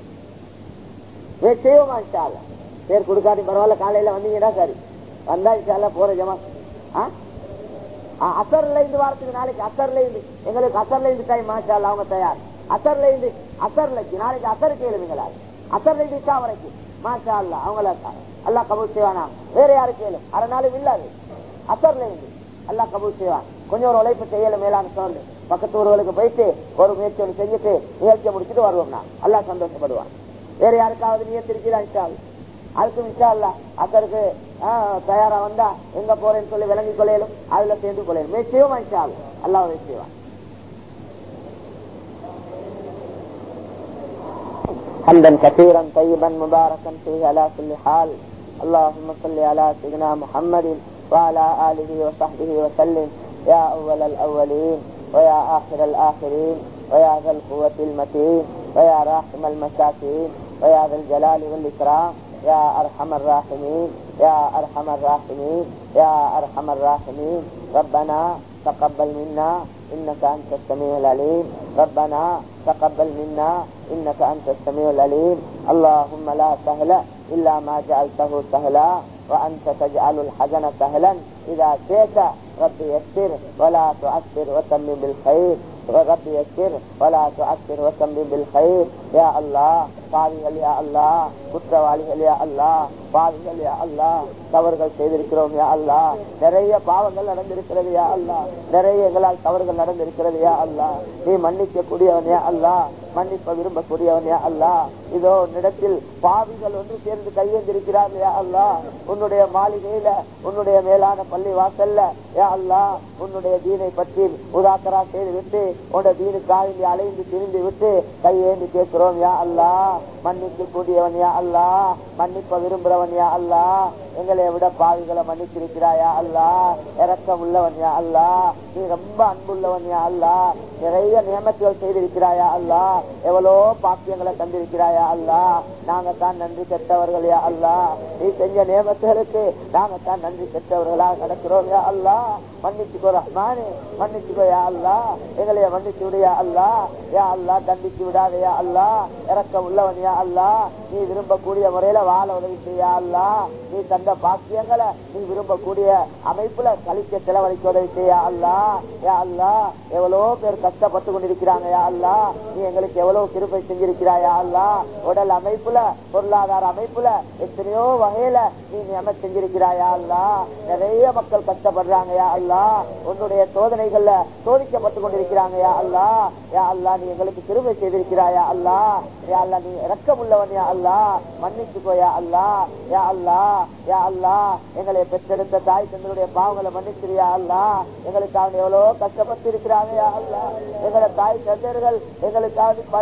வேறு செய்வோமா இன்ஷால்லா பேர் கொடுக்காட்டி பரவாயில்ல காலையில வந்தீங்கன்னா சரி வந்தா இன்ஷால்லா போற ஜமா ஆ? ஆ, அசர்ல இருந்து வாரத்துக்கு நாளைக்கு அசர்ல இருந்து எங்களுக்கு அசர்ல இருந்து டைம் மாஷால்லா அவங்க தயார் அசர்ல இருந்து அசர்லைக்கு நாளைக்கு அசருக்கு எழுதுங்களா அசர்ல இருந்து இஷா வரைக்கும் மாஷா அல்லா அவங்கள அல்லா கபூல் செய்வானா வேற யாரு கேளு அரை நாளும் இல்லாது அசர்ல இருந்து அல்லா கபூல் செய்வான் கொஞ்சம் ஒரு உழைப்பு செய்யல மேலான சொல்லு பக்கத்து ஊர்களுக்கு போயிட்டு ஒரு முயற்சி ஒன்று செஞ்சுட்டு நிகழ்ச்சியை முடிச்சுட்டு வருவோம் நான் அல்லா சந்தோஷப்படுவான் வேற யாருக்காவது நியத்திருக்கிறா இன்ஷா அல்லா. அதுக்கும் இன்ஷா அல்லா அக்கருக்கு தயாரா வந்தா எங்க போறேன்னு சொல்லி விளங்கி கொள்ளையிலும் அதுல சேர்ந்து கொள்ளையிலும் முயற்சியும் இன்ஷா அல்லா அல்லாஹ் உதவி செய்வான் حمدا كثيرا طيبا مباركا فيه على كل حال اللهم صل على سيدنا محمد وعلى اله وصحبه وسلم يا اول الاولين ويا اخر الاخرين ويا ذا القوة المتين ويا راحم المساكين ويا ذا الجلال والاكرام يا ارحم الراحمين يا ارحم الراحمين يا ارحم الراحمين ربنا تقبل منا انك انت السميع العليم ربنا تقبل منا انك انت السميع العليم اللهم لا سهل الا ما جعلته سهلا وانت تجعل الحزن سهلا اذا شئت رب يسر ولا تعسر وتمم بالخير رب يسر ولا تعسر وتمم بالخير يا الله பாவிகள் யா அல்லா குற்றவாளிகள் யா அல்லா பாவிகள் யா அல்லா தவறுகள் செய்திருக்கிறோம் யா அல்லா நிறைய பாவங்கள் நடந்திருக்கிறது யா அல்லா நிறைய எங்களால் தவறுகள் நடந்திருக்கிறது யா அல்லா நீ மன்னிக்க கூடியவன் யா அல்லா மன்னிப்ப விரும்பக்கூடியவன் யா அல்லா இதோ உன்னிடத்தில் பாவிகள் ஒன்று சேர்ந்து கையெழுந்திருக்கிறார் யா அல்லா உன்னுடைய மாளிகையில உன்னுடைய மேலான பள்ளி வாசல்ல யா அல்லா உன்னுடைய தீனை பற்றி உதாக்கரா செய்து விட்டு உன்னுடைய தீனுக்காக அலைந்து திரிந்து விட்டு கையேந்தி கேட்கிறோம் யா அல்லா மன்னிக்க கூடியவன் யா அல்லா மன்னிப்ப விரும்புறவன் யா அல்லா எங்களை விட பாவிகளை மன்னிச்சிருக்கிறாயா அல்லா இறக்கம் உள்ளவன் யா அல்லா நீ ரொம்ப அன்புள்ளவன் யா அல்லா நிறைய நியமத்துகள் செய்திருக்கிறாயா அல்லா எவ்வளோ பாக்கியங்களை தந்திருக்கிறாயா அல்லா நாங்க தான் நன்றி கெட்டவர்கள் யா அல்லா நீ செஞ்ச நியமத்துகளுக்கு நாங்க தான் நன்றி கெட்டவர்களாக நடக்கிறோம் யா அல்லா மன்னிச்சுக்கோ ரஹ்மானே மன்னிச்சுக்கோ யா அல்லா எங்களைய மன்னிச்சு விடு யா அல்லா யா அல்லா தண்டிச்சு விடாதே யா அல்லா இறக்க உள்ளவன் யா அல்லா நீ விரும்பக்கூடிய முறையில வாழ உதவி செய்யா அல்லா நீ தந்த பாக்கியங்களை நீ விரும்பக்கூடிய அமைப்புல கழிக்க செலவழிக்க உதவி செய்யா அல்லா யா அல்லா எவ்வளவு பேர் கஷ்டப்பட்டு கொண்டிருக்கிறாங்க யா அல்லா நீ எங்களுக்கு எவ்வளவு கிருப்பை செஞ்சிருக்கிறாயா அல்லா உடல் அமைப்புல பொருளாதார அமைப்புல எத்தனையோ வகையில நீ நியம செஞ்சிருக்கிறாயா அல்லா நிறைய மக்கள் கஷ்டப்படுறாங்க யா அல்லா உன்னுடைய சோதனைகள்ல சோதிக்கப்பட்டு கொண்டிருக்கிறாங்க யா அல்லா யா அல்லா நீ எங்களுக்கு கிருபை செய்திருக்கிறாயா அல்லா யா அல்லா நீ இறக்கம் உள்ளவன் யா அல்லா மன்னிச்சுக்கோ யா அல்லா யா அல்லா யா அல்லா எங்களை பெற்றெடுத்த தாய் தங்களுடைய பாவங்களை மன்னிச்சிரியா அல்லா எங்களுக்காக எவ்வளவு கஷ்டப்பட்டு இருக்கிறாங்க யா அல்லா எங்களோட தாய் தந்தர்கள் எங்களுக்காக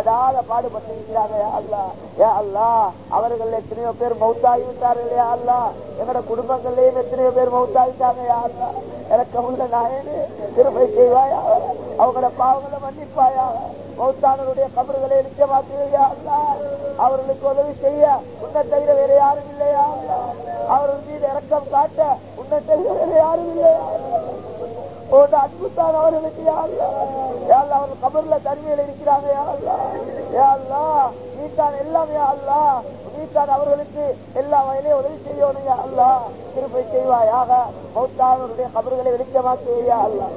படாத பாடுபட்டு இருக்கிறாங்க யா அல்லாஹ். யா அல்லாஹ் அவர்கள் எத்தனையோ பேர் மௌத்தாகி விட்டார்கள் யா அல்லாஹ் எங்களோட குடும்பங்கள்லயும் எத்தனையோ பேர் மௌத்தாகிட்டாங்க யா அல்லாஹ் எனக்கு உள்ள நாயனே திருப்பை செய்வாயா அவங்களோட பாவங்களை மன்னிப்பாயா மௌத்தானவருடைய கபறுகளை நிச்சயமாக்குவையா அல்லாஹ் அவர்களுக்கு உதவி செய்ய உன்னை தவிர வேற யாரும் இல்லையா அல்லாஹ். அவர்கள் மீது இறக்கம் காட்ட உன்னை தவிர வேற யாரும் இல்லையா உன் அன்புத்தான் அவர்களுக்கு யா அல்லாஹ். யா அல்லாஹ் அவர்கள் கபர்ல தனிமையில் இருக்கிறாங்க யா அல்லாஹ். யா அல்லாஹ் நீ தான் எல்லாமே யா அல்லாஹ் நீ தான் அவர்களுக்கு எல்லா வயலையும் உதவி செய்யணும் யா அல்லாஹ் திருப்பி செய்வாயாக மௌத்தானவருடைய கபர்களை வெளிச்சமாக்குவையா அல்லாஹ்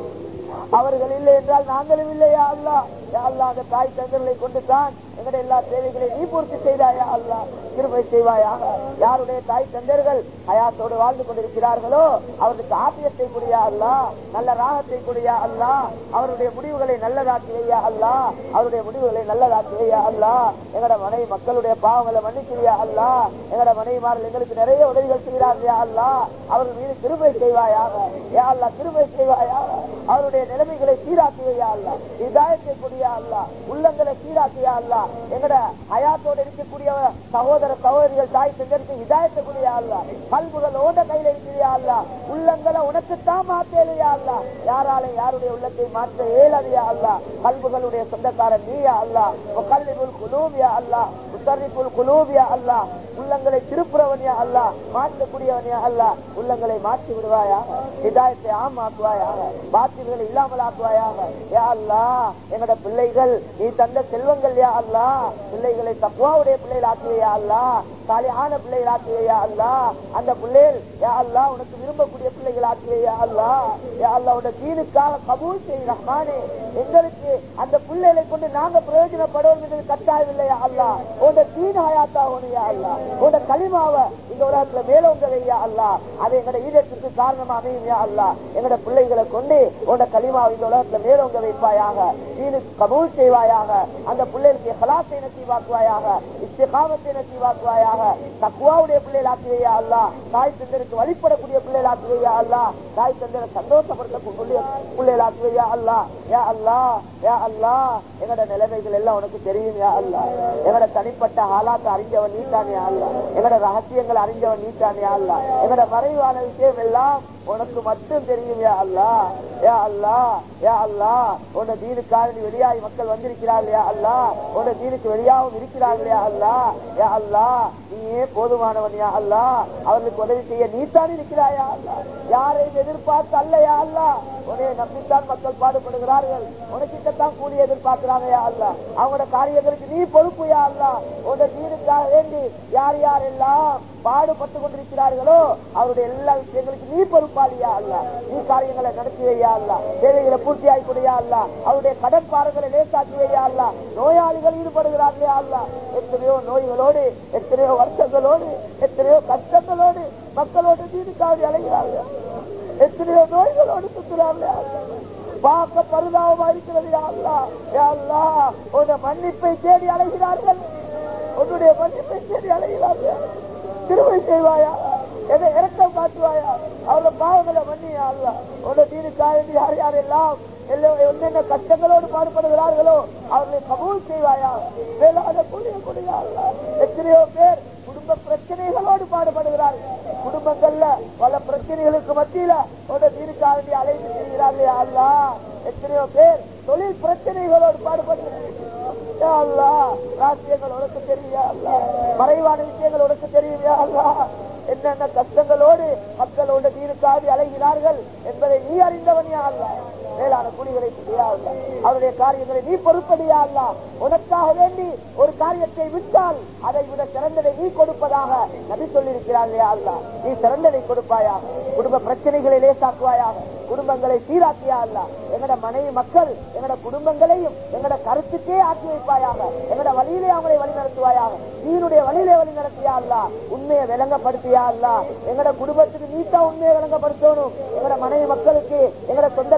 அவர்கள் இல்லை என்றால் நாங்களும் இல்லையா அல்லா யா அல்லா அந்த தாய் தந்தர்களை கொண்டு தான் எங்களுடைய எல்லா தேவைகளையும் நீ பூர்த்தி செய்தாயா அல்லா கிருபை செய்வாயாக யாருடைய தாய் தந்தர்கள் ஹயாத்தோடு வாழ்ந்து கொண்டிருக்கிறார்களோ அவர்களுக்கு ஆபியத்தை குடியா அல்லா நல்ல ராகத்தை குடியா அல்லா அவருடைய முடிவுகளை நல்லதாக்கி வையா அல்லா அவருடைய முடிவுகளை நல்லதாக்கி வையா அல்லா எங்கட மனை மக்களுடைய பாவங்களை மன்னிக்கிறியா அல்லா எங்கட மனைவிமார்கள் எங்களுக்கு நிறைய உதவிகள் செய்கிறார்களா அல்லா அவர்கள் மீது கிருபை செய்வாயாக யா அல்லா கிருபை செய்வாயாக அவருடைய நிலைமைகளை சீராக்குவையா அல்ல இதாயத்தை கூடியா அல்ல உள்ளங்களை சீராக்கியா அல்ல எங்கட ஹயாத்தோடு இருக்கக்கூடிய சகோதர சகோதரிகள் தாய் செஞ்சருக்கு இதாயத்தை கூடியா அல்ல கல்புகள் ஓட கையில இருக்கிறியா அல்ல உள்ளங்களை உனக்குத்தான் மாத்தேலையா அல்ல யாரால யாருடைய உள்ளத்தை மாற்ற இயலாதையா அல்ல கல்புகளுடைய சொந்தக்காரன் நீயா அல்ல கல்விபுல் குலூபியா அல்ல முத்தரிப்புல் குலூபியா அல்ல உள்ளங்களை திருப்புறவனியா அல்ல மாற்றக்கூடியவனியா அல்ல உள்ளங்களை மாற்றி விடுவாயாக இதாயத்தை ஆமாக்குவாயாக பாத்தில்களை இல்லாமல் ஆக்குவாயாக யா அல்லா எங்கட பிள்ளைகள் நீ தந்த செல்வங்கள் யா அல்லா பிள்ளைகளை தக்குவாவுடைய பிள்ளைகள் ஆக்குவையா அல்லா சாலியான பிள்ளைகள் ஆக்குவையா அல்லா அந்த பிள்ளைகள் யா அல்லா உனக்கு விரும்பக்கூடிய பிள்ளைகள் ஆக்குவையா அல்லா யா அல்லா உன தீனுக்காக கபூல் செய் ரஹ்மானே எங்களுக்கு அந்த பிள்ளைகளை கொண்டு நாங்க பிரயோஜனப்படுவோம் என்று கட்டாயம் இல்லையா அல்லா உன் தீன் ஹயாத்தா யா அல்லா உன் களிமாவை இந்த உலகத்துல மேலோங்க வையா அல்லா அது எங்கட ஈடத்துக்கு காரணமா அமையும் யா அல்லா எங்கட பிள்ளைகளை கொண்டு உன் களிமாவை இந்த உலகத்துல மேலோங்க வைப்பாயாக தீனுக்கு கபூல் செய்வாயாக அந்த பிள்ளைகளுக்கு ஹலாசை நசீவாக்குவாயாக இஸ்திகாமத்தை நசீவாக்குவாயாக தக்குவாவுடைய பிள்ளைகள் ஆக்குவையா அல்லா தாய் தந்தருக்கு வழிபடக்கூடிய பிள்ளைகள் ஆக்குவையா அல்லா தாய் தந்தரை சந்தோஷப்படுத்தக்கூடிய பிள்ளைகள் ஆக்குவையா அல்லா யா அல்லா யா அல்லா எங்கட நிலைமைகள் எல்லாம் உனக்கு தெரியும் யா அல்லா எங்கட தனிப்பட்ட ஆளாத்த அறிஞ்சவன் நீட்டானே அல்லா எங்கட ரகசியங்கள் அறிஞ்சவன் நீட்டானே அல்லா எங்கட மறைவான விஷயம் எல்லாம் உனக்கு மட்டும் தெரியும் யா அல்லா யா அல்லா யா அல்லா உன்ன தீனுக்காக நீ வெளியாகி மக்கள் வந்திருக்கிறார்கள் யா அல்லா உன்ன தீனுக்கு வெளியாகவும் இருக்கிறார்கள் யா அல்லா யா அல்லா நீயே போதுமானவன் யா அல்லா அவர்களுக்கு உதவி செய்ய நீத்தான் இருக்கிறாயா அல்லா யாரையும் எதிர்பார்த்து அல்ல யா அல்லா உன்னைய நம்பித்தான் மக்கள் பாடுபடுகிறார்கள் உனக்கிட்டத்தான் கூலி எதிர்பார்க்கிறாங்க யா அல்லா அவங்களோட காரியங்களுக்கு நீ பொறுப்பு யா அல்லா உன்ன தீனுக்காக வேண்டி யார் யாரெல்லாம் பாடுபட்டு கொண்டிருக்கிறார்களோ அவருடைய எல்லா விஷயங்களுக்கு நீ பொறுப்பாளியா அல்ல நீ காரியங்களை நடத்தி வையா அல்ல தேவைகளை பூர்த்தி ஆகிக்கூடியா அல்ல அவருடைய கடன் பாரங்களை லேசாக்கி வையா அல்ல நோயாளிகள் ஈடுபடுகிறார்களே அல்ல எத்தனையோ நோய்களோடு எத்தனையோ வருஷங்களோடு எத்தனையோ கஷ்டங்களோடு மக்களோடு தீனுக்காக அலைகிறார்கள் எத்தனையோ நோய்களோடு சுற்றுறார்களே அல்ல பார்க்க பரிதாபமா இருக்கிறது யா அல்லா யா அல்லா உன்னை மன்னிப்பை தேடி அலைகிறார்கள் உன்னுடைய மன்னிப்பை தேடி அலைகிறார்கள் திருமை செய்வாயா எதை இறக்கம் காட்டுவாயா அவளை பாவங்களை மன்னியா அல்ல உன்னை தீனுக்காக யார் யாரெல்லாம் எல்லாம் என்னென்ன கஷ்டங்களோடு பாடுபடுகிறார்களோ அவர்களை கபூல் செய்வாயா வேளாண் கூடிய கூடிய அல்ல எத்தனையோ பேர் குடும்ப பிரச்சனைகளோடு பாடுபடுகிறார்கள் குடும்பங்கள்ல பல பிரச்சனைகளுக்கு மத்தியில உட தீர்க்காக அழைத்து செய்கிறார்களே அல்லா எத்தனையோ பேர் தொழில் பிரச்சனைகளோடு பாடுபடுகிறார்கள் அல்லா ராசியங்கள் உனக்கு தெரியா அல்லா மறைவான விஷயங்கள் உனக்கு தெரியுமா அல்லா என்னென்ன கஷ்டங்களோடு மக்களோட தீனுக்காக அலைகிறார்கள் என்பதை நீ அறிந்தவனியா அல்ல மேலான குழிகளை அவருடைய காரியங்களை நீ பொறுப்படியா அல்ல உனக்காக வேண்டி ஒரு காரியத்தை விட்டால் அதை விட சிறந்ததை நீ கொடுப்பதாக நபி சொல்லியிருக்கிறார்களே அல்ல நீ சிறந்ததை கொடுப்பாயாக குடும்ப பிரச்சனைகளை லேசாக்குவாயாக குடும்பங்களை சீராக்கியா அல்ல எங்கட மனைவி மக்கள் எங்கட குடும்பங்களையும் எங்கட கருத்துக்கே ஆக்கி வைப்பாயாக எங்கட வழியிலே அவங்களை வழி நடத்துவாயாக நீனுடைய வழியிலே வழி நடத்தியா அல்ல உண்மையை விளங்கப்படுத்தியா அல்ல எங்கட குடும்பத்துக்கு நீட்டா உண்மையை விளங்கப்படுத்தணும் எங்கட மனைவி மக்களுக்கு எங்கட சொந்தக்காரர்களுக்கு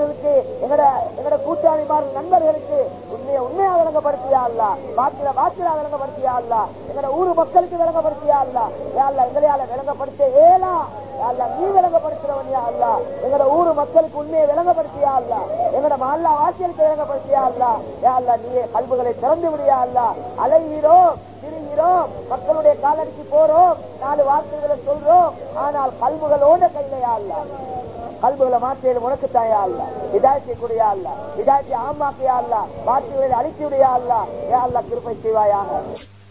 மக்களுக்கு எங்கட எங்கட கூட்டாளிமார் நண்பர்களுக்கு உண்மையை உண்மையா விளங்கப்படுத்தியா அல்ல பாத்திர பாத்திரா விளங்கப்படுத்தியா அல்ல எங்கட ஊரு மக்களுக்கு விளங்கப்படுத்தியா அல்ல யாழ்ல எங்களையால விளங்கப்படுத்த ஏலா யாழ்ல நீ விளங்கப்படுத்துறவனியா அல்ல எங்கட ஊரு மக்களுக்கு உண்மையை விளங்கப்படுத்தியா அல்ல எங்கட மல்லா வாசியலுக்கு விளங்கப்படுத்தியா அல்ல யாழ்ல நீயே கல்புகளை திறந்து விடியா அல்ல அலைகிறோம் திரிகிறோம் மக்களுடைய காலடிக்கு போறோம் நாலு வார்த்தைகளை சொல்றோம் ஆனால் கல்புகளோட கையிலையா அல்ல கல்புகளை மாற்றியது உனக்கு தாயா அல்ல இதாயத்தை கூடியா அல்ல இதாயத்தை ஆமாக்கையா அல்ல வார்த்தைகளை அழித்து விடையா அல்ல ஏ அல்ல கிருப்பை செய்வாயாக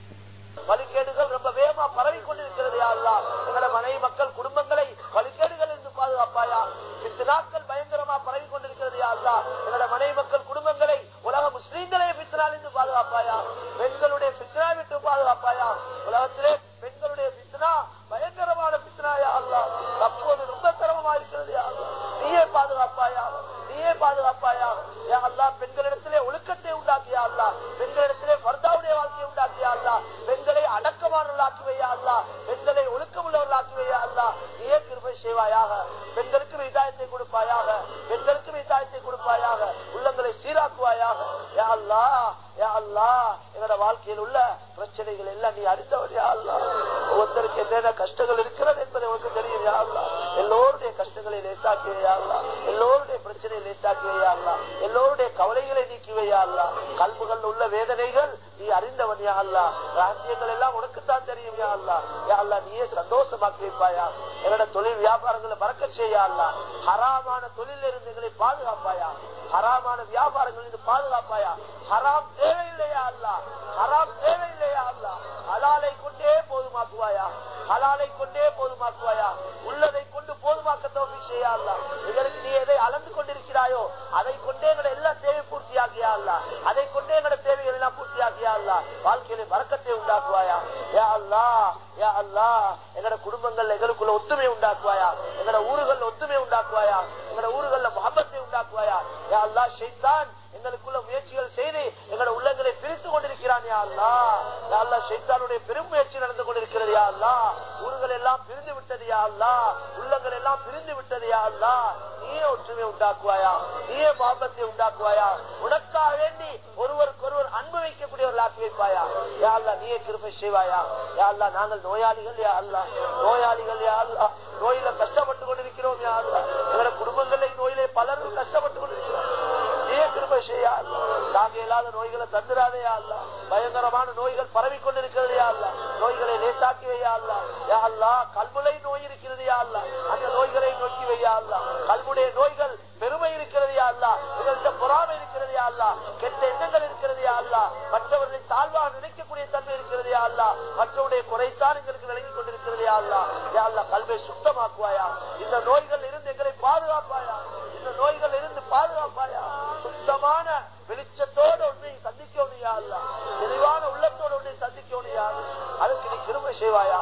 வழிகேடுகள் ரொம்ப வேகமா பரவி கொண்டிருக்கிறது யாழ்லா எங்களோட மனைவி மக்கள் குடும்பங்களை வழிகேடுகள் என்று பாதுகாப்பாயா நாட்கள் பயங்கரமா பரவி கொண்டிருக்கிறது யாழ்லா எங்களோட மனைவி மக்கள் குடும்பங்களை உலக முஸ்லீம்களை பித்தனால் என்று பாதுகாப்பாயா பெண்களுடைய பித்தனா விட்டு பாதுகாப்பாயா உலகத்திலே பெண்களுடைய பித்தனா பயங்கரமான பித்தனாயா அல்லா தற்போது ரொம்ப சிரமமா இருக்கிறது யாழ்லா நீயே பாதுகாப்பாயா நீயே பாதுகாப்பாயா யா அல்லா பெண்களிடத்திலே ஒழுக்கத்தை உண்டாக்கியா அல்லா பெண்களிடத்திலே பர்தாவுடைய வாழ்க்கையை உண்டாக்கியா அல்லா பெண்களை அடக்கமானவர்களாக்கி வையா அல்லா பெண்களை ஒழுக்கமுள்ளவர்களாக்கி வையா அல்லா நீயே கிருபை செய்வாயாக பெண்களுக்கு விதாயத்தை கொடுப்பாயாக பெண்களுக்கு விதாயத்தை கொடுப்பாயாக உள்ளங்களை சீராக்குவாயாக யா அல்லா யா அல்லா எங்களோட வாழ்க்கையில் உள்ள பிரச்சனைகள் எல்லாம் நீ அறிந்தவர் யா அல்லா ஒவ்வொருத்தருக்கு என்னென்ன கஷ்டங்கள் இருக்கிறது என்பது உனக்கு தெரியும் யா அல்லா எல்லோருடைய கஷ்டங்களை லேசாக்கி வையா அல்லா எல்லோருடைய பிரச்சனையை லேசாக்கி வையா அல்லா எல்லோருடைய கவலைகளை நீக்கி வையா அல்லா கல்புகள் உள்ள வேதனைகள் நீ அறிந்தவன் யா அல்லா ரகசியங்கள் எல்லாம் உனக்குத்தான் தெரியும் யா அல்லா யா அல்லா நீயே சந்தோஷமாக்கி வைப்பாயா என்னோட தொழில் வியாபாரங்களை மறக்க செய்யா அல்லா ஹராமான தொழில் இருந்து எங்களை பாதுகாப்பாயா ஹராமான வியாபாரங்கள் இருந்து பாதுகாப்பாயா ஹராம் தேவையில்லையா அல்லா ஹராம் தேவையில்லையா அல்லா ஹலாலை கொண்டே போதுமாக்குவாயா ஹலாலை கொண்டே போதுமாக்குவாயா உள்ளதை கொண்டு போதுமாக்க தோல்வி செய்யா அல்லா எங்களுக்கு நீ எதை அளந்து கொண்டிருக்கிறாயோ அதை கொண்டே எங்களோட எல்லா தேவை பூர்த்தியாக்கியா அல்லா அதை கொண்டே எங்களோட தேவைகள் எல்லாம் பூர்த்தியாக்கியா அல்லா வாழ்க்கையில வரக்கத்தை உண்டாக்குவாயா யா அல்லா யா அல்லா எங்களோட குடும்பங்கள்ல எங்களுக்குள்ள ஒத்துமை உண்டாக்குவாயா எங்களோட ஊர்கள்ல ஒத்துமை உண்டாக்குவாயா எங்களோட ஊர்கள்ல முகப்பத்தை உண்டாக்குவாயா யா அல்லா ஷைத்தான் எங்களுக்குள்ள முயற்சிகள் செய்து எங்களோட உள்ளங்களை பிரித்து கொண்டிருக்கிறான் யா அல்லா யா அல்லா ஷைத்தானுடைய பெரும் முயற்சி நடந்து கொண்டிருக்கிறது யா அல்லா ஊர்கள் எல்லாம் பிரிந்து விட்டது யா அல்லா உள்ளங்கள் எல்லாம் பிரிந்து விட்டது யா அல்லா நீயே ஒற்றுமை உண்டாக்குவாயா நீயே பாபத்தை உண்டாக்குவாயா உனக்காக வேண்டி ஒருவருக்கு ஒருவர் அன்பு வைக்கக்கூடியவர்கள் ஆக்கி வைப்பாயா யா அல்லா நீயே கிருப்பை செய்வாயா யா அல்லா நாங்கள் நோயாளிகள் யா அல்லா நோயாளிகள் யா அல்லா நோயில கஷ்டப்பட்டு கொண்டிருக்கிறோம் யா அல்லா எங்களோட குடும்பங்களை நோயிலே பலரும் கஷ்டப்பட்டு கொண்டிருக்கிறோம் நீயே கிருப்பை செய்யா அல்லா தாங்க இல்லாத நோய்களை தந்துடாதே யா அல்லா பயங்கரமான நோய்கள் பரவி கொண்டிருக்கிறது யா அல்லா நோய்களை லேசாக்கி வையா அல்லா யா அல்லா கல்முலை நோய் இருக்கிறது யா அல்லா அந்த நோய்களை நோக்கி வையா அல்லா கல்முடைய நோய்கள் பெருமை இருக்கிறது யா அல்லா இதற்கு பொறாமை இருக்கிறது யா அல்லா கெட்ட எண்ணங்கள் இருக்கிறது யா அல்லா மற்றவர்களை தாழ்வாக நினைக்கக்கூடிய தன்மை இருக்கிறது யா அல்லா மற்றவருடைய குறைத்தான் எங்களுக்கு விளங்கி கொண்டிருக்கிறது யா அல்லா யா அல்லா கல்வை சுத்தமாக்குவாயா இந்த நோய்கள் இருந்து எங்களை பாதுகாப்பாயா இந்த நோய்கள் இருந்து பாதுகாப்பாயா சுத்தமான வெளிச்சத்தோடு உன்னை சந்திக்கணும் யா அல்லா தெளிவான உள்ளத்தோடு உன்னை சந்திக்கணும் யா அதற்கு நீ கிருமை செய்வாயா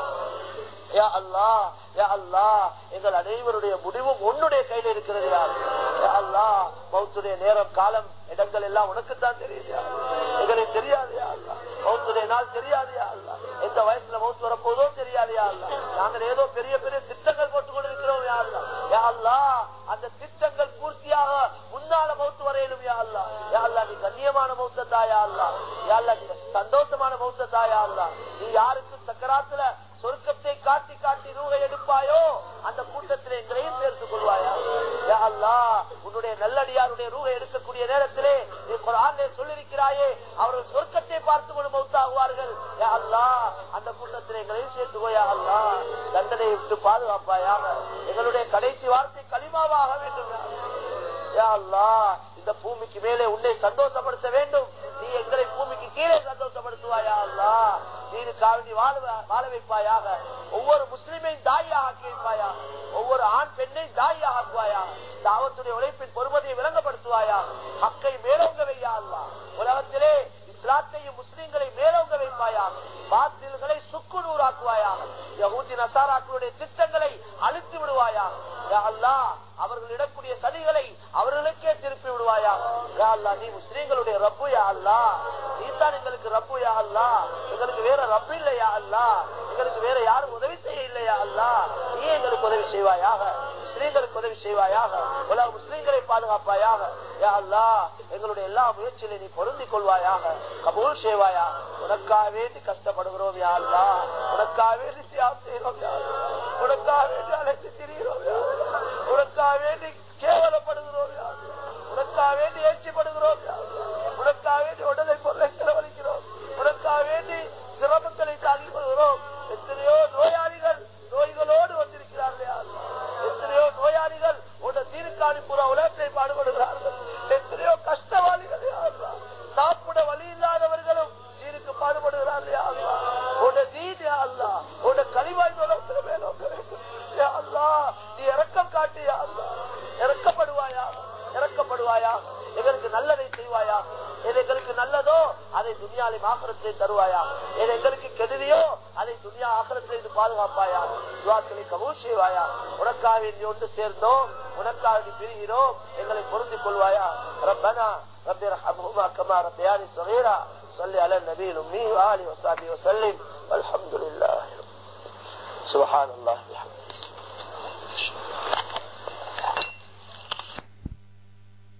யா அல்லா யா அல்லா எங்கள் அனைவருடைய முடிவும் உன்னுடைய கையில இருக்கிறது யா யா அல்லா மௌத்துடைய நேரம் காலம் இடங்கள் எல்லாம் உனக்குத்தான் தெரியுது யா அல்லாஹ். எங்களுக்கு தெரியாது யா அல்லா மௌத்துடைய நாள் தெரியாது யா அல்லா எந்த வயசுல மௌத்து வரப்போதோ தெரியாது யா அல்லா நாங்கள் ஏதோ பெரிய பெரிய திட்டங்கள் போட்டுக் கொண்டிருக்கிறோம் யா அல்லா யா அல்லா அந்த திட்டங்கள் பூர்த்தியாக முன்னால மௌத்து வரையிலும் யா அல்லா யா அல்லா நீ கண்ணியமான மௌத்த தாயா அல்லா யா அல்லா நீ சந்தோஷமான மௌத்த தாயா அல்லா நீ யாருக்கு சக்கராத்துல சொர்க்கத்தை காட்டி காட்டி ரூகை எடுப்பாயோ அந்த கூட்டத்திலே எங்களையும் சேர்த்துக் கொள்வாயா யா அல்லாஹ், உன்னுடைய நல்லடியாருடைய ரூகை எடுக்கக்கூடிய நேரத்திலே நீ குர்ஆனிலே சொல்லியிருக்கிறாயே அவர்கள் சொர்க்கத்தை பார்த்து கொண்டு மௌத்தாகுவார்கள் யா அல்லாஹ், அந்த கூட்டத்திலே எங்களையும் சேர்த்துக்கோயா அல்லா தண்டனை விட்டு பாதுகாப்பாயாக எங்களுடைய கடைசி வார்த்தை களிமாவாக வேண்டும் யா அல்லாஹ். யா அல்லாஹ், இந்த பூமிக்கு மேலே உன்னை சந்தோஷப்படுத்த வேண்டும் நீ எங்களை பூமிக்கு கீழே சந்தோஷப்படுத்துவாயா அல்லா நீனுக்காக நீ வாழ வாழ வைப்பாயாக ஒவ்வொரு முஸ்லிமையும் தாயாக ஆக்கி வைப்பாயா ஒவ்வொரு ஆண் பெண்ணையும் தாயாக ஆக்குவாயா தாவத்துடைய உழைப்பின் பொறுமதியை விளங்கப்படுத்துவாயா ஹக்கை மேலோங்க வையா அல்லா உலகத்திலே இஸ்லாத்தையும் முஸ்லிம்களை மேலோங்க வைப்பாயா பாத்தில்களை சுக்கு நூறாக்குவாயா யகூதி நசாராக்களுடைய திட்டங்களை அழித்து விடுவாயா யா அல்லாஹ், அவர்கள் இடக்கூடிய சதிகளை அவர்களுக்கே திருப்பி விடுவாயா யா அல்லாஹ், நீ முஸ்லீம்களுடைய ரப்பு யா அல்லா நீ தான் எங்களுக்கு ரப்பு யா அல்லா எங்களுக்கு வேற ரப்பு இல்லையா அல்லா எங்களுக்கு வேற யாரும் உதவி செய்ய இல்லையா அல்லா நீ எங்களுக்கு உதவி செய்வாயாக முஸ்லீம்களுக்கு உதவி செய்வாயாக உலக முஸ்லீம்களை பாதுகாப்பாயாக யா அல்லாஹ் எங்களுடைய எல்லா முயற்சியிலும் நீ பொருந்திக் கொள்வாயாக கபூல் செய்வாயா உனக்காக வேண்டி கஷ்டப்படுகிறோம் யா அல்லாஹ் உனக்காக வேண்டி தியாகம் செய்கிறோம் யா அல்லாஹ். உனக்காக வேண்டி அழைத்து திரிகிறோம் யா அல்லாஹ். உனக்காக வேண்டி கேவலப்படுகிறோம் யா அல்லாஹ். உனக்காக வேண்டி ஏற்றிப்படுகிறோம் யா அல்லாஹ். உனக்காக வேண்டி உடலை பொருளை செலவழிக்கிறோம் உனக்காக வேண்டி சிரமங்களை தாங்கிக் கொள்கிறோம் எத்தனையோ நோயாளிகள் நோய்களோடு வந்திருக்கிறார்கள் யா அல்லாஹ். எத்தனையோ நோயாளிகள் உன்னை தீர்க்காணி புற உலகத்தை பாடுபடுகிறார்கள் எத்தனையோ கஷ்டவாளிகள் யா அல்லாஹ். சாப்பிட வழி இல்லாதவர்களும் தீருக்கு பாடுபடுகிறார்கள் யா அல்லாஹ். உன்னை தீன் யா அல்லாஹ். உன்னை களிவாய் உலகத்தில் மேலோக்க வேண்டும் யா அல்லாஹ். நீ இரக்கம் காட்டு யா அல்லாஹ். இறக்கப்படுவாயா இறக்கப்படுவாயா எங்களுக்கு நல்லதை செய்வாயா எது எங்களுக்கு நல்லதோ அதை துணியாலை ஆகரத்தை தருவாயா எது எங்களுக்கு கெடுதியோ அதை துணியா ஆகரத்தை பாதுகாப்பாயா துவாக்களை கபூல் செய்வாயா உனக்காக வேண்டி ஒன்று சேர்ந்தோம் உனக்காக வேண்டி பிரிகிறோம் எங்களை பொருந்திக் கொள்வாயா ரப்பனா رب ارحمهما كما ربياني صغيرا صل على النبي الامي واله وصحبه وسلم والحمد لله سبحان الله بحمده